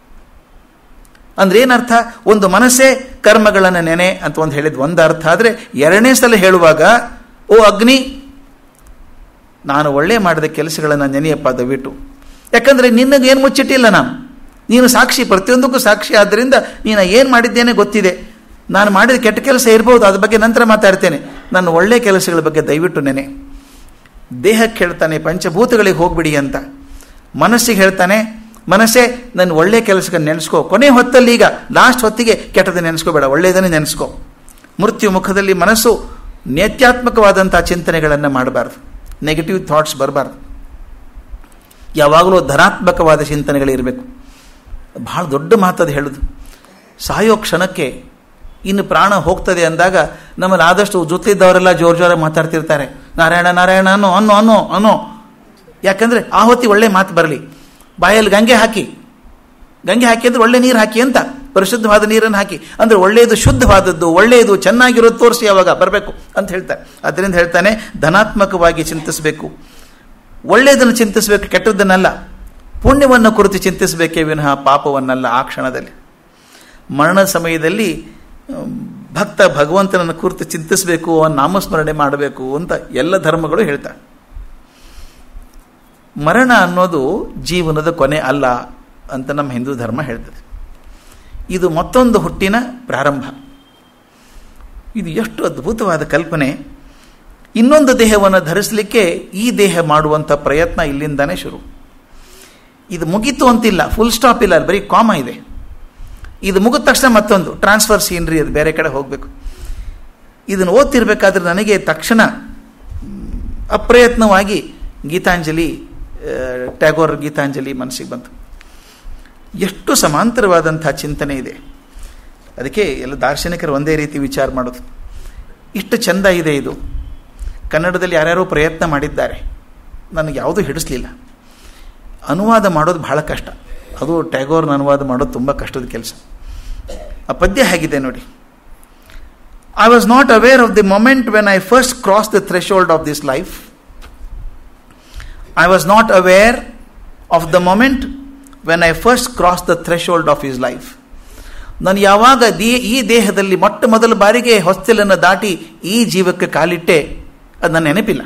ಅಂದ್ರೆ ಏನರ್ಥ ಒಂದು ಮನಸ್ಸೇ ಕರ್ಮಗಳನ್ನು ನೆನೆ ಅಂತ ಒಂದು ಹೇಳಿದ ಒಂದು ಅರ್ಥ ಆದರೆ ಎರಡನೇ ಸಲ ಹೇಳುವಾಗ ಓ ಅಗ್ನಿ ನಾನು ಒಳ್ಳೆ ಮಾಡಿದ ಕೆಲಸಗಳನ್ನು ನೆನೆಯಪ್ಪ ದಯವಿಟ್ಟು ಯಾಕಂದರೆ ನಿನ್ನಗೆ ಏನು ಮುಚ್ಚಿಟ್ಟಿಲ್ಲ ನಾನು ನೀನು ಸಾಕ್ಷಿ ಪ್ರತಿಯೊಂದಕ್ಕೂ ಸಾಕ್ಷಿ ಆದ್ದರಿಂದ ನೀನು ಏನು ಮಾಡಿದ್ದೇನೆ ಗೊತ್ತಿದೆ ನಾನು ಮಾಡಿದ ಕೆಟ್ಟ ಕೆಲಸ ಇರ್ಬೋದು ಅದ್ರ ಬಗ್ಗೆ ನಂತರ ಮಾತಾಡ್ತೇನೆ ನನ್ನ ಒಳ್ಳೆಯ ಕೆಲಸಗಳ ಬಗ್ಗೆ ದಯವಿಟ್ಟು ನೆನೆ ದೇಹಕ್ಕೆ ಹೇಳ್ತಾನೆ ಪಂಚಭೂತಗಳಿಗೆ ಹೋಗ್ಬಿಡಿ ಅಂತ ಮನಸ್ಸಿಗೆ ಹೇಳ್ತಾನೆ ಮನಸ್ಸೇ ನನ್ನ ಒಳ್ಳೆಯ ಕೆಲಸಕ್ಕೆ ನೆನೆಸ್ಕೋ ಕೊನೆ ಹೊತ್ತಲ್ಲಿ ಈಗ ಲಾಸ್ಟ್ ಹೊತ್ತಿಗೆ ಕೆಟ್ಟದ್ದು ನೆನೆಸ್ಕೋಬೇಡ ಒಳ್ಳೆಯದನ್ನೇ ನೆನೆಸ್ಕೋ ಮೃತ್ಯು ಮುಖದಲ್ಲಿ ಮನಸ್ಸು ನೇತ್ಯಾತ್ಮಕವಾದಂಥ ಚಿಂತನೆಗಳನ್ನು ಮಾಡಬಾರ್ದು ನೆಗೆಟಿವ್ ಥಾಟ್ಸ್ ಬರಬಾರ್ದು ಯಾವಾಗಲೂ ಧನಾತ್ಮಕವಾದ ಚಿಂತನೆಗಳಿರಬೇಕು ಬಹಳ ದೊಡ್ಡ ಮಾತದು ಹೇಳೋದು ಸಾಯೋ ಕ್ಷಣಕ್ಕೆ ಇನ್ನು ಪ್ರಾಣ ಹೋಗ್ತದೆ ಅಂದಾಗ ನಮ್ಮಲ್ಲಿ ಆದಷ್ಟು ಜೊತೆಲಿದ್ದವರೆಲ್ಲ ಜೋರು ಜೋರಾಗಿ ಮಾತಾಡ್ತಿರ್ತಾರೆ ನಾರಾಯಣ ನಾರಾಯಣ ಅನ್ನೋ ಅನ್ನೋ ಅನ್ನೋ ಅನ್ನೋ ಯಾಕಂದರೆ ಆ ಹೊತ್ತಿ ಒಳ್ಳೆ ಮಾತು ಬರಲಿ ಬಾಯಲ್ಲಿ ಗಂಗೆ ಹಾಕಿ ಗಂಗೆ ಹಾಕಿ ಅಂದ್ರೆ ಒಳ್ಳೆ ನೀರು ಹಾಕಿ ಅಂತ ಪರಿಶುದ್ಧವಾದ ನೀರನ್ನು ಹಾಕಿ ಅಂದರೆ ಒಳ್ಳೆಯದು ಶುದ್ಧವಾದದ್ದು ಒಳ್ಳೆಯದು ಚೆನ್ನಾಗಿರೋದು ತೋರಿಸಿ ಯಾವಾಗ ಬರಬೇಕು ಅಂತ ಹೇಳ್ತಾರೆ ಅದರಿಂದ ಹೇಳ್ತಾನೆ ಧನಾತ್ಮಕವಾಗಿ ಚಿಂತಿಸಬೇಕು ಒಳ್ಳೆಯದನ್ನು ಚಿಂತಿಸಬೇಕು ಕೆಟ್ಟದ್ದನ್ನಲ್ಲ ಪುಣ್ಯವನ್ನು ಕುರಿತು ಚಿಂತಿಸಬೇಕೇ ವಿನಃ ಪಾಪವನ್ನಲ್ಲ ಆ ಕ್ಷಣದಲ್ಲಿ ಮರಣದ ಸಮಯದಲ್ಲಿ ಭಕ್ತ ಭಗವಂತನನ್ನು ಕುರಿತು ಚಿಂತಿಸಬೇಕು ಅವನ ನಾಮಸ್ಮರಣೆ ಮಾಡಬೇಕು ಅಂತ ಎಲ್ಲ ಧರ್ಮಗಳು ಹೇಳ್ತಾರೆ ಮರಣ ಅನ್ನೋದು ಜೀವನದ ಕೊನೆ ಅಲ್ಲ ಅಂತ ನಮ್ಮ ಹಿಂದೂ ಧರ್ಮ ಹೇಳ್ತದೆ ಇದು ಮತ್ತೊಂದು ಹುಟ್ಟಿನ ಪ್ರಾರಂಭ ಇದು ಎಷ್ಟು ಅದ್ಭುತವಾದ ಕಲ್ಪನೆ ಇನ್ನೊಂದು ದೇಹವನ್ನು ಧರಿಸಲಿಕ್ಕೆ ಈ ದೇಹ ಮಾಡುವಂಥ ಪ್ರಯತ್ನ ಇಲ್ಲಿಂದಾನೇ ಶುರು ಇದು ಮುಗೀತು ಅಂತಿಲ್ಲ ಫುಲ್ ಸ್ಟಾಪ್ ಇಲ್ಲ ಬರೀ ಕಾಮ ಇದೆ ಇದು ಮುಗಿದ ತಕ್ಷಣ ಮತ್ತೊಂದು ಟ್ರಾನ್ಸ್ಫರ್ ಸೀನ್ರಿ ಅದು ಬೇರೆ ಕಡೆ ಹೋಗಬೇಕು ಇದನ್ನು ಓದ್ತಿರ್ಬೇಕಾದ್ರೆ ನನಗೆ ತಕ್ಷಣ ಅಪ್ರಯತ್ನವಾಗಿ ಗೀತಾಂಜಲಿ ಟ್ಯಾಗೋರ್ ಗೀತಾಂಜಲಿ ಮನಸ್ಸಿಗೆ ಬಂತು ಎಷ್ಟು ಸಮಾಂತರವಾದಂಥ ಚಿಂತನೆ ಇದೆ ಅದಕ್ಕೆ ಎಲ್ಲ ದಾರ್ಶನಿಕರು ಒಂದೇ ರೀತಿ ವಿಚಾರ ಮಾಡೋದು ಇಷ್ಟು ಚೆಂದ ಇದೆ ಇದು ಕನ್ನಡದಲ್ಲಿ ಯಾರ್ಯಾರೋ ಪ್ರಯತ್ನ ಮಾಡಿದ್ದಾರೆ ನನಗೆ ಯಾವುದೂ ಹಿಡಿಸ್ಲಿಲ್ಲ ಅನುವಾದ ಮಾಡೋದು ಬಹಳ ಕಷ್ಟ ಅದು ಟ್ಯಾಗೋರ್ನ ಅನುವಾದ ಮಾಡೋದು ತುಂಬ ಕಷ್ಟದ ಕೆಲಸ ಆ ಪದ್ಯ ಹೇಗಿದೆ ನೋಡಿ I was not aware of the moment when I first cross the threshold of this life I was not aware of the moment when I first cross the threshold of his life ನಾನು ಯಾವಾಗ they ಈ ದೇಹದಲ್ಲಿ ಮೊಟ್ಟ ಮೊದಲ ಬಾರಿಗೆ ಹೊಸ್ತಿಲನ್ನು ದಾಟಿ ಈ ಜೀವಕ್ಕೆ ಕಾಲಿಟ್ಟೆ ಅದು ನನ್ನ ನೆನಪಿಲ್ಲ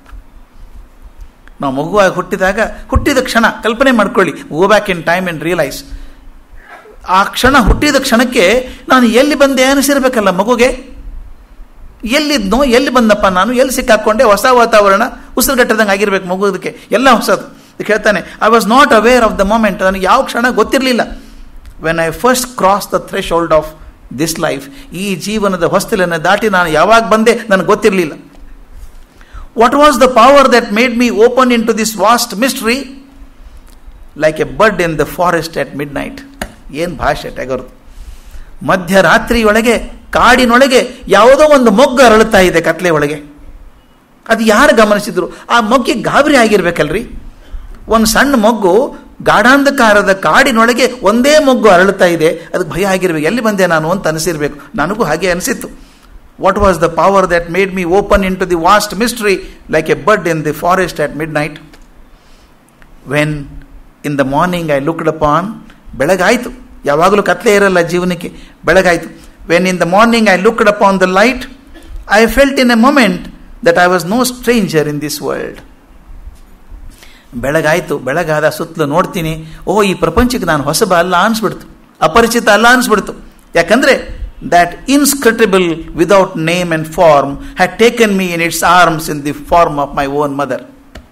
ನಾವು ಮಗುವಾಗಿ ಹುಟ್ಟಿದಾಗ ಹುಟ್ಟಿದ ಕ್ಷಣ ಕಲ್ಪನೆ ಮಾಡ್ಕೊಳ್ಳಿ go back in time and realise ಆ ಕ್ಷಣ ಹುಟ್ಟಿದ ಕ್ಷಣಕ್ಕೆ ನಾನು ಎಲ್ಲಿ ಬಂದೆ ಅನಿಸಿರ್ಬೇಕಲ್ಲ ಮಗುಗೆ ಎಲ್ಲಿದ್ನೋ ಎಲ್ಲಿ ಬಂದಪ್ಪ ನಾನು ಎಲ್ಲಿ ಸಿಕ್ಕಾಕೊಂಡೆ ಹೊಸ ವಾತಾವರಣ ಉಸಿರುಗಟ್ಟದಂಗೆ ಆಗಿರ್ಬೇಕು ಮಗುದಕ್ಕೆ ಎಲ್ಲ ಹೊಸದು ಹೇಳ್ತಾನೆ I was not aware of the moment ನನಗೆ ಯಾವ ಕ್ಷಣ ಗೊತ್ತಿರಲಿಲ್ಲ when I first cross the threshold of this life ಈ ಜೀವನದ ಹೊಸ್ತಿಲನ್ನು ದಾಟಿ ನಾನು ಯಾವಾಗ ಬಂದೆ ನನಗೆ ಗೊತ್ತಿರಲಿಲ್ಲ what was the power that made me open into this vast mystery like a bird in the forest at midnight ಏನು ಭಾಷೆ ಟೆಗರು ಮಧ್ಯರಾತ್ರಿಯೊಳಗೆ ಕಾಡಿನೊಳಗೆ ಯಾವುದೋ ಒಂದು ಮೊಗ್ಗು ಅರಳುತ್ತಾ ಇದೆ ಕತ್ಲೆ ಒಳಗೆ ಅದು ಯಾರು ಗಮನಿಸಿದ್ರು ಆ ಮೊಗ್ಗಿಗೆ ಗಾಬರಿ ಆಗಿರ್ಬೇಕಲ್ರಿ ಒಂದು ಸಣ್ಣ ಮೊಗ್ಗು ಗಾಢಾಂಧಕಾರದ ಕಾಡಿನೊಳಗೆ ಒಂದೇ ಮೊಗ್ಗು ಅರಳುತ್ತಾ ಇದೆ ಅದಕ್ಕೆ ಭಯ ಆಗಿರ್ಬೇಕು ಎಲ್ಲಿ ಬಂದೆ ನಾನು ಅಂತ ಅನಿಸಿರ್ಬೇಕು ನನಗೂ ಹಾಗೆ ಅನಿಸಿತ್ತು what was the power that made me open into the vast mystery like a bird in the forest at midnight when in the morning I looked upon ಬೆಳಗಾಯಿತು ಯಾವಾಗಲೂ ಕತ್ಲೆ ಇರಲ್ಲ ಜೀವನಕ್ಕೆ ಬೆಳಗಾಯಿತು when in the morning I looked upon the light I felt in a moment that I was no stranger in this world ಬೆಳಗಾಯಿತು ಬೆಳಗಾದ ಸುತ್ತಲೂ ನೋಡ್ತೀನಿ ಓ ಈ ಪ್ರಪಂಚಕ್ಕೆ ನಾನು ಹೊಸಬ ಅಲ್ಲ ಅನಿಸ್ಬಿಡ್ತು ಅಪರಿಚಿತ ಅಲ್ಲ ಅನಿಸ್ಬಿಡ್ತು ಯಾಕಂದರೆ that inscrutable without name and form had taken me in its arms in the form of my own mother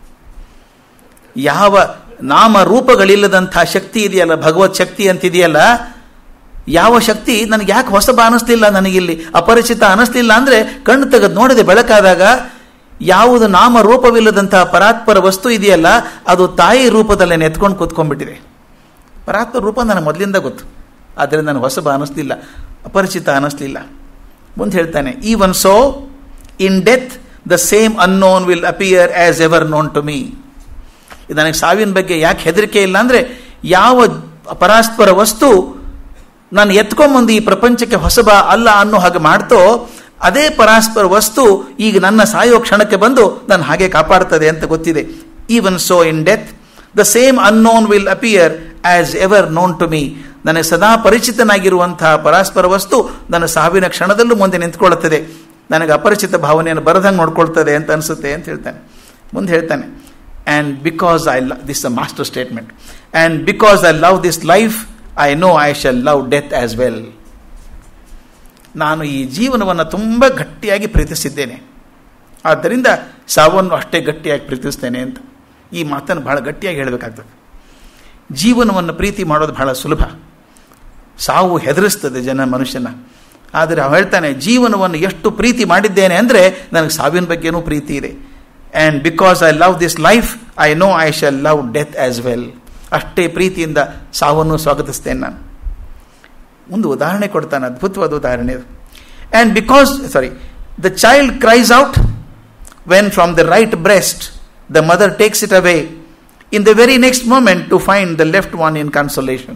ಯಾವ ನಾಮ ರೂಪಗಳಿಲ್ಲದಂಥ ಶಕ್ತಿ ಇದೆಯಲ್ಲ ಭಗವತ್ ಶಕ್ತಿ ಅಂತಿದೆಯಲ್ಲ ಯಾವ ಶಕ್ತಿ ನನಗೆ ಯಾಕೆ ಹೊಸಬ ಅನ್ನಿಸ್ಲಿಲ್ಲ ನನಗಿಲ್ಲಿ ಅಪರಿಚಿತ ಅನ್ನಿಸ್ಲಿಲ್ಲ ಅಂದರೆ ಕಣ್ಣು ತೆಗೆದು ನೋಡಿದೆ ಬೆಳಕಾದಾಗ ಯಾವುದು ನಾಮ ರೂಪವಿಲ್ಲದಂತಹ ಪರಾತ್ಪರ ವಸ್ತು ಇದೆಯಲ್ಲ ಅದು ತಾಯಿ ರೂಪದಲ್ಲೇ ನೆತ್ಕೊಂಡು ಕೂತ್ಕೊಂಡ್ಬಿಟ್ಟಿದೆ ಪರಾತ್ಪರ ರೂಪ ನನಗೆ ಮೊದಲಿಂದ ಗೊತ್ತು ಆದರೆ ನನಗೆ ಹೊಸಬ ಅನ್ನಿಸ್ಲಿಲ್ಲ ಅಪರಿಚಿತ ಅನ್ನಿಸ್ಲಿಲ್ಲ ಮುಂದೆ ಹೇಳ್ತಾನೆ even so in death the same unknown will appear as ever known to me ನನಗೆ ಸಾವಿನ ಬಗ್ಗೆ ಯಾಕೆ ಹೆದರಿಕೆ ಇಲ್ಲ ಅಂದರೆ ಯಾವ ಪರಾಸ್ಪರ ವಸ್ತು ನಾನು ಎತ್ಕೊಂಬಂದು ಈ ಪ್ರಪಂಚಕ್ಕೆ ಹೊಸಬ ಅಲ್ಲ ಅನ್ನೋ ಹಾಗೆ ಮಾಡ್ತೋ ಅದೇ ಪರಾಸ್ಪರ ವಸ್ತು ಈಗ ನನ್ನ ಸಾಯೋ ಕ್ಷಣಕ್ಕೆ ಬಂದು ನಾನು ಹಾಗೆ ಕಾಪಾಡ್ತದೆ ಅಂತ ಗೊತ್ತಿದೆ even so in death the same unknown will appear as ever known to me ನನಗೆ ಸದಾ ಪರಿಚಿತನಾಗಿರುವಂತಹ ಪರಸ್ಪರ ವಸ್ತು ನನ್ನ ಸಾವಿನ ಕ್ಷಣದಲ್ಲೂ ಮುಂದೆ ನಿಂತ್ಕೊಳ್ಳುತ್ತದೆ ನನಗೆ ಅಪರಿಚಿತ ಭಾವನೆಯನ್ನು ಬರದಂಗೆ ನೋಡ್ಕೊಳ್ತದೆ ಅಂತ ಅನಿಸುತ್ತೆ ಅಂತ ಹೇಳ್ತಾನೆ ಮುಂದೆ ಹೇಳ್ತಾನೆ and because I love this a master statement and because I love this life I know I shall love death as well ನಾನು ಈ ಜೀವನವನ್ನು ತುಂಬ ಗಟ್ಟಿಯಾಗಿ ಪ್ರೀತಿಸಿದ್ದೇನೆ ಆದ್ದರಿಂದ ಸಾವನ್ನು ಅಷ್ಟೇ ಗಟ್ಟಿಯಾಗಿ ಪ್ರೀತಿಸ್ತೇನೆ ಅಂತ ಈ ಮಾತನ್ನು ಬಹಳ ಗಟ್ಟಿಯಾಗಿ ಹೇಳಬೇಕಾಗ್ತದೆ ಜೀವನವನ್ನು ಪ್ರೀತಿ ಮಾಡೋದು ಬಹಳ ಸುಲಭ ಸಾವು ಹೆದರಿಸ್ತದೆ ಜನ ಮನುಷ್ಯನ ಆದರೆ ಅವ ಹೇಳ್ತಾನೆ ಜೀವನವನ್ನು ಎಷ್ಟು ಪ್ರೀತಿ ಮಾಡಿದ್ದೇನೆ ಅಂದರೆ ನನಗೆ ಸಾವಿನ ಬಗ್ಗೆನೂ ಪ್ರೀತಿ ಇದೆ and because I love this life I know I shall love death as well ಅಷ್ಟೇ ಪ್ರೀತಿಯಿಂದ ಸಾವನ್ನು ಸ್ವಾಗತಿಸ್ತೇನೆ ನಾನು ಒಂದು ಉದಾಹರಣೆ ಕೊಡ್ತಾನೆ ಅದ್ಭುತವಾದ ಉದಾಹರಣೆ ಅದು and because sorry the child cries out when from the right breast the mother takes it away in the very next moment to find the left one in consolation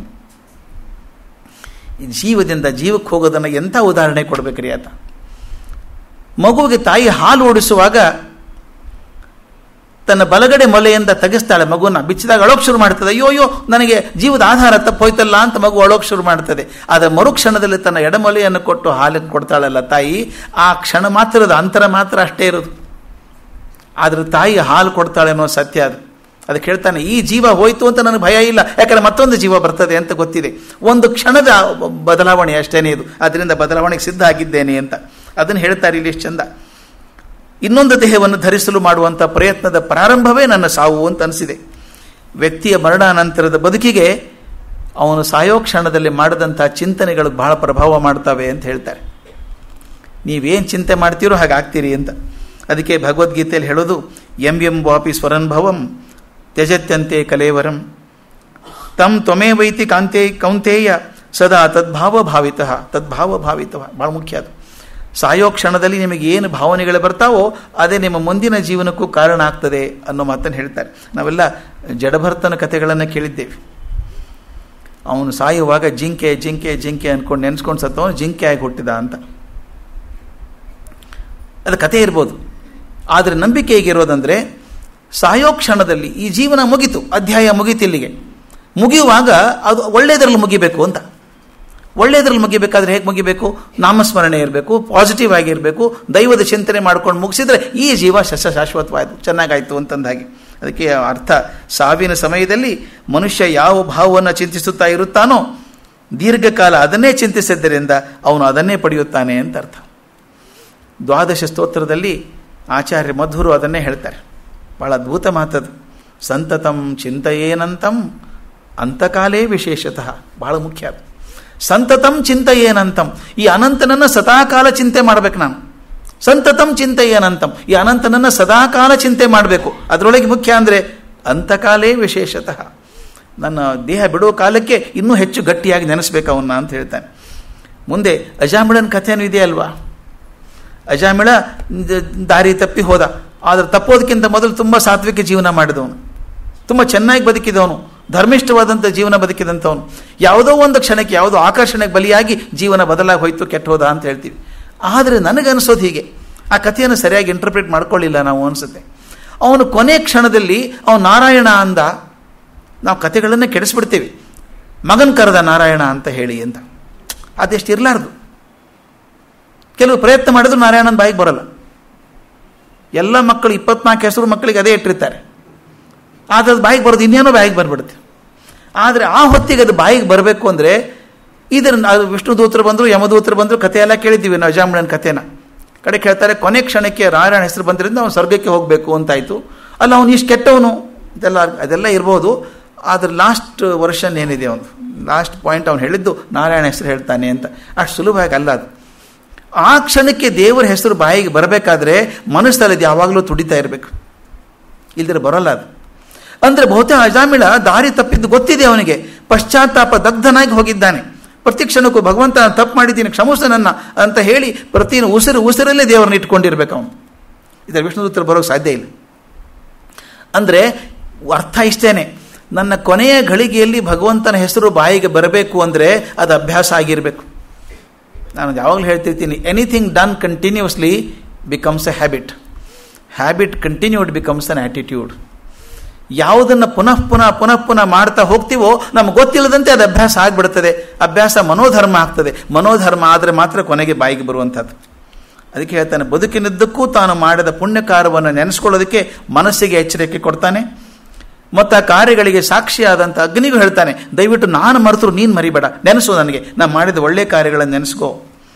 ಜೀವದಿಂದ ಜೀವಕ್ಕೆ ಹೋಗೋದನ್ನು ಎಂಥ ಉದಾಹರಣೆ ಕೊಡಬೇಕ್ರಿ ಆತ ಮಗುವಿಗೆ ತಾಯಿ ಹಾಲು ಓಡಿಸುವಾಗ ತನ್ನ ಬಲಗಡೆ ಮೊಲೆಯಿಂದ ತೆಗೆಸ್ತಾಳೆ ಮಗುನ ಬಿಚ್ಚಿದಾಗ ಅಳೋಕ್ ಶುರು ಮಾಡ್ತದೆ ಅಯ್ಯೋ ಅಯ್ಯೋ ನನಗೆ ಜೀವದ ಆಧಾರ ತಪ್ಪೋಯ್ತಲ್ಲ ಅಂತ ಮಗು ಅಳೋಕ್ ಶುರು ಮಾಡ್ತದೆ ಆದರೆ ಮರುಕ್ಷಣದಲ್ಲಿ ತನ್ನ ಎಡಮೊಲೆಯನ್ನು ಕೊಟ್ಟು ಹಾಲನ್ನು ಕೊಡ್ತಾಳಲ್ಲ ತಾಯಿ ಆ ಕ್ಷಣ ಮಾತ್ರದ ಅಂತರ ಮಾತ್ರ ಅಷ್ಟೇ ಇರೋದು ಆದರೆ ತಾಯಿ ಹಾಲು ಕೊಡ್ತಾಳೆ ಅನ್ನೋ ಸತ್ಯ ಅದು ಅದಕ್ಕೆ ಹೇಳ್ತಾನೆ ಈ ಜೀವ ಹೋಯ್ತು ಅಂತ ನನಗೆ ಭಯ ಇಲ್ಲ ಯಾಕಂದ್ರೆ ಮತ್ತೊಂದು ಜೀವ ಬರ್ತದೆ ಅಂತ ಗೊತ್ತಿದೆ ಒಂದು ಕ್ಷಣದ ಬದಲಾವಣೆ ಅಷ್ಟೇನೇ ಇದು ಅದರಿಂದ ಬದಲಾವಣೆಗೆ ಸಿದ್ಧ ಆಗಿದ್ದೇನೆ ಅಂತ ಅದನ್ನು ಹೇಳ್ತಾರೆ ಇಲ್ಲಿ ಎಷ್ಟು ಚಂದ ಇನ್ನೊಂದು ದೇಹವನ್ನು ಧರಿಸಲು ಮಾಡುವಂಥ ಪ್ರಯತ್ನದ ಪ್ರಾರಂಭವೇ ನನ್ನ ಸಾವು ಅಂತ ಅನಿಸಿದೆ ವ್ಯಕ್ತಿಯ ಮರಣಾನಂತರದ ಬದುಕಿಗೆ ಅವನು ಸಾಯೋ ಕ್ಷಣದಲ್ಲಿ ಮಾಡಿದಂಥ ಚಿಂತನೆಗಳು ಬಹಳ ಪ್ರಭಾವ ಮಾಡ್ತವೆ ಅಂತ ಹೇಳ್ತಾರೆ ನೀವೇನು ಚಿಂತೆ ಮಾಡ್ತೀರೋ ಹಾಗೆ ಆಗ್ತೀರಿ ಅಂತ ಅದಕ್ಕೆ ಭಗವದ್ಗೀತೆಯಲ್ಲಿ ಹೇಳೋದು ಎಂ ಎಂ ವಾಪಿ ಸ್ವರನ್ಭವಂ ತ್ಯಜತ್ಯಂತೆ ಕಲೇವರಂ ತಂ ತ್ವಮೇವೈತಿ ಕಾಂತೆ ಕೌಂತೇಯ ಸದಾ ತದ್ಭಾವ ಭಾವಿತ ತದ್ಭಾವ ಭಾವಿತ ಭಾಳ ಮುಖ್ಯ ಅದು ಸಾಯೋ ಕ್ಷಣದಲ್ಲಿ ನಿಮಗೆ ಏನು ಭಾವನೆಗಳು ಬರ್ತಾವೋ ಅದೇ ನಿಮ್ಮ ಮುಂದಿನ ಜೀವನಕ್ಕೂ ಕಾರಣ ಆಗ್ತದೆ ಅನ್ನೋ ಮಾತನ್ನು ಹೇಳ್ತಾರೆ ನಾವೆಲ್ಲ ಜಡಭರ್ತನ ಕಥೆಗಳನ್ನು ಕೇಳಿದ್ದೇವೆ ಅವನು ಸಾಯುವಾಗ ಜಿಂಕೆ ಜಿಂಕೆ ಜಿಂಕೆ ಅಂದ್ಕೊಂಡು ನೆನೆಸ್ಕೊಂಡು ಸತ್ತವನು ಜಿಂಕೆ ಆಗಿ ಹುಟ್ಟಿದ ಅಂತ ಅದು ಕಥೆ ಇರ್ಬೋದು ಆದರೆ ನಂಬಿಕೆ ಹೇಗಿರೋದಂದರೆ ಸಾಯೋ ಕ್ಷಣದಲ್ಲಿ ಈ ಜೀವನ ಮುಗಿತು ಅಧ್ಯಾಯ ಮುಗೀತು ಇಲ್ಲಿಗೆ ಮುಗಿಯುವಾಗ ಅದು ಒಳ್ಳೆಯದರಲ್ಲಿ ಮುಗಿಬೇಕು ಅಂತ ಒಳ್ಳೆಯದ್ರಲ್ಲಿ ಮುಗಿಬೇಕಾದ್ರೆ ಹೇಗೆ ಮುಗಿಬೇಕು ನಾಮಸ್ಮರಣೆ ಇರಬೇಕು ಪಾಸಿಟಿವ್ ಆಗಿರಬೇಕು ದೈವದ ಚಿಂತನೆ ಮಾಡ್ಕೊಂಡು ಮುಗಿಸಿದ್ರೆ ಈ ಜೀವ ಶಶ ಶಾಶ್ವತವಾಯಿತು ಚೆನ್ನಾಗಾಯಿತು ಅಂತಂದಾಗಿ ಅದಕ್ಕೆ ಅರ್ಥ ಸಾವಿನ ಸಮಯದಲ್ಲಿ ಮನುಷ್ಯ ಯಾವ ಭಾವವನ್ನು ಚಿಂತಿಸುತ್ತಾ ಇರುತ್ತಾನೋ ದೀರ್ಘಕಾಲ ಅದನ್ನೇ ಚಿಂತಿಸಿದ್ದರಿಂದ ಅವನು ಅದನ್ನೇ ಪಡೆಯುತ್ತಾನೆ ಅಂತ ಅರ್ಥ ದ್ವಾದಶ ಸ್ತೋತ್ರದಲ್ಲಿ ಆಚಾರ್ಯ ಮಧುರು ಅದನ್ನೇ ಹೇಳ್ತಾರೆ ಭಾಳ ಅದ್ಭುತ ಮಾತದು ಸಂತತಂ ಚಿಂತೆಯೇನಂತಂ ಅಂತಕಾಲೇ ವಿಶೇಷತಃ ಬಹಳ ಮುಖ್ಯ ಅದು ಸಂತತಂ ಚಿಂತೆ ಏನಂತಂ ಈ ಅನಂತನನ್ನು ಸದಾಕಾಲ ಚಿಂತೆ ಮಾಡಬೇಕು ನಾನು ಸಂತತಂ ಚಿಂತೆ ಏನಂತಂ ಈ ಅನಂತನನ್ನು ಸದಾಕಾಲ ಚಿಂತೆ ಮಾಡಬೇಕು ಅದರೊಳಗೆ ಮುಖ್ಯ ಅಂದರೆ ಅಂತಕಾಲೇ ವಿಶೇಷತಃ ನನ್ನ ದೇಹ ಬಿಡುವ ಕಾಲಕ್ಕೆ ಇನ್ನೂ ಹೆಚ್ಚು ಗಟ್ಟಿಯಾಗಿ ನೆನೆಸ್ಬೇಕು ಅವನ್ನ ಅಂತ ಹೇಳ್ತಾನೆ ಮುಂದೆ ಅಜಾಮಿಳನ ಕಥೆನೂ ಇದೆಯಲ್ವಾ ಅಜಾಮಿಳ ದಾರಿ ತಪ್ಪಿ ಹೋದ ಆದರೆ ತಪ್ಪೋದಕ್ಕಿಂತ ಮೊದಲು ತುಂಬ ಸಾತ್ವಿಕ ಜೀವನ ಮಾಡಿದವನು ತುಂಬ ಚೆನ್ನಾಗಿ ಬದುಕಿದವನು ಧರ್ಮಿಷ್ಠವಾದಂಥ ಜೀವನ ಬದುಕಿದಂಥವನು ಯಾವುದೋ ಒಂದು ಕ್ಷಣಕ್ಕೆ ಯಾವುದೋ ಆಕರ್ಷಣೆಗೆ ಬಲಿಯಾಗಿ ಜೀವನ ಬದಲಾಗಿ ಹೋಯ್ತು ಕೆಟ್ಟ ಹೋದ ಅಂತ ಹೇಳ್ತೀವಿ ಆದರೆ ನನಗನ್ಸೋದು ಹೀಗೆ ಆ ಕಥೆಯನ್ನು ಸರಿಯಾಗಿ ಇಂಟರ್ಪ್ರಿಟ್ ಮಾಡ್ಕೊಳ್ಳಿಲ್ಲ ನಾವು ಅನಿಸುತ್ತೆ ಅವನು ಕೊನೆ ಕ್ಷಣದಲ್ಲಿ ಅವನು ನಾರಾಯಣ ಅಂದ ನಾವು ಕಥೆಗಳನ್ನು ಕೆಡಿಸ್ಬಿಡ್ತೀವಿ ಮಗನ್ ಕರೆದ ನಾರಾಯಣ ಅಂತ ಹೇಳಿ ಅಂತ ಅದೆಷ್ಟು ಇರಲಾರ್ದು ಕೆಲವು ಪ್ರಯತ್ನ ಮಾಡಿದ್ರು ನಾರಾಯಣನ ಬಾಯಿಗೆ ಬರಲ್ಲ ಎಲ್ಲ ಮಕ್ಕಳು ಇಪ್ಪತ್ನಾಲ್ಕು ಹೆಸರು ಮಕ್ಕಳಿಗೆ ಅದೇ ಇಟ್ಟಿರ್ತಾರೆ ಆದರೆ ಅದು ಬಾಯಿಗೆ ಬರೋದು ಇನ್ನೇನೋ ಬಾಯಿಗೆ ಬಂದ್ಬಿಡುತ್ತೆ ಆದರೆ ಆ ಹೊತ್ತಿಗೆ ಅದು ಬಾಯಿಗೆ ಬರಬೇಕು ಅಂದರೆ ಇದರ ಅದು ವಿಷ್ಣು ದೂತರು ಬಂದರು ಯಮದೂತರು ಬಂದರು ಕಥೆ ಎಲ್ಲ ಕೇಳಿದ್ದೀವಿ ನಾವು ಅಜಾಮಣನ ಕಥೆನ ಕಡೆ ಕೇಳ್ತಾರೆ ಕೊನೆ ಕ್ಷಣಕ್ಕೆ ನಾರಾಯಣ ಹೆಸರು ಬಂದ್ರಿಂದ ಅವನು ಸ್ವರ್ಗಕ್ಕೆ ಹೋಗಬೇಕು ಅಂತಾಯಿತು ಅಲ್ಲ ಅವನು ಇಷ್ಟು ಕೆಟ್ಟವನು ಇದೆಲ್ಲ ಅದೆಲ್ಲ ಇರ್ಬೋದು ಆದರೆ ಲಾಸ್ಟ್ ವರ್ಷನ್ ಏನಿದೆ ಅವನು ಲಾಸ್ಟ್ ಪಾಯಿಂಟ್ ಅವನು ಹೇಳಿದ್ದು ನಾರಾಯಣ ಹೆಸರು ಹೇಳ್ತಾನೆ ಅಂತ ಅಷ್ಟು ಸುಲಭವಾಗಿ ಅಲ್ಲ ಅದು ಆ ಕ್ಷಣಕ್ಕೆ ದೇವರ ಹೆಸರು ಬಾಯಿಗೆ ಬರಬೇಕಾದ್ರೆ ಮನಸ್ಸಲ್ಲಿ ಅದು ಯಾವಾಗಲೂ ತುಡಿತಾ ಇರಬೇಕು ಇಲ್ದಿರ ಬರೋಲ್ಲ ಅದು ಅಂದರೆ ಬಹುತೇಕ ಅಜಾಮಿಳ ದಾರಿ ತಪ್ಪಿದ್ದು ಗೊತ್ತಿದೆ ಅವನಿಗೆ ಪಶ್ಚಾತ್ತಾಪ ದಗ್ಧನಾಗಿ ಹೋಗಿದ್ದಾನೆ ಪ್ರತಿ ಕ್ಷಣಕ್ಕೂ ಭಗವಂತ ನಾನು ತಪ್ಪು ಮಾಡಿದ್ದೀನಿ ಕ್ಷಮಿಸು ನನ್ನ ಅಂತ ಹೇಳಿ ಪ್ರತಿ ಉಸಿರು ಉಸಿರಲ್ಲೇ ದೇವರನ್ನ ಇಟ್ಕೊಂಡಿರ್ಬೇಕು ಅವನು ಇದರ ವಿಷ್ಣುದೂತರು ಬರೋಕ್ಕೆ ಸಾಧ್ಯ ಇಲ್ಲ ಅಂದರೆ ಅರ್ಥ ಇಷ್ಟೇನೆ ನನ್ನ ಕೊನೆಯ ಘಳಿಗೆಯಲ್ಲಿ ಭಗವಂತನ ಹೆಸರು ಬಾಯಿಗೆ ಬರಬೇಕು ಅಂದರೆ ಅದು ಅಭ್ಯಾಸ ಆಗಿರಬೇಕು ನಾನು ಯಾವಾಗಲೂ ಹೇಳ್ತಿರ್ತೀನಿ anything done continuously becomes a habit habit continued becomes an attitude ಯಾವುದನ್ನು ಪುನಃ ಪುನಃ ಪುನಃ ಪುನಃ ಮಾಡ್ತಾ ಹೋಗ್ತೀವೋ ನಮ್ಗೆ ಗೊತ್ತಿಲ್ಲದಂತೆ ಅದು ಅಭ್ಯಾಸ ಆಗಿಬಿಡ್ತದೆ ಅಭ್ಯಾಸ ಮನೋಧರ್ಮ ಆಗ್ತದೆ ಮನೋಧರ್ಮ ಆದರೆ ಮಾತ್ರ ಕೊನೆಗೆ ಬಾಯಿಗೆ ಬರುವಂಥದ್ದು ಅದಕ್ಕೆ ಹೇಳ್ತಾನೆ ಬದುಕಿನದ್ದಕ್ಕೂ ತಾನು ಮಾಡಿದ ಪುಣ್ಯಕಾರವನ್ನು ನೆನೆಸ್ಕೊಳ್ಳೋದಕ್ಕೆ ಮನಸ್ಸಿಗೆ ಎಚ್ಚರಿಕೆ ಕೊಡ್ತಾನೆ ಮತ್ತು ಆ ಕಾರ್ಯಗಳಿಗೆ ಸಾಕ್ಷಿಯಾದಂಥ ಅಗ್ನಿಗೂ ಹೇಳ್ತಾನೆ ದಯವಿಟ್ಟು ನಾನು ಮರೆತರು ನೀನು ಮರಿಬೇಡ ನೆನೆಸು ನನಗೆ ನಾನು ಮಾಡಿದ ಒಳ್ಳೆಯ ಕಾರ್ಯಗಳನ್ನು ನೆನೆಸ್ಕೋ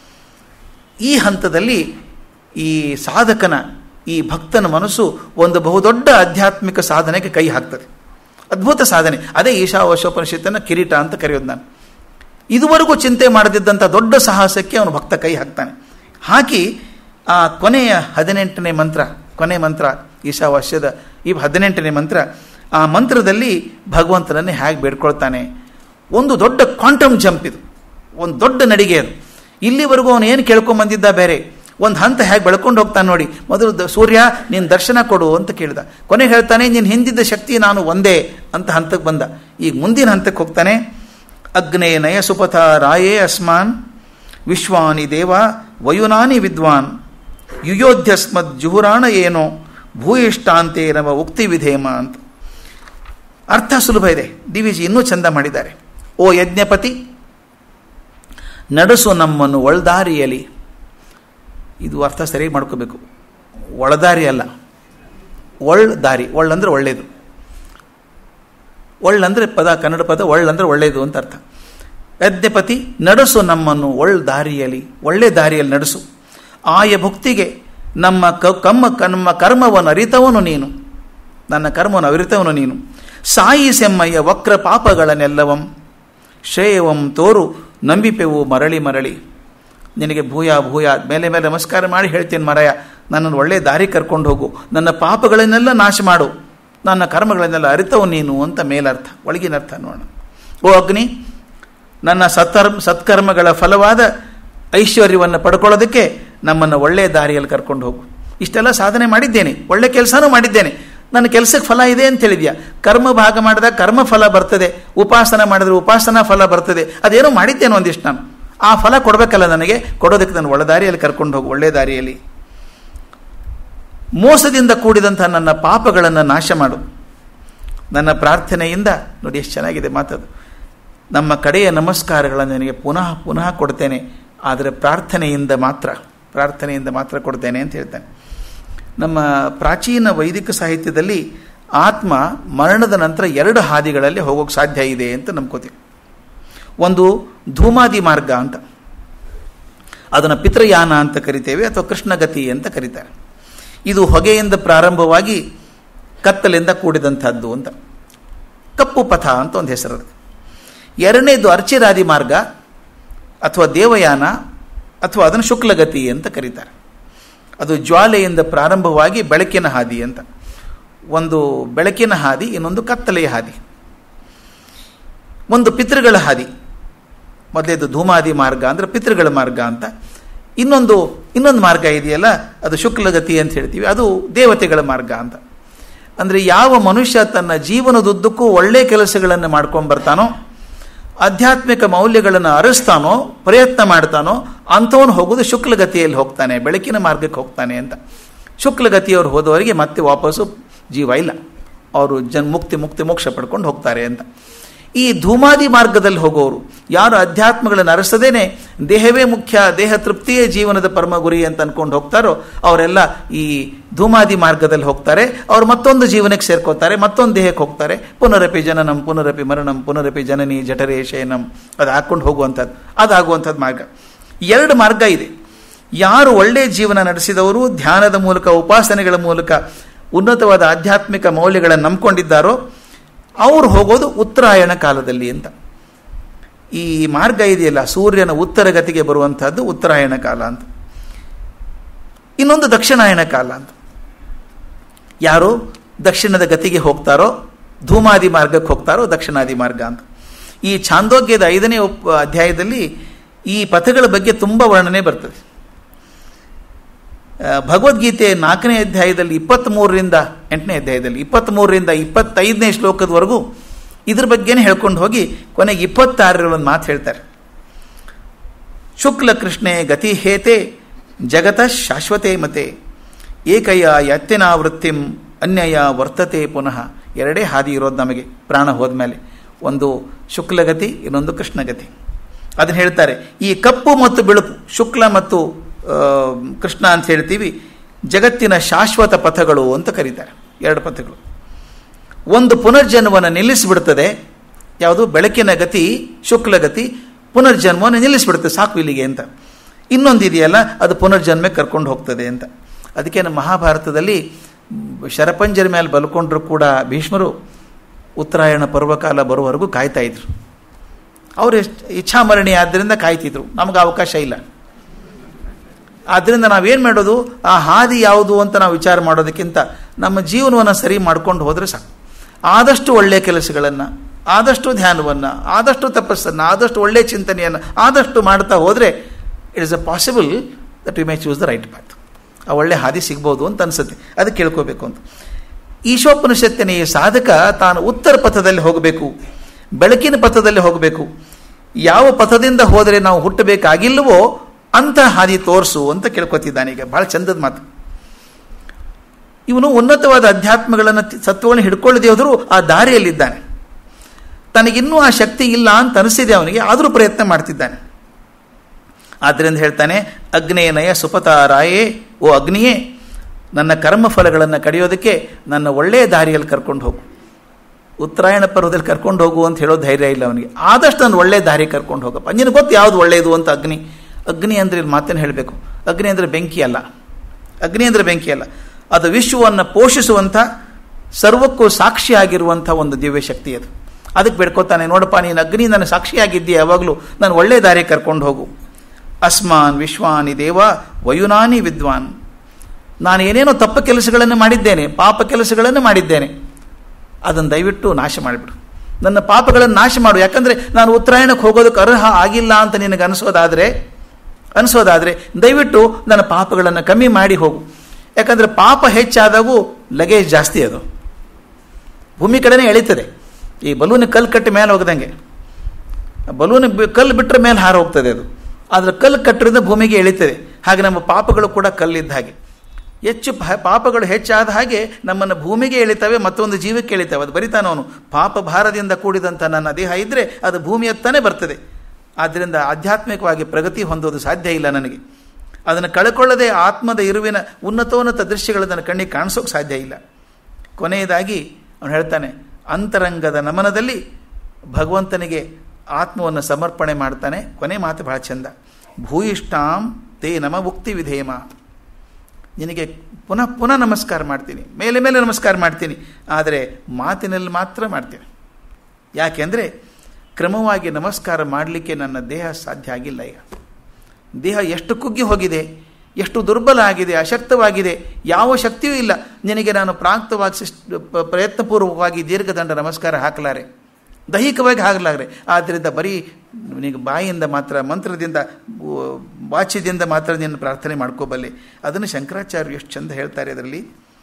ಈ ಹಂತದಲ್ಲಿ ಈ ಸಾಧಕನ ಈ ಭಕ್ತನ ಮನಸ್ಸು ಒಂದು ಬಹುದೊಡ್ಡ ಆಧ್ಯಾತ್ಮಿಕ ಸಾಧನೆಗೆ ಕೈ ಹಾಕ್ತದೆ ಅದ್ಭುತ ಸಾಧನೆ ಅದೇ ಈಶಾವಶೋಪನಿಷತ್ತನ್ನು ಕಿರೀಟ ಅಂತ ಕರೆಯೋದು ನಾನು ಇದುವರೆಗೂ ಚಿಂತೆ ಮಾಡದಿದ್ದಂಥ ದೊಡ್ಡ ಸಾಹಸಕ್ಕೆ ಅವನು ಭಕ್ತ ಕೈ ಹಾಕ್ತಾನೆ ಹಾಕಿ ಆ ಕೊನೆಯ ಹದಿನೆಂಟನೇ ಮಂತ್ರ ಕೊನೆ ಮಂತ್ರ ಈಶಾವಾಸ್ಯದ ಈ ಹದಿನೆಂಟನೇ ಮಂತ್ರ ಆ ಮಂತ್ರದಲ್ಲಿ ಭಗವಂತನನ್ನೇ ಹೇಗೆ ಬೇಡ್ಕೊಳ್ತಾನೆ ಒಂದು ದೊಡ್ಡ ಕ್ವಾಂಟಮ್ ಜಂಪ್ ಇದು ಒಂದು ದೊಡ್ಡ ನಡಿಗೆ ಅದು ಇಲ್ಲಿವರೆಗೂ ಅವನು ಏನು ಕೇಳ್ಕೊಂಬಂದಿದ್ದ ಬೇರೆ ಒಂದು ಹಂತ ಹೇಗೆ ಬೆಳ್ಕೊಂಡು ಹೋಗ್ತಾನೆ ನೋಡಿ ಮೊದಲು ದ- ಸೂರ್ಯ ನೀನು ದರ್ಶನ ಕೊಡು ಅಂತ ಕೇಳಿದ ಕೊನೆಗೆ ಹೇಳ್ತಾನೆ ನೀನು ಹಿಂದಿದ್ದ ಶಕ್ತಿ ನಾನು ಒಂದೇ ಅಂತ ಹಂತಕ್ಕೆ ಬಂದ ಈಗ ಮುಂದಿನ ಹಂತಕ್ಕೆ ಹೋಗ್ತಾನೆ ಅಗ್ನೇ ನಯ ಸುಪಥ ರಾಯೇ ಅಸ್ಮಾನ್ ವಿಶ್ವಾನಿ ದೇವ ವಯುನಾನಿ ವಿದ್ವಾನ್ ಯುಯೋಧ್ಯಸ್ಮದ್ ಜುಹುರಾಣ ಏನೋ ಭೂಯಿಷ್ಟಾಂತೆ ನವ ಉಕ್ತಿ ವಿಧೇಮ ಅಂತ ಅರ್ಥ ಸುಲಭ ಇದೆ ಡಿ ವಿ ಜಿ ಇನ್ನೂ ಚಂದ ಮಾಡಿದ್ದಾರೆ ಓ ಯಜ್ಞಪತಿ ನಡೆಸು ನಮ್ಮನ್ನು ಒಳ್ದಾರಿಯಲಿ ಇದು ಅರ್ಥ ಸರಿಯಾಗಿ ಮಾಡ್ಕೋಬೇಕು ಒಳದಾರಿ ಅಲ್ಲ ಒಳ್ ದಾರಿ ಒಳ್ಳಂದ್ರೆ ಒಳ್ಳೆಯದು ಒಳ್ಳಂದ್ರೆ ಪದ ಕನ್ನಡ ಪದ ಒಳ್ಳಂದ್ರೆ ಒಳ್ಳೆಯದು ಅಂತ ಅರ್ಥ ಯಜ್ಞಪತಿ ನಡೆಸು ನಮ್ಮನ್ನು ಒಳ್ ದಾರಿಯಲ್ಲಿ ಒಳ್ಳೆ ದಾರಿಯಲ್ಲಿ ನಡೆಸು ಆಯ ಭುಕ್ತಿಗೆ ನಮ್ಮ ಕ ಕಮ್ಮ ನಮ್ಮ ಕರ್ಮವನ್ನು ಅರಿತವನು ನೀನು ನನ್ನ ಕರ್ಮವನ್ನು ಅರಿತವನು ನೀನು ಸಾಯಿ ಸೆಮ್ಮಯ್ಯ ವಕ್ರ ಪಾಪಗಳನ್ನೆಲ್ಲವಂ ಶ್ರೇಯವಂ ತೋರು ನಂಬಿಪೆವು ಮರಳಿ ಮರಳಿ ನಿನಗೆ ಭೂಯ ಭೂಯ ಮೇಲೆ ಮೇಲೆ ನಮಸ್ಕಾರ ಮಾಡಿ ಹೇಳ್ತೀನಿ ಮರಯ ನನ್ನನ್ನು ಒಳ್ಳೆ ದಾರಿ ಕರ್ಕೊಂಡು ಹೋಗು ನನ್ನ ಪಾಪಗಳನ್ನೆಲ್ಲ ನಾಶ ಮಾಡು ನನ್ನ ಕರ್ಮಗಳನ್ನೆಲ್ಲ ಅರಿತವು ನೀನು ಅಂತ ಮೇಲರ್ಥ ಒಳಗಿನ ಅರ್ಥ ನೋಡೋಣ ಓ ಅಗ್ನಿ ನನ್ನ ಸತ್ಕರ್ಮ ಸತ್ಕರ್ಮಗಳ ಫಲವಾದ ಐಶ್ವರ್ಯವನ್ನು ಪಡ್ಕೊಳ್ಳೋದಕ್ಕೆ ನಮ್ಮನ್ನು ಒಳ್ಳೆಯ ದಾರಿಯಲ್ಲಿ ಕರ್ಕೊಂಡು ಹೋಗು ಇಷ್ಟೆಲ್ಲ ಸಾಧನೆ ಮಾಡಿದ್ದೇನೆ ಒಳ್ಳೆ ಕೆಲಸನೂ ಮಾಡಿದ್ದೇನೆ ನನ್ನ ಕೆಲಸಕ್ಕೆ ಫಲ ಇದೆ ಅಂತ ಹೇಳಿದ್ಯಾ ಕರ್ಮ ಭಾಗ ಮಾಡಿದಾಗ ಕರ್ಮ ಫಲ ಬರ್ತದೆ ಉಪಾಸನ ಮಾಡಿದ್ರೆ ಉಪಾಸನಾ ಫಲ ಬರ್ತದೆ ಅದೇನೋ ಮಾಡಿದ್ದೇನೆ ಒಂದಿಷ್ಟು ನಾನು ಆ ಫಲ ಕೊಡಬೇಕಲ್ಲ ನನಗೆ ಕೊಡೋದಕ್ಕೆ ನಾನು ಒಳ್ಳೆ ದಾರಿಯಲ್ಲಿ ಕರ್ಕೊಂಡು ಹೋಗು ಒಳ್ಳೆ ದಾರಿಯಲ್ಲಿ ಮೋಸದಿಂದ ಕೂಡಿದಂಥ ನನ್ನ ಪಾಪಗಳನ್ನು ನಾಶ ಮಾಡು ನನ್ನ ಪ್ರಾರ್ಥನೆಯಿಂದ ನೋಡಿ ಎಷ್ಟು ಚೆನ್ನಾಗಿದೆ ಮಾತದು ನಮ್ಮ ಕಡೆಯ ನಮಸ್ಕಾರಗಳನ್ನು ನನಗೆ ಪುನಃ ಪುನಃ ಕೊಡ್ತೇನೆ ಆದರೆ ಪ್ರಾರ್ಥನೆಯಿಂದ ಮಾತ್ರ ಪ್ರಾರ್ಥನೆಯಿಂದ ಮಾತ್ರ ಕೊಡ್ತೇನೆ ಅಂತ ಹೇಳ್ತಾನೆ ನಮ್ಮ ಪ್ರಾಚೀನ ವೈದಿಕ ಸಾಹಿತ್ಯದಲ್ಲಿ ಆತ್ಮ ಮರಣದ ನಂತರ ಎರಡು ಹಾದಿಗಳಲ್ಲಿ ಹೋಗೋಕ್ಕೆ ಸಾಧ್ಯ ಇದೆ ಅಂತ ನಂಬ್ಕೋತೀವಿ ಒಂದು ಧೂಮಾದಿ ಮಾರ್ಗ ಅಂತ ಅದನ್ನು ಪಿತೃಯಾನ ಅಂತ ಕರಿತೇವೆ ಅಥವಾ ಕೃಷ್ಣಗತಿ ಅಂತ ಕರೀತಾರೆ ಇದು ಹೊಗೆಯಿಂದ ಪ್ರಾರಂಭವಾಗಿ ಕತ್ತಲಿಂದ ಕೂಡಿದಂಥದ್ದು ಅಂತ ಕಪ್ಪು ಪಥ ಅಂತ ಒಂದು ಹೆಸರು ಅದಕ್ಕೆ ಎರಡನೇದು ಅರ್ಚಿರಾದಿ ಮಾರ್ಗ ಅಥವಾ ದೇವಯಾನ ಅಥವಾ ಅದನ್ನು ಶುಕ್ಲಗತಿ ಅಂತ ಕರೀತಾರೆ ಅದು ಜ್ವಾಲೆಯಿಂದ ಪ್ರಾರಂಭವಾಗಿ ಬೆಳಕಿನ ಹಾದಿ ಅಂತ ಒಂದು ಬೆಳಕಿನ ಹಾದಿ ಇನ್ನೊಂದು ಕತ್ತಲೆಯ ಹಾದಿ ಒಂದು ಪಿತೃಗಳ ಹಾದಿ ಮೊದಲೇದು ಧೂಮಾದಿ ಮಾರ್ಗ ಅಂದರೆ ಪಿತೃಗಳ ಮಾರ್ಗ ಅಂತ ಇನ್ನೊಂದು ಇನ್ನೊಂದು ಮಾರ್ಗ ಇದೆಯಲ್ಲ ಅದು ಶುಕ್ಲಗತಿ ಅಂತ ಹೇಳ್ತೀವಿ ಅದು ದೇವತೆಗಳ ಮಾರ್ಗ ಅಂತ ಅಂದರೆ ಯಾವ ಮನುಷ್ಯ ತನ್ನ ಜೀವನದುದ್ದಕ್ಕೂ ಒಳ್ಳೆಯ ಕೆಲಸಗಳನ್ನು ಮಾಡ್ಕೊಂಡು ಬರ್ತಾನೋ ಆಧ್ಯಾತ್ಮಿಕ ಮೌಲ್ಯಗಳನ್ನು ಅರಿಸ್ತಾನೋ ಪ್ರಯತ್ನ ಮಾಡ್ತಾನೋ ಅಂಥವನು ಹೋಗೋದು ಶುಕ್ಲಗತಿಯಲ್ಲಿ ಹೋಗ್ತಾನೆ ಬೆಳಕಿನ ಮಾರ್ಗಕ್ಕೆ ಹೋಗ್ತಾನೆ ಅಂತ ಶುಕ್ಲಗತಿಯವರು ಹೋದವರಿಗೆ ಮತ್ತೆ ವಾಪಸ್ಸು ಜೀವ ಇಲ್ಲ ಅವರು ಜನ್ ಮುಕ್ತಿ ಮುಕ್ತಿ ಮೋಕ್ಷ ಪಡ್ಕೊಂಡು ಹೋಗ್ತಾರೆ ಅಂತ ಈ ಧೂಮಾದಿ ಮಾರ್ಗದಲ್ಲಿ ಹೋಗೋರು ಯಾರು ಅಧ್ಯಾತ್ಮಗಳನ್ನು ಅರಸದೇನೆ ದೇಹವೇ ಮುಖ್ಯ ದೇಹ ತೃಪ್ತಿಯೇ ಜೀವನದ ಪರಮ ಗುರಿ ಅಂತ ಅನ್ಕೊಂಡು ಹೋಗ್ತಾರೋ ಅವರೆಲ್ಲ ಈ ಧೂಮಾದಿ ಮಾರ್ಗದಲ್ಲಿ ಹೋಗ್ತಾರೆ ಅವ್ರು ಮತ್ತೊಂದು ಜೀವನಕ್ಕೆ ಸೇರ್ಕೋತಾರೆ ಮತ್ತೊಂದು ದೇಹಕ್ಕೆ ಹೋಗ್ತಾರೆ ಪುನರಪಿ ಜನನಂ ಪುನರಪಿ ಮರಣಂ ಪುನರಪಿ ಜನನಿ ಜಠರೇ ಶಯನಂ ಅದು ಹಾಕ್ಕೊಂಡು ಹೋಗುವಂಥದ್ದು ಅದಾಗುವಂಥದ್ದು ಮಾರ್ಗ ಎರಡು ಮಾರ್ಗ ಇದೆ ಯಾರು ಒಳ್ಳೆಯ ಜೀವನ ನಡೆಸಿದವರು ಧ್ಯಾನದ ಮೂಲಕ ಉಪಾಸನೆಗಳ ಮೂಲಕ ಉನ್ನತವಾದ ಆಧ್ಯಾತ್ಮಿಕ ಮೌಲ್ಯಗಳನ್ನು ನಂಬ್ಕೊಂಡಿದ್ದಾರೋ ಅವರು ಹೋಗೋದು ಉತ್ತರಾಯಣ ಕಾಲದಲ್ಲಿ ಅಂತ ಈ ಮಾರ್ಗ ಇದೆಯಲ್ಲ ಸೂರ್ಯನ ಉತ್ತರ ಗತಿಗೆ ಬರುವಂತಹದ್ದು ಉತ್ತರಾಯಣ ಕಾಲ ಅಂತ ಇನ್ನೊಂದು ದಕ್ಷಿಣಾಯಣ ಕಾಲ ಅಂತ ಯಾರು ದಕ್ಷಿಣದ ಗತಿಗೆ ಹೋಗ್ತಾರೋ ಧೂಮಾದಿ ಮಾರ್ಗಕ್ಕೆ ಹೋಗ್ತಾರೋ ದಕ್ಷಿಣಾದಿ ಮಾರ್ಗ ಅಂತ ಈ ಛಾಂದೋಗ್ಯದ ಐದನೇ ಉಪ್ ಅಧ್ಯಾಯದಲ್ಲಿ ಈ ಪಥಗಳ ಬಗ್ಗೆ ತುಂಬ ವರ್ಣನೆ ಬರ್ತದೆ ಭಗವದ್ಗೀತೆ ನಾಲ್ಕನೇ ಅಧ್ಯಾಯದಲ್ಲಿ ಇಪ್ಪತ್ತ್ಮೂರರಿಂದ ಎಂಟನೇ ಅಧ್ಯಾಯದಲ್ಲಿ ಇಪ್ಪತ್ತ್ಮೂರರಿಂದ ಇಪ್ಪತ್ತೈದನೇ ಶ್ಲೋಕದವರೆಗೂ ಇದ್ರ ಬಗ್ಗೆನೇ ಹೇಳ್ಕೊಂಡು ಹೋಗಿ ಕೊನೆಗೆ ಇಪ್ಪತ್ತಾರರ ಒಂದು ಮಾತು ಹೇಳ್ತಾರೆ ಶುಕ್ಲ ಕೃಷ್ಣೆ ಗತಿ ಹೇತೆ ಜಗತ ಶಾಶ್ವತೆ ಮತೆ ಏಕಯ್ಯ ಯತ್ಯನಾವೃತ್ತಿಂ ಅನ್ಯಯ ವರ್ತತೆ ಪುನಃ ಎರಡೇ ಹಾದಿ ಇರೋದು ನಮಗೆ ಪ್ರಾಣ ಹೋದ್ಮೇಲೆ ಒಂದು ಶುಕ್ಲಗತಿ ಇನ್ನೊಂದು ಕೃಷ್ಣಗತಿ ಅದನ್ನು ಹೇಳ್ತಾರೆ ಈ ಕಪ್ಪು ಮತ್ತು ಬಿಳುಪು ಶುಕ್ಲ ಮತ್ತು ಕೃಷ್ಣ ಅಂತ ಹೇಳ್ತೀವಿ ಜಗತ್ತಿನ ಶಾಶ್ವತ ಪಥಗಳು ಅಂತ ಕರೀತಾರೆ ಎರಡು ಪಥಗಳು ಒಂದು ಪುನರ್ಜನ್ಮವನ್ನು ನಿಲ್ಲಿಸಿಬಿಡ್ತದೆ ಯಾವುದು ಬೆಳಕಿನ ಗತಿ ಶುಕ್ಲಗತಿ ಪುನರ್ಜನ್ಮವನ್ನು ನಿಲ್ಲಿಸಿಬಿಡುತ್ತೆ ಸಾಕು ಇಲ್ಲಿಗೆ ಅಂತ ಇನ್ನೊಂದು ಇದೆಯಲ್ಲ ಅದು ಪುನರ್ಜನ್ಮಕ್ಕೆ ಕರ್ಕೊಂಡು ಹೋಗ್ತದೆ ಅಂತ ಅದಕ್ಕೆ ನಮ್ಮ ಮಹಾಭಾರತದಲ್ಲಿ ಶರಪಂಜರ ಮೇಲೆ ಬಲ್ಕೊಂಡ್ರು ಕೂಡ ಭೀಷ್ಮರು ಉತ್ತರಾಯಣ ಪರ್ವಕಾಲ ಬರುವವರೆಗೂ ಕಾಯ್ತಾ ಇದ್ರು ಅವರು ಎಷ್ಟು ಇಚ್ಛಾಮರಣಿ ಆದ್ದರಿಂದ ಕಾಯ್ತಿದ್ರು ನಮಗೆ ಅವಕಾಶ ಇಲ್ಲ ಆದ್ದರಿಂದ ನಾವೇನು ಮಾಡೋದು ಆ ಹಾದಿ ಯಾವುದು ಅಂತ ನಾವು ವಿಚಾರ ಮಾಡೋದಕ್ಕಿಂತ ನಮ್ಮ ಜೀವನವನ್ನು ಸರಿ ಮಾಡ್ಕೊಂಡು ಹೋದರೆ ಸಾಕು ಆದಷ್ಟು ಒಳ್ಳೆಯ ಕೆಲಸಗಳನ್ನು ಆದಷ್ಟು ಧ್ಯಾನವನ್ನು ಆದಷ್ಟು ತಪಸ್ಸನ್ನು ಆದಷ್ಟು ಒಳ್ಳೆಯ ಚಿಂತನೆಯನ್ನು ಆದಷ್ಟು ಮಾಡ್ತಾ ಹೋದರೆ it is a possible that you may choose the right path ಆ ಒಳ್ಳೆ ಹಾದಿ ಸಿಗ್ಬೋದು ಅಂತ ಅನ್ಸುತ್ತೆ ಅದು ಕೇಳ್ಕೋಬೇಕು ಅಂತ ಈಶೋಪನಿಷತ್ತಿನ ಈ ಸಾಧಕ ತಾನು ಉತ್ತರ ಪಥದಲ್ಲಿ ಹೋಗಬೇಕು ಬೆಳಕಿನ ಪಥದಲ್ಲಿ ಹೋಗಬೇಕು ಯಾವ ಪಥದಿಂದ ಹೋದರೆ ನಾವು ಹುಟ್ಟಬೇಕಾಗಿಲ್ಲವೋ ಅಂತ ಹಾದಿ ತೋರಿಸು ಅಂತ ಕೇಳ್ಕೊತಿದ್ದಾನೆ ಈಗ ಬಹಳ ಚಂದದ ಮಾತು ಇವನು ಉನ್ನತವಾದ ಅಧ್ಯಾತ್ಮಗಳನ್ನು ಸತ್ವಗಳನ್ನು ಹಿಡ್ಕೊಳ್ಳದೆ ಹೋದರೂ ಆ ದಾರಿಯಲ್ಲಿದ್ದಾನೆ ತನಗಿನ್ನೂ ಆ ಶಕ್ತಿ ಇಲ್ಲ ಅಂತ ಅನಿಸಿದೆ ಅವನಿಗೆ ಆದರೂ ಪ್ರಯತ್ನ ಮಾಡ್ತಿದ್ದಾನೆ ಆದ್ದರಿಂದ ಹೇಳ್ತಾನೆ ಅಗ್ನೇಯನಯ ಸುಪತಾರಾಯೇ ಓ ಅಗ್ನಿಯೇ ನನ್ನ ಕರ್ಮಫಲಗಳನ್ನು ಕಡಿಯೋದಕ್ಕೆ ನನ್ನ ಒಳ್ಳೆಯ ದಾರಿಯಲ್ಲಿ ಕರ್ಕೊಂಡು ಹೋಗು ಉತ್ತರಾಯಣ ಪರ್ವದಲ್ಲಿ ಕರ್ಕೊಂಡು ಹೋಗು ಅಂತ ಹೇಳೋ ಧೈರ್ಯ ಇಲ್ಲ ಅವನಿಗೆ ಆದಷ್ಟು ನಾನು ಒಳ್ಳೆಯ ದಾರಿ ಕರ್ಕೊಂಡು ಹೋಗಪ್ಪ ನಿನಗೆ ಗೊತ್ತು ಯಾವುದು ಒಳ್ಳೆಯದು ಅಂತ ಅಗ್ನಿ ಅಗ್ನಿ ಅಂದರೆ ಇಲ್ಲಿ ಮಾತನ್ನು ಹೇಳಬೇಕು ಅಗ್ನಿ ಅಂದರೆ ಬೆಂಕಿ ಅಲ್ಲ ಅಗ್ನಿ ಅಂದರೆ ಬೆಂಕಿ ಅಲ್ಲ ಅದು ವಿಶ್ವವನ್ನು ಪೋಷಿಸುವಂಥ ಸರ್ವಕ್ಕೂ ಸಾಕ್ಷಿಯಾಗಿರುವಂಥ ಒಂದು ದಿವ್ಯ ಶಕ್ತಿ ಅದು ಅದಕ್ಕೆ ಬೇಡ್ಕೋತಾನೆ ನೋಡಪ್ಪ ನೀನು ಅಗ್ನಿ ನನ್ನ ಸಾಕ್ಷಿಯಾಗಿದ್ದೀಯ ಯಾವಾಗಲೂ ನಾನು ಒಳ್ಳೆಯ ದಾರಿ ಕರ್ಕೊಂಡು ಹೋಗು ಅಸ್ಮಾನ್ ವಿಶ್ವಾನಿ ದೇವ ವಯುನಾನಿ ವಿದ್ವಾನ್ ನಾನು ಏನೇನೋ ತಪ್ಪು ಕೆಲಸಗಳನ್ನು ಮಾಡಿದ್ದೇನೆ ಪಾಪ ಕೆಲಸಗಳನ್ನು ಮಾಡಿದ್ದೇನೆ ಅದನ್ನು ದಯವಿಟ್ಟು ನಾಶ ಮಾಡಿಬಿಡು ನನ್ನ ಪಾಪಗಳನ್ನು ನಾಶ ಮಾಡು ಯಾಕಂದರೆ ನಾನು ಉತ್ತರಾಯಣಕ್ಕೆ ಹೋಗೋದಕ್ಕೆ ಅರ್ಹ ಆಗಿಲ್ಲ ಅಂತ ನಿನಗೆ ಅನಿಸೋದಾದರೆ ಅನಿಸೋದಾದರೆ ದಯವಿಟ್ಟು ನನ್ನ ಪಾಪಗಳನ್ನು ಕಮ್ಮಿ ಮಾಡಿ ಹೋಗು ಯಾಕಂದರೆ ಪಾಪ ಹೆಚ್ಚಾದಾಗೂ ಲಗೇಜ್ ಜಾಸ್ತಿ ಅದು ಭೂಮಿ ಕಡೆನೇ ಎಳೀತದೆ ಈ ಬಲೂನ್ ಕಲ್ಲು ಕಟ್ಟಿ ಮೇಲೆ ಹೋಗದಂಗೆ ಬಲೂನ್ ಕಲ್ಲು ಬಿಟ್ಟರೆ ಮೇಲೆ ಹಾರ ಹೋಗ್ತದೆ ಅದು ಆದರೆ ಕಲ್ಲು ಕಟ್ಟರಿಂದ ಭೂಮಿಗೆ ಎಳೀತದೆ ಹಾಗೆ ನಮ್ಮ ಪಾಪಗಳು ಕೂಡ ಕಲ್ಲಿದ್ದ ಹಾಗೆ ಹೆಚ್ಚು ಪಾಪಗಳು ಹೆಚ್ಚಾದ ಹಾಗೆ ನಮ್ಮನ್ನು ಭೂಮಿಗೆ ಎಳಿತವೆ ಮತ್ತೊಂದು ಜೀವಕ್ಕೆ ಎಳಿತವೆ ಅದು ಬರಿತಾನವನು ಪಾಪ ಭಾರದಿಂದ ಕೂಡಿದಂಥ ನನ್ನ ದೇಹ ಇದ್ದರೆ ಅದು ಭೂಮಿಯತ್ತಾನೆ ಬರ್ತದೆ ಆದ್ದರಿಂದ ಆಧ್ಯಾತ್ಮಿಕವಾಗಿ ಪ್ರಗತಿ ಹೊಂದೋದು ಸಾಧ್ಯ ಇಲ್ಲ ನನಗೆ ಅದನ್ನು ಕಳ್ಕೊಳ್ಳದೆ ಆತ್ಮದ ಇರುವಿನ ಉನ್ನತೋನ್ನತ ದೃಶ್ಯಗಳು ನನ್ನ ಕಣ್ಣಿಗೆ ಕಾಣಿಸೋಕೆ ಸಾಧ್ಯ ಇಲ್ಲ ಕೊನೆಯದಾಗಿ ಅವನು ಹೇಳ್ತಾನೆ ಅಂತರಂಗದ ನಮನದಲ್ಲಿ ಭಗವಂತನಿಗೆ ಆತ್ಮವನ್ನು ಸಮರ್ಪಣೆ ಮಾಡ್ತಾನೆ ಕೊನೆ ಮಾತು ಬಹಳ ಚಂದ ಭೂಯಿಷ್ಟಾಂ ತೇ ನಮ ಮುಕ್ತಿ ವಿಧೇಮ ನಿನಗೆ ಪುನಃ ಪುನಃ ನಮಸ್ಕಾರ ಮಾಡ್ತೀನಿ ಮೇಲೆ ಮೇಲೆ ನಮಸ್ಕಾರ ಮಾಡ್ತೀನಿ ಆದರೆ ಮಾತಿನಲ್ಲಿ ಮಾತ್ರ ಮಾಡ್ತೀನಿ ಯಾಕೆಂದರೆ ಕ್ರಮವಾಗಿ ನಮಸ್ಕಾರ ಮಾಡಲಿಕ್ಕೆ ನನ್ನ ದೇಹ ಸಾಧ್ಯ ಆಗಿಲ್ಲ ಈಗ ದೇಹ ಎಷ್ಟು ಕುಗ್ಗಿ ಹೋಗಿದೆ ಎಷ್ಟು ದುರ್ಬಲ ಆಗಿದೆ ಅಶಕ್ತವಾಗಿದೆ ಯಾವ ಶಕ್ತಿಯೂ ಇಲ್ಲ ನಿನಗೆ ನಾನು ಪ್ರಾಂತವಾಗಿ ಪ್ರಯತ್ನಪೂರ್ವಕವಾಗಿ ದೀರ್ಘದಂಡ ನಮಸ್ಕಾರ ಹಾಕಲಾರೆ ದೈಹಿಕವಾಗಿ ಹಾಕಲಾರೆ ಆದ್ದರಿಂದ ಬರೀ ನಿನಗೆ ಬಾಯಿಯಿಂದ ಮಾತ್ರ ಮಂತ್ರದಿಂದ ವಾಚ್ಯದಿಂದ ಮಾತ್ರ ನಿನ್ನ ಪ್ರಾರ್ಥನೆ ಮಾಡ್ಕೋಬಲ್ಲೆ ಅದನ್ನು ಶಂಕರಾಚಾರ್ಯರು ಎಷ್ಟು ಚಂದ ಹೇಳ್ತಾರೆ ಅದರಲ್ಲಿ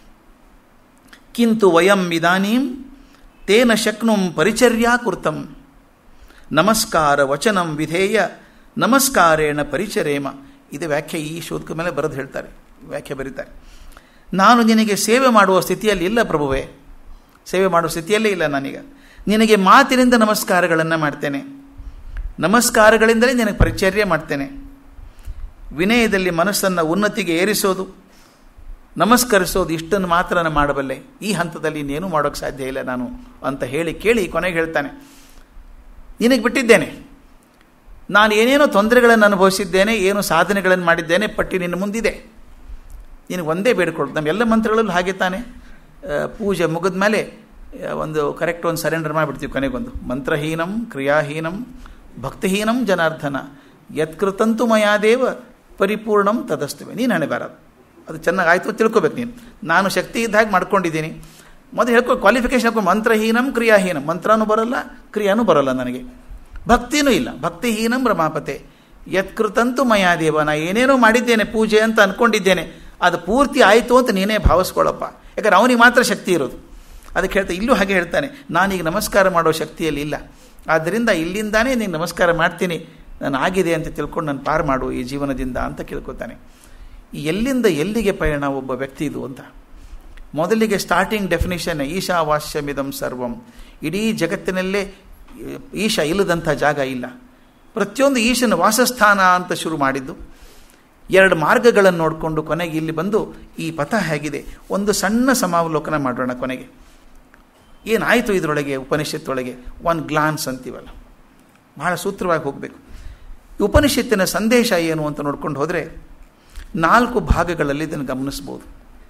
ಕಿಂತು ವಯಂ ಇದಾನೀಂ ತೇನ ಶಕ್ನುಂ ಪರಿಚರ್ಯಾ ಕುರ್ತಂ ನಮಸ್ಕಾರ ವಚನಂ ವಿಧೇಯ ನಮಸ್ಕಾರೇಣ ಪರಿಚರೇಮ ಇದು ವ್ಯಾಖ್ಯೆ ಈ ಶೋಧಕ ಮೇಲೆ ಬರೆದು ಹೇಳ್ತಾರೆ ವ್ಯಾಖ್ಯೆ ಬರೀತಾರೆ ನಾನು ನಿನಗೆ ಸೇವೆ ಮಾಡುವ ಸ್ಥಿತಿಯಲ್ಲಿ ಇಲ್ಲ ಪ್ರಭುವೇ ಸೇವೆ ಮಾಡುವ ಸ್ಥಿತಿಯಲ್ಲೇ ಇಲ್ಲ ನಾನೀಗ ನಿನಗೆ ಮಾತಿನಿಂದ ನಮಸ್ಕಾರಗಳನ್ನು ಮಾಡ್ತೇನೆ ನಮಸ್ಕಾರಗಳಿಂದಲೇ ನಿನಗೆ ಪರಿಚರ್ಯ ಮಾಡ್ತೇನೆ ವಿನಯದಲ್ಲಿ ಮನಸ್ಸನ್ನು ಉನ್ನತಿಗೆ ಏರಿಸೋದು ನಮಸ್ಕರಿಸೋದು ಇಷ್ಟನ್ನು ಮಾತ್ರ ನಾನು ಮಾಡಬಲ್ಲೆ ಈ ಹಂತದಲ್ಲಿ ಇನ್ನೇನು ಮಾಡೋಕ್ಕೆ ಸಾಧ್ಯ ಇಲ್ಲ ನಾನು ಅಂತ ಹೇಳಿ ಕೇಳಿ ಕೊನೆಗೆ ಹೇಳ್ತಾನೆ ನಿನಗೆ ಬಿಟ್ಟಿದ್ದೇನೆ ನಾನು ಏನೇನೋ ತೊಂದರೆಗಳನ್ನು ಅನುಭವಿಸಿದ್ದೇನೆ ಏನು ಸಾಧನೆಗಳನ್ನು ಮಾಡಿದ್ದೇನೆ ಪಟ್ಟಿ ನಿನ್ನ ಮುಂದಿದೆ ನಿನಗೆ ಒಂದೇ ಬೇಡ್ಕೊಳ್ತು ನಮ್ಮ ಎಲ್ಲ ಮಂತ್ರಗಳಲ್ಲೂ ಹಾಗೆ ತಾನೆ ಪೂಜೆ ಮುಗಿದ ಮೇಲೆ ಒಂದು ಕರೆಕ್ಟ್ ಒಂದು ಸರೆಂಡರ್ ಮಾಡಿಬಿಡ್ತೀವಿ ಕೊನೆಗೊಂದು ಮಂತ್ರಹೀನಂ ಕ್ರಿಯಾಹೀನಂ ಭಕ್ತಿಹೀನಂ ಜನಾರ್ದನ ಯತ್ಕೃತಂತು ಮಯಾದೇವ ಪರಿಪೂರ್ಣಂ ತದಸ್ತುವೆ ನೀನು ಹಣೆಬಾರದು ಅದು ಚೆನ್ನಾಗಿ ಆಯಿತು ತಿಳ್ಕೊಬೇಕು ನೀನು ನಾನು ಶಕ್ತಿ ಇದ್ದ ಹಾಗೆ ಮಾಡ್ಕೊಂಡಿದ್ದೀನಿ ಮೊದಲು ಹೇಳ್ಕೊ ಕ್ವಾಲಿಫಿಕೇಶನ್ ಹಾಕೊ ಮಂತ್ರಹೀನಂ ಕ್ರಿಯಾಹೀನಂ ಮಂತ್ರನೂ ಬರಲ್ಲ ಕ್ರಿಯಾನೂ ಬರಲ್ಲ ನನಗೆ ಭಕ್ತಿನೂ ಇಲ್ಲ ಭಕ್ತಿಹೀನಂ ರಮಾಪತೆ ಯತ್ಕೃತಂತು ಮಯಾದೇವ ನಾ ಏನೇನೋ ಮಾಡಿದ್ದೇನೆ ಪೂಜೆ ಅಂತ ಅಂದ್ಕೊಂಡಿದ್ದೇನೆ ಅದು ಪೂರ್ತಿ ಆಯಿತು ಅಂತ ನೀನೇ ಭಾವಿಸ್ಕೊಳ್ಳಪ್ಪ ಯಾಕಂದ್ರೆ ಅವನಿಗೆ ಮಾತ್ರ ಶಕ್ತಿ ಇರೋದು ಅದಕ್ಕೆ ಹೇಳ್ತಾ ಇಲ್ಲೂ ಹಾಗೆ ಹೇಳ್ತಾನೆ ನಾನೀಗ ನಮಸ್ಕಾರ ಮಾಡೋ ಶಕ್ತಿಯಲ್ಲಿ ಇಲ್ಲ ಆದ್ದರಿಂದ ಇಲ್ಲಿಂದಾನೇ ನೀನು ನಮಸ್ಕಾರ ಮಾಡ್ತೀನಿ ನಾನು ಆಗಿದೆ ಅಂತ ತಿಳ್ಕೊಂಡು ನಾನು ಪಾರು ಮಾಡು ಈ ಜೀವನದಿಂದ ಅಂತ ಕೇಳ್ಕೊತಾನೆ ಎಲ್ಲಿಂದ ಎಲ್ಲಿಗೆ ಪಯಣ ಒಬ್ಬ ವ್ಯಕ್ತಿ ಇದು ಅಂತ ಮೊದಲಿಗೆ ಸ್ಟಾರ್ಟಿಂಗ್ ಡೆಫಿನೇಷನ್ ಈಶಾವಾಸ್ಯಮಿದಂ ಸರ್ವಂ ಇಡೀ ಜಗತ್ತಿನಲ್ಲೇ ಈಶ ಇಲ್ಲದಂಥ ಜಾಗ ಇಲ್ಲ ಪ್ರತಿಯೊಂದು ಈಶನ ವಾಸಸ್ಥಾನ ಅಂತ ಶುರು ಮಾಡಿದ್ದು ಎರಡು ಮಾರ್ಗಗಳನ್ನು ನೋಡಿಕೊಂಡು ಕೊನೆಗೆ ಇಲ್ಲಿ ಬಂದು ಈ ಪಥ ಹೇಗಿದೆ ಒಂದು ಸಣ್ಣ ಸಮಾವಲೋಕನ ಮಾಡೋಣ ಕೊನೆಗೆ ಏನಾಯಿತು ಇದರೊಳಗೆ ಉಪನಿಷತ್ತೊಳಗೆ ಒನ್ ಗ್ಲಾನ್ಸ್ ಅಂತೀವಲ್ಲ ಬಹಳ ಸೂತ್ರವಾಗಿ ಹೋಗಬೇಕು ಉಪನಿಷತ್ತಿನ ಸಂದೇಶ ಏನು ಅಂತ ನೋಡ್ಕೊಂಡು ಹೋದರೆ ನಾಲ್ಕು ಭಾಗಗಳಲ್ಲಿ ಇದನ್ನು ಗಮನಿಸ್ಬೋದು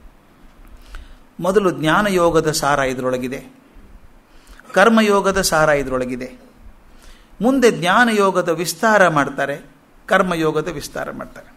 ಮೊದಲು ಜ್ಞಾನಯೋಗದ ಸಾರ ಇದರೊಳಗಿದೆ ಕರ್ಮಯೋಗದ ಸಾರ ಇದರೊಳಗಿದೆ ಮುಂದೆ ಜ್ಞಾನಯೋಗದ ವಿಸ್ತಾರ ಮಾಡ್ತಾರೆ ಕರ್ಮಯೋಗದ ವಿಸ್ತಾರ ಮಾಡ್ತಾರೆ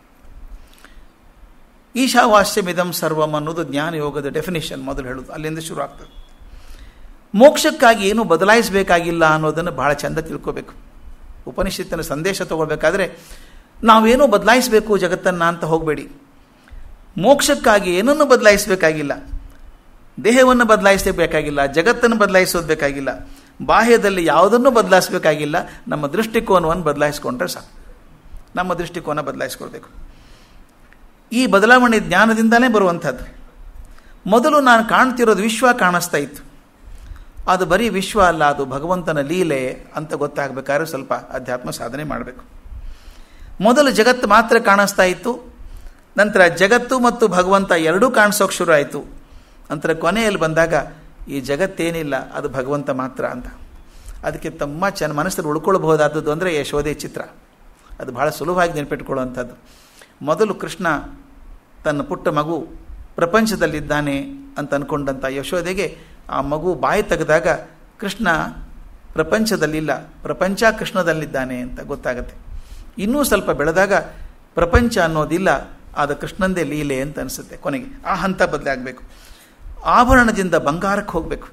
ಈಶಾವಾಸ್ಯಮಿದಂ ಸರ್ವಂ ಅನ್ನೋದು ಜ್ಞಾನಯೋಗದ ಡೆಫಿನೇಷನ್ ಮೊದಲು ಹೇಳೋದು ಅಲ್ಲಿಂದ ಶುರು ಆಗ್ತದೆ ಮೋಕ್ಷಕ್ಕಾಗಿ ಏನು ಬದಲಾಯಿಸಬೇಕಾಗಿಲ್ಲ ಅನ್ನೋದನ್ನು ಬಹಳ ಚೆಂದ ತಿಳ್ಕೋಬೇಕು ಉಪನಿಷತ್ತಿನ ಸಂದೇಶ ತಗೊಳ್ಬೇಕಾದ್ರೆ ನಾವೇನೋ ಬದಲಾಯಿಸಬೇಕು ಜಗತ್ತನ್ನು ಅಂತ ಹೋಗಬೇಡಿ ಮೋಕ್ಷಕ್ಕಾಗಿ ಏನನ್ನು ಬದಲಾಯಿಸಬೇಕಾಗಿಲ್ಲ ದೇಹವನ್ನು ಬದಲಾಯಿಸಬೇಕಾಗಿಲ್ಲ ಜಗತ್ತನ್ನು ಬದಲಾಯಿಸೋದು ಬೇಕಾಗಿಲ್ಲ ಬಾಹ್ಯದಲ್ಲಿ ಯಾವುದನ್ನು ಬದಲಾಯಿಸಬೇಕಾಗಿಲ್ಲ ನಮ್ಮ ದೃಷ್ಟಿಕೋನವನ್ನು ಬದಲಾಯಿಸ್ಕೊಂಡ್ರೆ ಸಾಕು ನಮ್ಮ ದೃಷ್ಟಿಕೋನ ಬದಲಾಯಿಸ್ಕೊಳ್ಬೇಕು ಈ ಬದಲಾವಣೆ ಜ್ಞಾನದಿಂದಲೇ ಬರುವಂಥದ್ದು ಮೊದಲು ನಾನು ಕಾಣ್ತಿರೋದು ವಿಶ್ವ ಕಾಣಿಸ್ತಾ ಇತ್ತು ಅದು ಬರೀ ವಿಶ್ವ ಅಲ್ಲ ಅದು ಭಗವಂತನ ಲೀಲೆ ಅಂತ ಗೊತ್ತಾಗಬೇಕಾದ್ರೆ ಸ್ವಲ್ಪ ಅಧ್ಯಾತ್ಮ ಸಾಧನೆ ಮಾಡಬೇಕು ಮೊದಲು ಜಗತ್ತು ಮಾತ್ರ ಕಾಣಿಸ್ತಾ ಇತ್ತು ನಂತರ ಜಗತ್ತು ಮತ್ತು ಭಗವಂತ ಎರಡೂ ಕಾಣಿಸೋಕೆ ಶುರು ಆಯಿತು ನಂತರ ಕೊನೆಯಲ್ಲಿ ಬಂದಾಗ ಈ ಜಗತ್ತೇನಿಲ್ಲ ಅದು ಭಗವಂತ ಮಾತ್ರ ಅಂತ ಅದಕ್ಕೆ ತುಂಬ ಚೆನ್ನ ಮನಸ್ಸಲ್ಲಿ ಉಳ್ಕೊಳ್ಬಹುದಾದದ್ದು ಅಂದರೆ ಯಶೋದೆ ಚಿತ್ರ ಅದು ಬಹಳ ಸುಲಭವಾಗಿ ನೆನಪಿಟ್ಕೊಳ್ಳುವಂಥದ್ದು ಮೊದಲು ಕೃಷ್ಣ ತನ್ನ ಪುಟ್ಟ ಮಗು ಪ್ರಪಂಚದಲ್ಲಿದ್ದಾನೆ ಅಂತ ಅಂದ್ಕೊಂಡಂಥ ಯಶೋದೆಗೆ ಆ ಮಗು ಬಾಯಿ ತೆಗೆದಾಗ ಕೃಷ್ಣ ಪ್ರಪಂಚದಲ್ಲಿಲ್ಲ ಪ್ರಪಂಚ ಕೃಷ್ಣದಲ್ಲಿದ್ದಾನೆ ಅಂತ ಗೊತ್ತಾಗತ್ತೆ ಇನ್ನೂ ಸ್ವಲ್ಪ ಬೆಳೆದಾಗ ಪ್ರಪಂಚ ಅನ್ನೋದಿಲ್ಲ ಆದ ಕೃಷ್ಣಂದೇ ಲೀಲೆ ಅಂತ ಅನಿಸುತ್ತೆ ಕೊನೆಗೆ ಆ ಹಂತ ಬದಲಾಗಬೇಕು ಆಭರಣದಿಂದ ಬಂಗಾರಕ್ಕೆ ಹೋಗಬೇಕು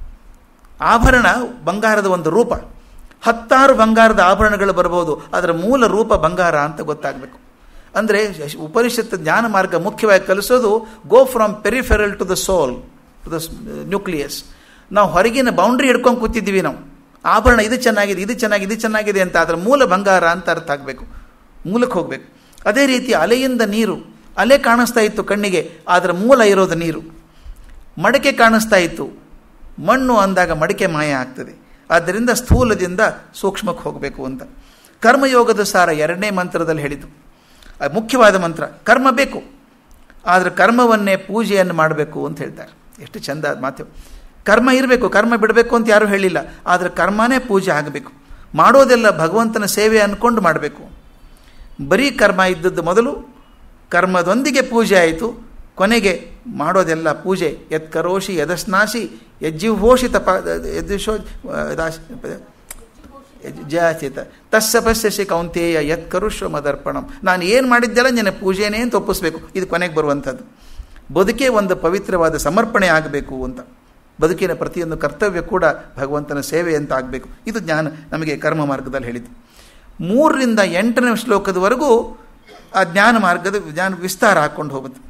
ಆಭರಣ ಬಂಗಾರದ ಒಂದು ರೂಪ ಹತ್ತಾರು ಬಂಗಾರದ ಆಭರಣಗಳು ಬರಬಹುದು ಅದರ ಮೂಲ ರೂಪ ಬಂಗಾರ ಅಂತ ಗೊತ್ತಾಗಬೇಕು ಅಂದರೆ ಉಪನಿಷತ್ತು ಜ್ಞಾನ ಮಾರ್ಗ ಮುಖ್ಯವಾಗಿ ಕಲಿಸೋದು go from peripheral to the soul to the nucleus ನಾವು ಹೊರಗಿನ ಬೌಂಡ್ರಿ ಹಿಡ್ಕೊಂಡು ಕೂತಿದ್ದೀವಿ ನಾವು ಆಭರಣ ಇದು ಚೆನ್ನಾಗಿದೆ ಇದು ಚೆನ್ನಾಗಿದೆ ಇದು ಚೆನ್ನಾಗಿದೆ ಅಂತ ಅದರ ಮೂಲ ಬಂಗಾರ ಅಂತ ಅರ್ಥ ಆಗಬೇಕು ಮೂಲಕ್ಕೆ ಹೋಗಬೇಕು ಅದೇ ರೀತಿ ಅಲೆಯಿಂದ ನೀರು ಅಲೆ ಕಾಣಿಸ್ತಾ ಇತ್ತು ಕಣ್ಣಿಗೆ ಅದರ ಮೂಲ ಇರೋದು ನೀರು ಮಡಕೆ ಕಾಣಿಸ್ತಾ ಇತ್ತು ಮಣ್ಣು ಅಂದಾಗ ಮಡಿಕೆ ಮಾಯ ಆಗ್ತದೆ ಆದ್ದರಿಂದ ಸ್ಥೂಲದಿಂದ ಸೂಕ್ಷ್ಮಕ್ಕೆ ಹೋಗಬೇಕು ಅಂತ ಕರ್ಮಯೋಗದ ಸಾರ ಎರಡನೇ ಮಂತ್ರದಲ್ಲಿ ಹೇಳಿತು ಅದು ಮುಖ್ಯವಾದ ಮಂತ್ರ ಕರ್ಮ ಬೇಕು ಆದರೆ ಕರ್ಮವನ್ನೇ ಪೂಜೆಯನ್ನು ಮಾಡಬೇಕು ಅಂತ ಹೇಳ್ತಾರೆ ಎಷ್ಟು ಚಂದ ಮಾತು ಕರ್ಮ ಇರಬೇಕು ಕರ್ಮ ಬಿಡಬೇಕು ಅಂತ ಯಾರೂ ಹೇಳಿಲ್ಲ ಆದರೆ ಕರ್ಮನೇ ಪೂಜೆ ಆಗಬೇಕು ಮಾಡೋದೆಲ್ಲ ಭಗವಂತನ ಸೇವೆ ಅಂದ್ಕೊಂಡು ಮಾಡಬೇಕು ಬರೀ ಕರ್ಮ ಇದ್ದದ್ದು ಮೊದಲು ಕರ್ಮದೊಂದಿಗೆ ಪೂಜೆ ಆಯಿತು ಕೊನೆಗೆ ಮಾಡೋದೆಲ್ಲ ಪೂಜೆ ಯತ್ ಕರೋಷಿ ಯದಸ್ನಾಸಿ ಯಜ್ಜಿಹೋಷಿ ತಪ ಯಜ್ಜೋ ಜಾಚಿತ ತಸ್ಸ ಪಶ್ಯಸಿ ಕೌಂತೇಯ ಯತ್ ಕರುಶ್ವ ಮದರ್ಪಣಂ ನಾನು ಏನು ಮಾಡಿದ್ದೆಲ್ಲ ನಿನ್ನ ಪೂಜೆನೇ ಅಂತ ಒಪ್ಪಿಸ್ಬೇಕು ಇದು ಕೊನೆಗೆ ಬರುವಂಥದ್ದು ಬದುಕೇ ಒಂದು ಪವಿತ್ರವಾದ ಸಮರ್ಪಣೆ ಆಗಬೇಕು ಅಂತ ಬದುಕಿನ ಪ್ರತಿಯೊಂದು ಕರ್ತವ್ಯ ಕೂಡ ಭಗವಂತನ ಸೇವೆ ಅಂತ ಆಗಬೇಕು ಇದು ಜ್ಞಾನ ನಮಗೆ ಕರ್ಮ ಮಾರ್ಗದಲ್ಲಿ ಹೇಳಿದ್ದು ಮೂರರಿಂದ ಎಂಟನೇ ಶ್ಲೋಕದವರೆಗೂ ಆ ಜ್ಞಾನ ಮಾರ್ಗದ ಜ್ಞಾನ ವಿಸ್ತಾರ ಹಾಕ್ಕೊಂಡು ಹೋಗುತ್ತೆ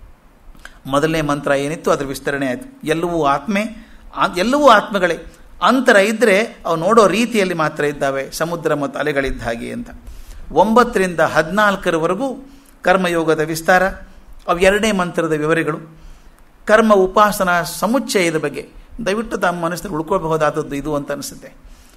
ಮೊದಲನೇ ಮಂತ್ರ ಏನಿತ್ತು ಅದರ ವಿಸ್ತರಣೆ ಆಯಿತು ಎಲ್ಲವೂ ಆತ್ಮೆ ಎಲ್ಲವೂ ಆತ್ಮಗಳೇ ಅಂತರ ಇದ್ದರೆ ಅವು ನೋಡೋ ರೀತಿಯಲ್ಲಿ ಮಾತ್ರ ಇದ್ದಾವೆ ಸಮುದ್ರ ಮತ್ತು ಅಲೆಗಳಿದ್ದ ಹಾಗೆ ಅಂತ ಒಂಬತ್ತರಿಂದ ಹದಿನಾಲ್ಕರವರೆಗೂ ಕರ್ಮಯೋಗದ ವಿಸ್ತಾರ ಅವು ಎರಡನೇ ಮಂತ್ರದ ವಿವರಗಳು ಕರ್ಮ ಉಪಾಸನಾ ಸಮುಚ್ಚಯದ ಬಗ್ಗೆ ದಯವಿಟ್ಟು ತಮ್ಮ ಮನಸ್ಸಿನಲ್ಲಿ ಉಳ್ಕೊಳ್ಬಹುದಾದದ್ದು ಇದು ಅಂತ ಅನಿಸುತ್ತೆ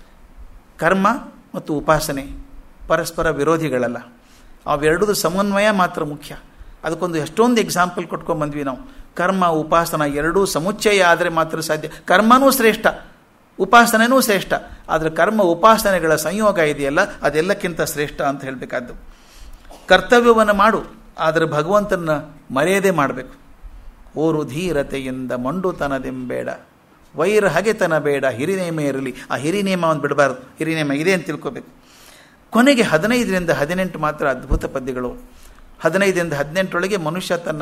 ಕರ್ಮ ಮತ್ತು ಉಪಾಸನೆ ಪರಸ್ಪರ ವಿರೋಧಿಗಳಲ್ಲ ಅವೆರಡದು ಸಮನ್ವಯ ಮಾತ್ರ ಮುಖ್ಯ ಅದಕ್ಕೊಂದು ಎಷ್ಟೊಂದು ಎಕ್ಸಾಂಪಲ್ ಕೊಟ್ಕೊಂಡು ಬಂದ್ವಿ ನಾವು ಕರ್ಮ ಉಪಾಸನ ಎರಡೂ ಸಮುಚ್ಚಯ ಆದರೆ ಮಾತ್ರ ಸಾಧ್ಯ ಕರ್ಮನೂ ಶ್ರೇಷ್ಠ ಉಪಾಸನೆನೂ ಶ್ರೇಷ್ಠ ಆದರೆ ಕರ್ಮ ಉಪಾಸನೆಗಳ ಸಂಯೋಗ ಇದೆಯಲ್ಲ ಅದೆಲ್ಲಕ್ಕಿಂತ ಶ್ರೇಷ್ಠ ಅಂತ ಹೇಳಬೇಕಾದ್ದು ಕರ್ತವ್ಯವನ್ನು ಮಾಡು ಆದರೆ ಭಗವಂತನ ಮರೆಯದೇ ಮಾಡಬೇಕು ಓರು ಧೀರತೆಯಿಂದ ಮಂಡುತನದೆಂಬೇಡ ವೈರ ಹಗೆತನ ಬೇಡ ಹಿರಿನೇಮ ಇರಲಿ ಆ ಹಿರಿನೇಮವನ್ನು ಬಿಡಬಾರ್ದು ಹಿರಿನೇಮ ಇದೆ ಅಂತ ತಿಳ್ಕೋಬೇಕು ಕೊನೆಗೆ ಹದಿನೈದರಿಂದ ಹದಿನೆಂಟು ಮಾತ್ರ ಅದ್ಭುತ ಪದ್ಯಗಳು ಹದಿನೈದರಿಂದ ಹದಿನೆಂಟರೊಳಗೆ ಮನುಷ್ಯ ತನ್ನ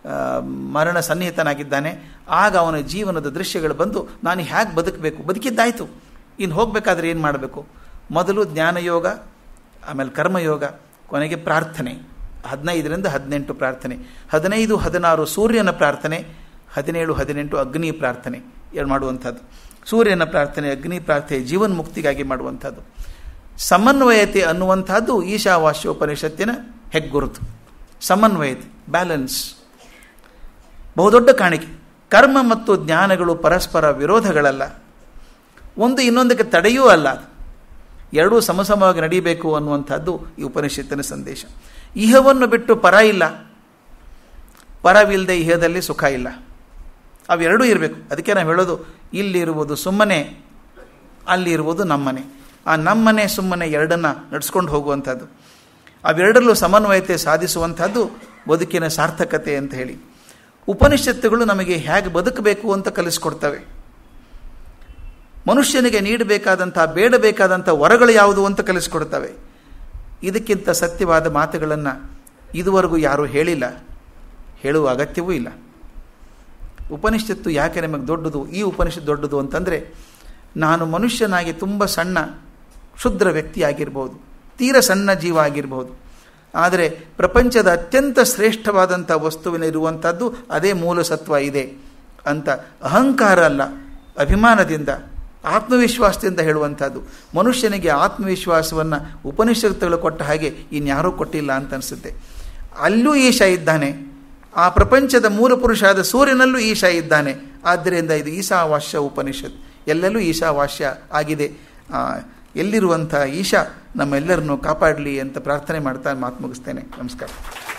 ಮರಣ ಸನ್ನಿಹಿತನಾಗಿದ್ದಾನೆ ಆಗ ಅವನ ಜೀವನದ ದೃಶ್ಯಗಳು ಬಂದು ನಾನು ಹೇಗೆ ಬದುಕಬೇಕು ಬದುಕಿದ್ದಾಯಿತು ಇನ್ನು ಹೋಗಬೇಕಾದ್ರೆ ಏನು ಮಾಡಬೇಕು ಮೊದಲು ಜ್ಞಾನಯೋಗ ಆಮೇಲೆ ಕರ್ಮಯೋಗ ಕೊನೆಗೆ ಪ್ರಾರ್ಥನೆ ಹದಿನೈದರಿಂದ ಹದಿನೆಂಟು ಪ್ರಾರ್ಥನೆ ಹದಿನೈದು ಹದಿನಾರು ಸೂರ್ಯನ ಪ್ರಾರ್ಥನೆ ಹದಿನೇಳು ಹದಿನೆಂಟು ಅಗ್ನಿ ಪ್ರಾರ್ಥನೆ ಮಾಡುವಂಥದ್ದು ಸೂರ್ಯನ ಪ್ರಾರ್ಥನೆ ಅಗ್ನಿ ಪ್ರಾರ್ಥನೆ ಜೀವನ್ ಮುಕ್ತಿಗಾಗಿ ಮಾಡುವಂಥದ್ದು ಸಮನ್ವಯತೆ ಅನ್ನುವಂಥದ್ದು ಈಶಾವಾಸ್ಯೋಪನಿಷತ್ತಿನ ಹೆಗ್ಗುರುತು ಸಮನ್ವಯತೆ ಬ್ಯಾಲೆನ್ಸ್ ಬಹುದೊಡ್ಡ ಕಾಣಿಕೆ ಕರ್ಮ ಮತ್ತು ಜ್ಞಾನಗಳು ಪರಸ್ಪರ ವಿರೋಧಗಳಲ್ಲ ಒಂದು ಇನ್ನೊಂದಕ್ಕೆ ತಡೆಯೂ ಅಲ್ಲ ಎರಡೂ ಸಮಸಮವಾಗಿ ನಡೀಬೇಕು ಅನ್ನುವಂಥದ್ದು ಈ ಉಪನಿಷತ್ತಿನ ಸಂದೇಶ ಇಹವನ್ನು ಬಿಟ್ಟು ಪರ ಇಲ್ಲ ಪರವಿಲ್ಲದೆ ಇಹದಲ್ಲಿ ಸುಖ ಇಲ್ಲ ಅವೆರಡೂ ಇರಬೇಕು ಅದಕ್ಕೆ ನಾವು ಹೇಳೋದು ಇಲ್ಲಿರುವುದು ಸುಮ್ಮನೆ ಅಲ್ಲಿರುವುದು ನಮ್ಮನೆ ಆ ನಮ್ಮನೆ ಸುಮ್ಮನೆ ಎರಡನ್ನ ನಡೆಸ್ಕೊಂಡು ಹೋಗುವಂಥದ್ದು ಅವೆರಡರಲ್ಲೂ ಸಮನ್ವಯತೆ ಸಾಧಿಸುವಂಥದ್ದು ಬದುಕಿನ ಸಾರ್ಥಕತೆ ಅಂತ ಹೇಳಿ ಉಪನಿಷತ್ತುಗಳು ನಮಗೆ ಹೇಗೆ ಬದುಕಬೇಕು ಅಂತ ಕಲಿಸ್ಕೊಡ್ತವೆ ಮನುಷ್ಯನಿಗೆ ನೀಡಬೇಕಾದಂಥ ಬೇಡಬೇಕಾದಂಥ ವರಗಳು ಯಾವುದು ಅಂತ ಕಲಿಸ್ಕೊಡ್ತವೆ ಇದಕ್ಕಿಂತ ಸತ್ಯವಾದ ಮಾತುಗಳನ್ನು ಇದುವರೆಗೂ ಯಾರೂ ಹೇಳಿಲ್ಲ ಹೇಳುವ ಅಗತ್ಯವೂ ಇಲ್ಲ ಉಪನಿಷತ್ತು ಯಾಕೆ ನಮಗೆ ದೊಡ್ಡದು ಈ ಉಪನಿಷತ್ತು ದೊಡ್ಡದು ಅಂತಂದರೆ ನಾನು ಮನುಷ್ಯನಾಗಿ ತುಂಬ ಸಣ್ಣ ಕ್ಷುದ್ರ ವ್ಯಕ್ತಿ ಆಗಿರ್ಬೋದು ತೀರ ಸಣ್ಣ ಜೀವ ಆಗಿರ್ಬೋದು ಆದರೆ ಪ್ರಪಂಚದ ಅತ್ಯಂತ ಶ್ರೇಷ್ಠವಾದಂಥ ವಸ್ತುವಿನ ಇರುವಂಥದ್ದು ಅದೇ ಮೂಲ ಸತ್ವ ಇದೆ ಅಂತ ಅಹಂಕಾರ ಅಲ್ಲ ಅಭಿಮಾನದಿಂದ ಆತ್ಮವಿಶ್ವಾಸದಿಂದ ಹೇಳುವಂಥದ್ದು ಮನುಷ್ಯನಿಗೆ ಆತ್ಮವಿಶ್ವಾಸವನ್ನು ಉಪನಿಷತ್ತುಗಳು ಕೊಟ್ಟ ಹಾಗೆ ಇನ್ಯಾರೂ ಕೊಟ್ಟಿಲ್ಲ ಅಂತ ಅನಿಸುತ್ತೆ ಅಲ್ಲೂ ಈಶ ಇದ್ದಾನೆ ಆ ಪ್ರಪಂಚದ ಮೂಲ ಪುರುಷ ಆದ ಸೂರ್ಯನಲ್ಲೂ ಈಶ ಇದ್ದಾನೆ ಆದ್ದರಿಂದ ಇದು ಈಶಾವಾಸ್ಯ ಉಪನಿಷತ್ ಎಲ್ಲೆಲ್ಲೂ ಈಶಾವಾಸ್ಯ ಆಗಿದೆ ಎಲ್ಲಿರುವಂಥ ಈಶಾ ನಮ್ಮೆಲ್ಲರನ್ನು ಕಾಪಾಡಲಿ ಅಂತ ಪ್ರಾರ್ಥನೆ ಮಾಡ್ತಾ ಮಾತು ಮುಗಿಸ್ತೇನೆ ನಮಸ್ಕಾರ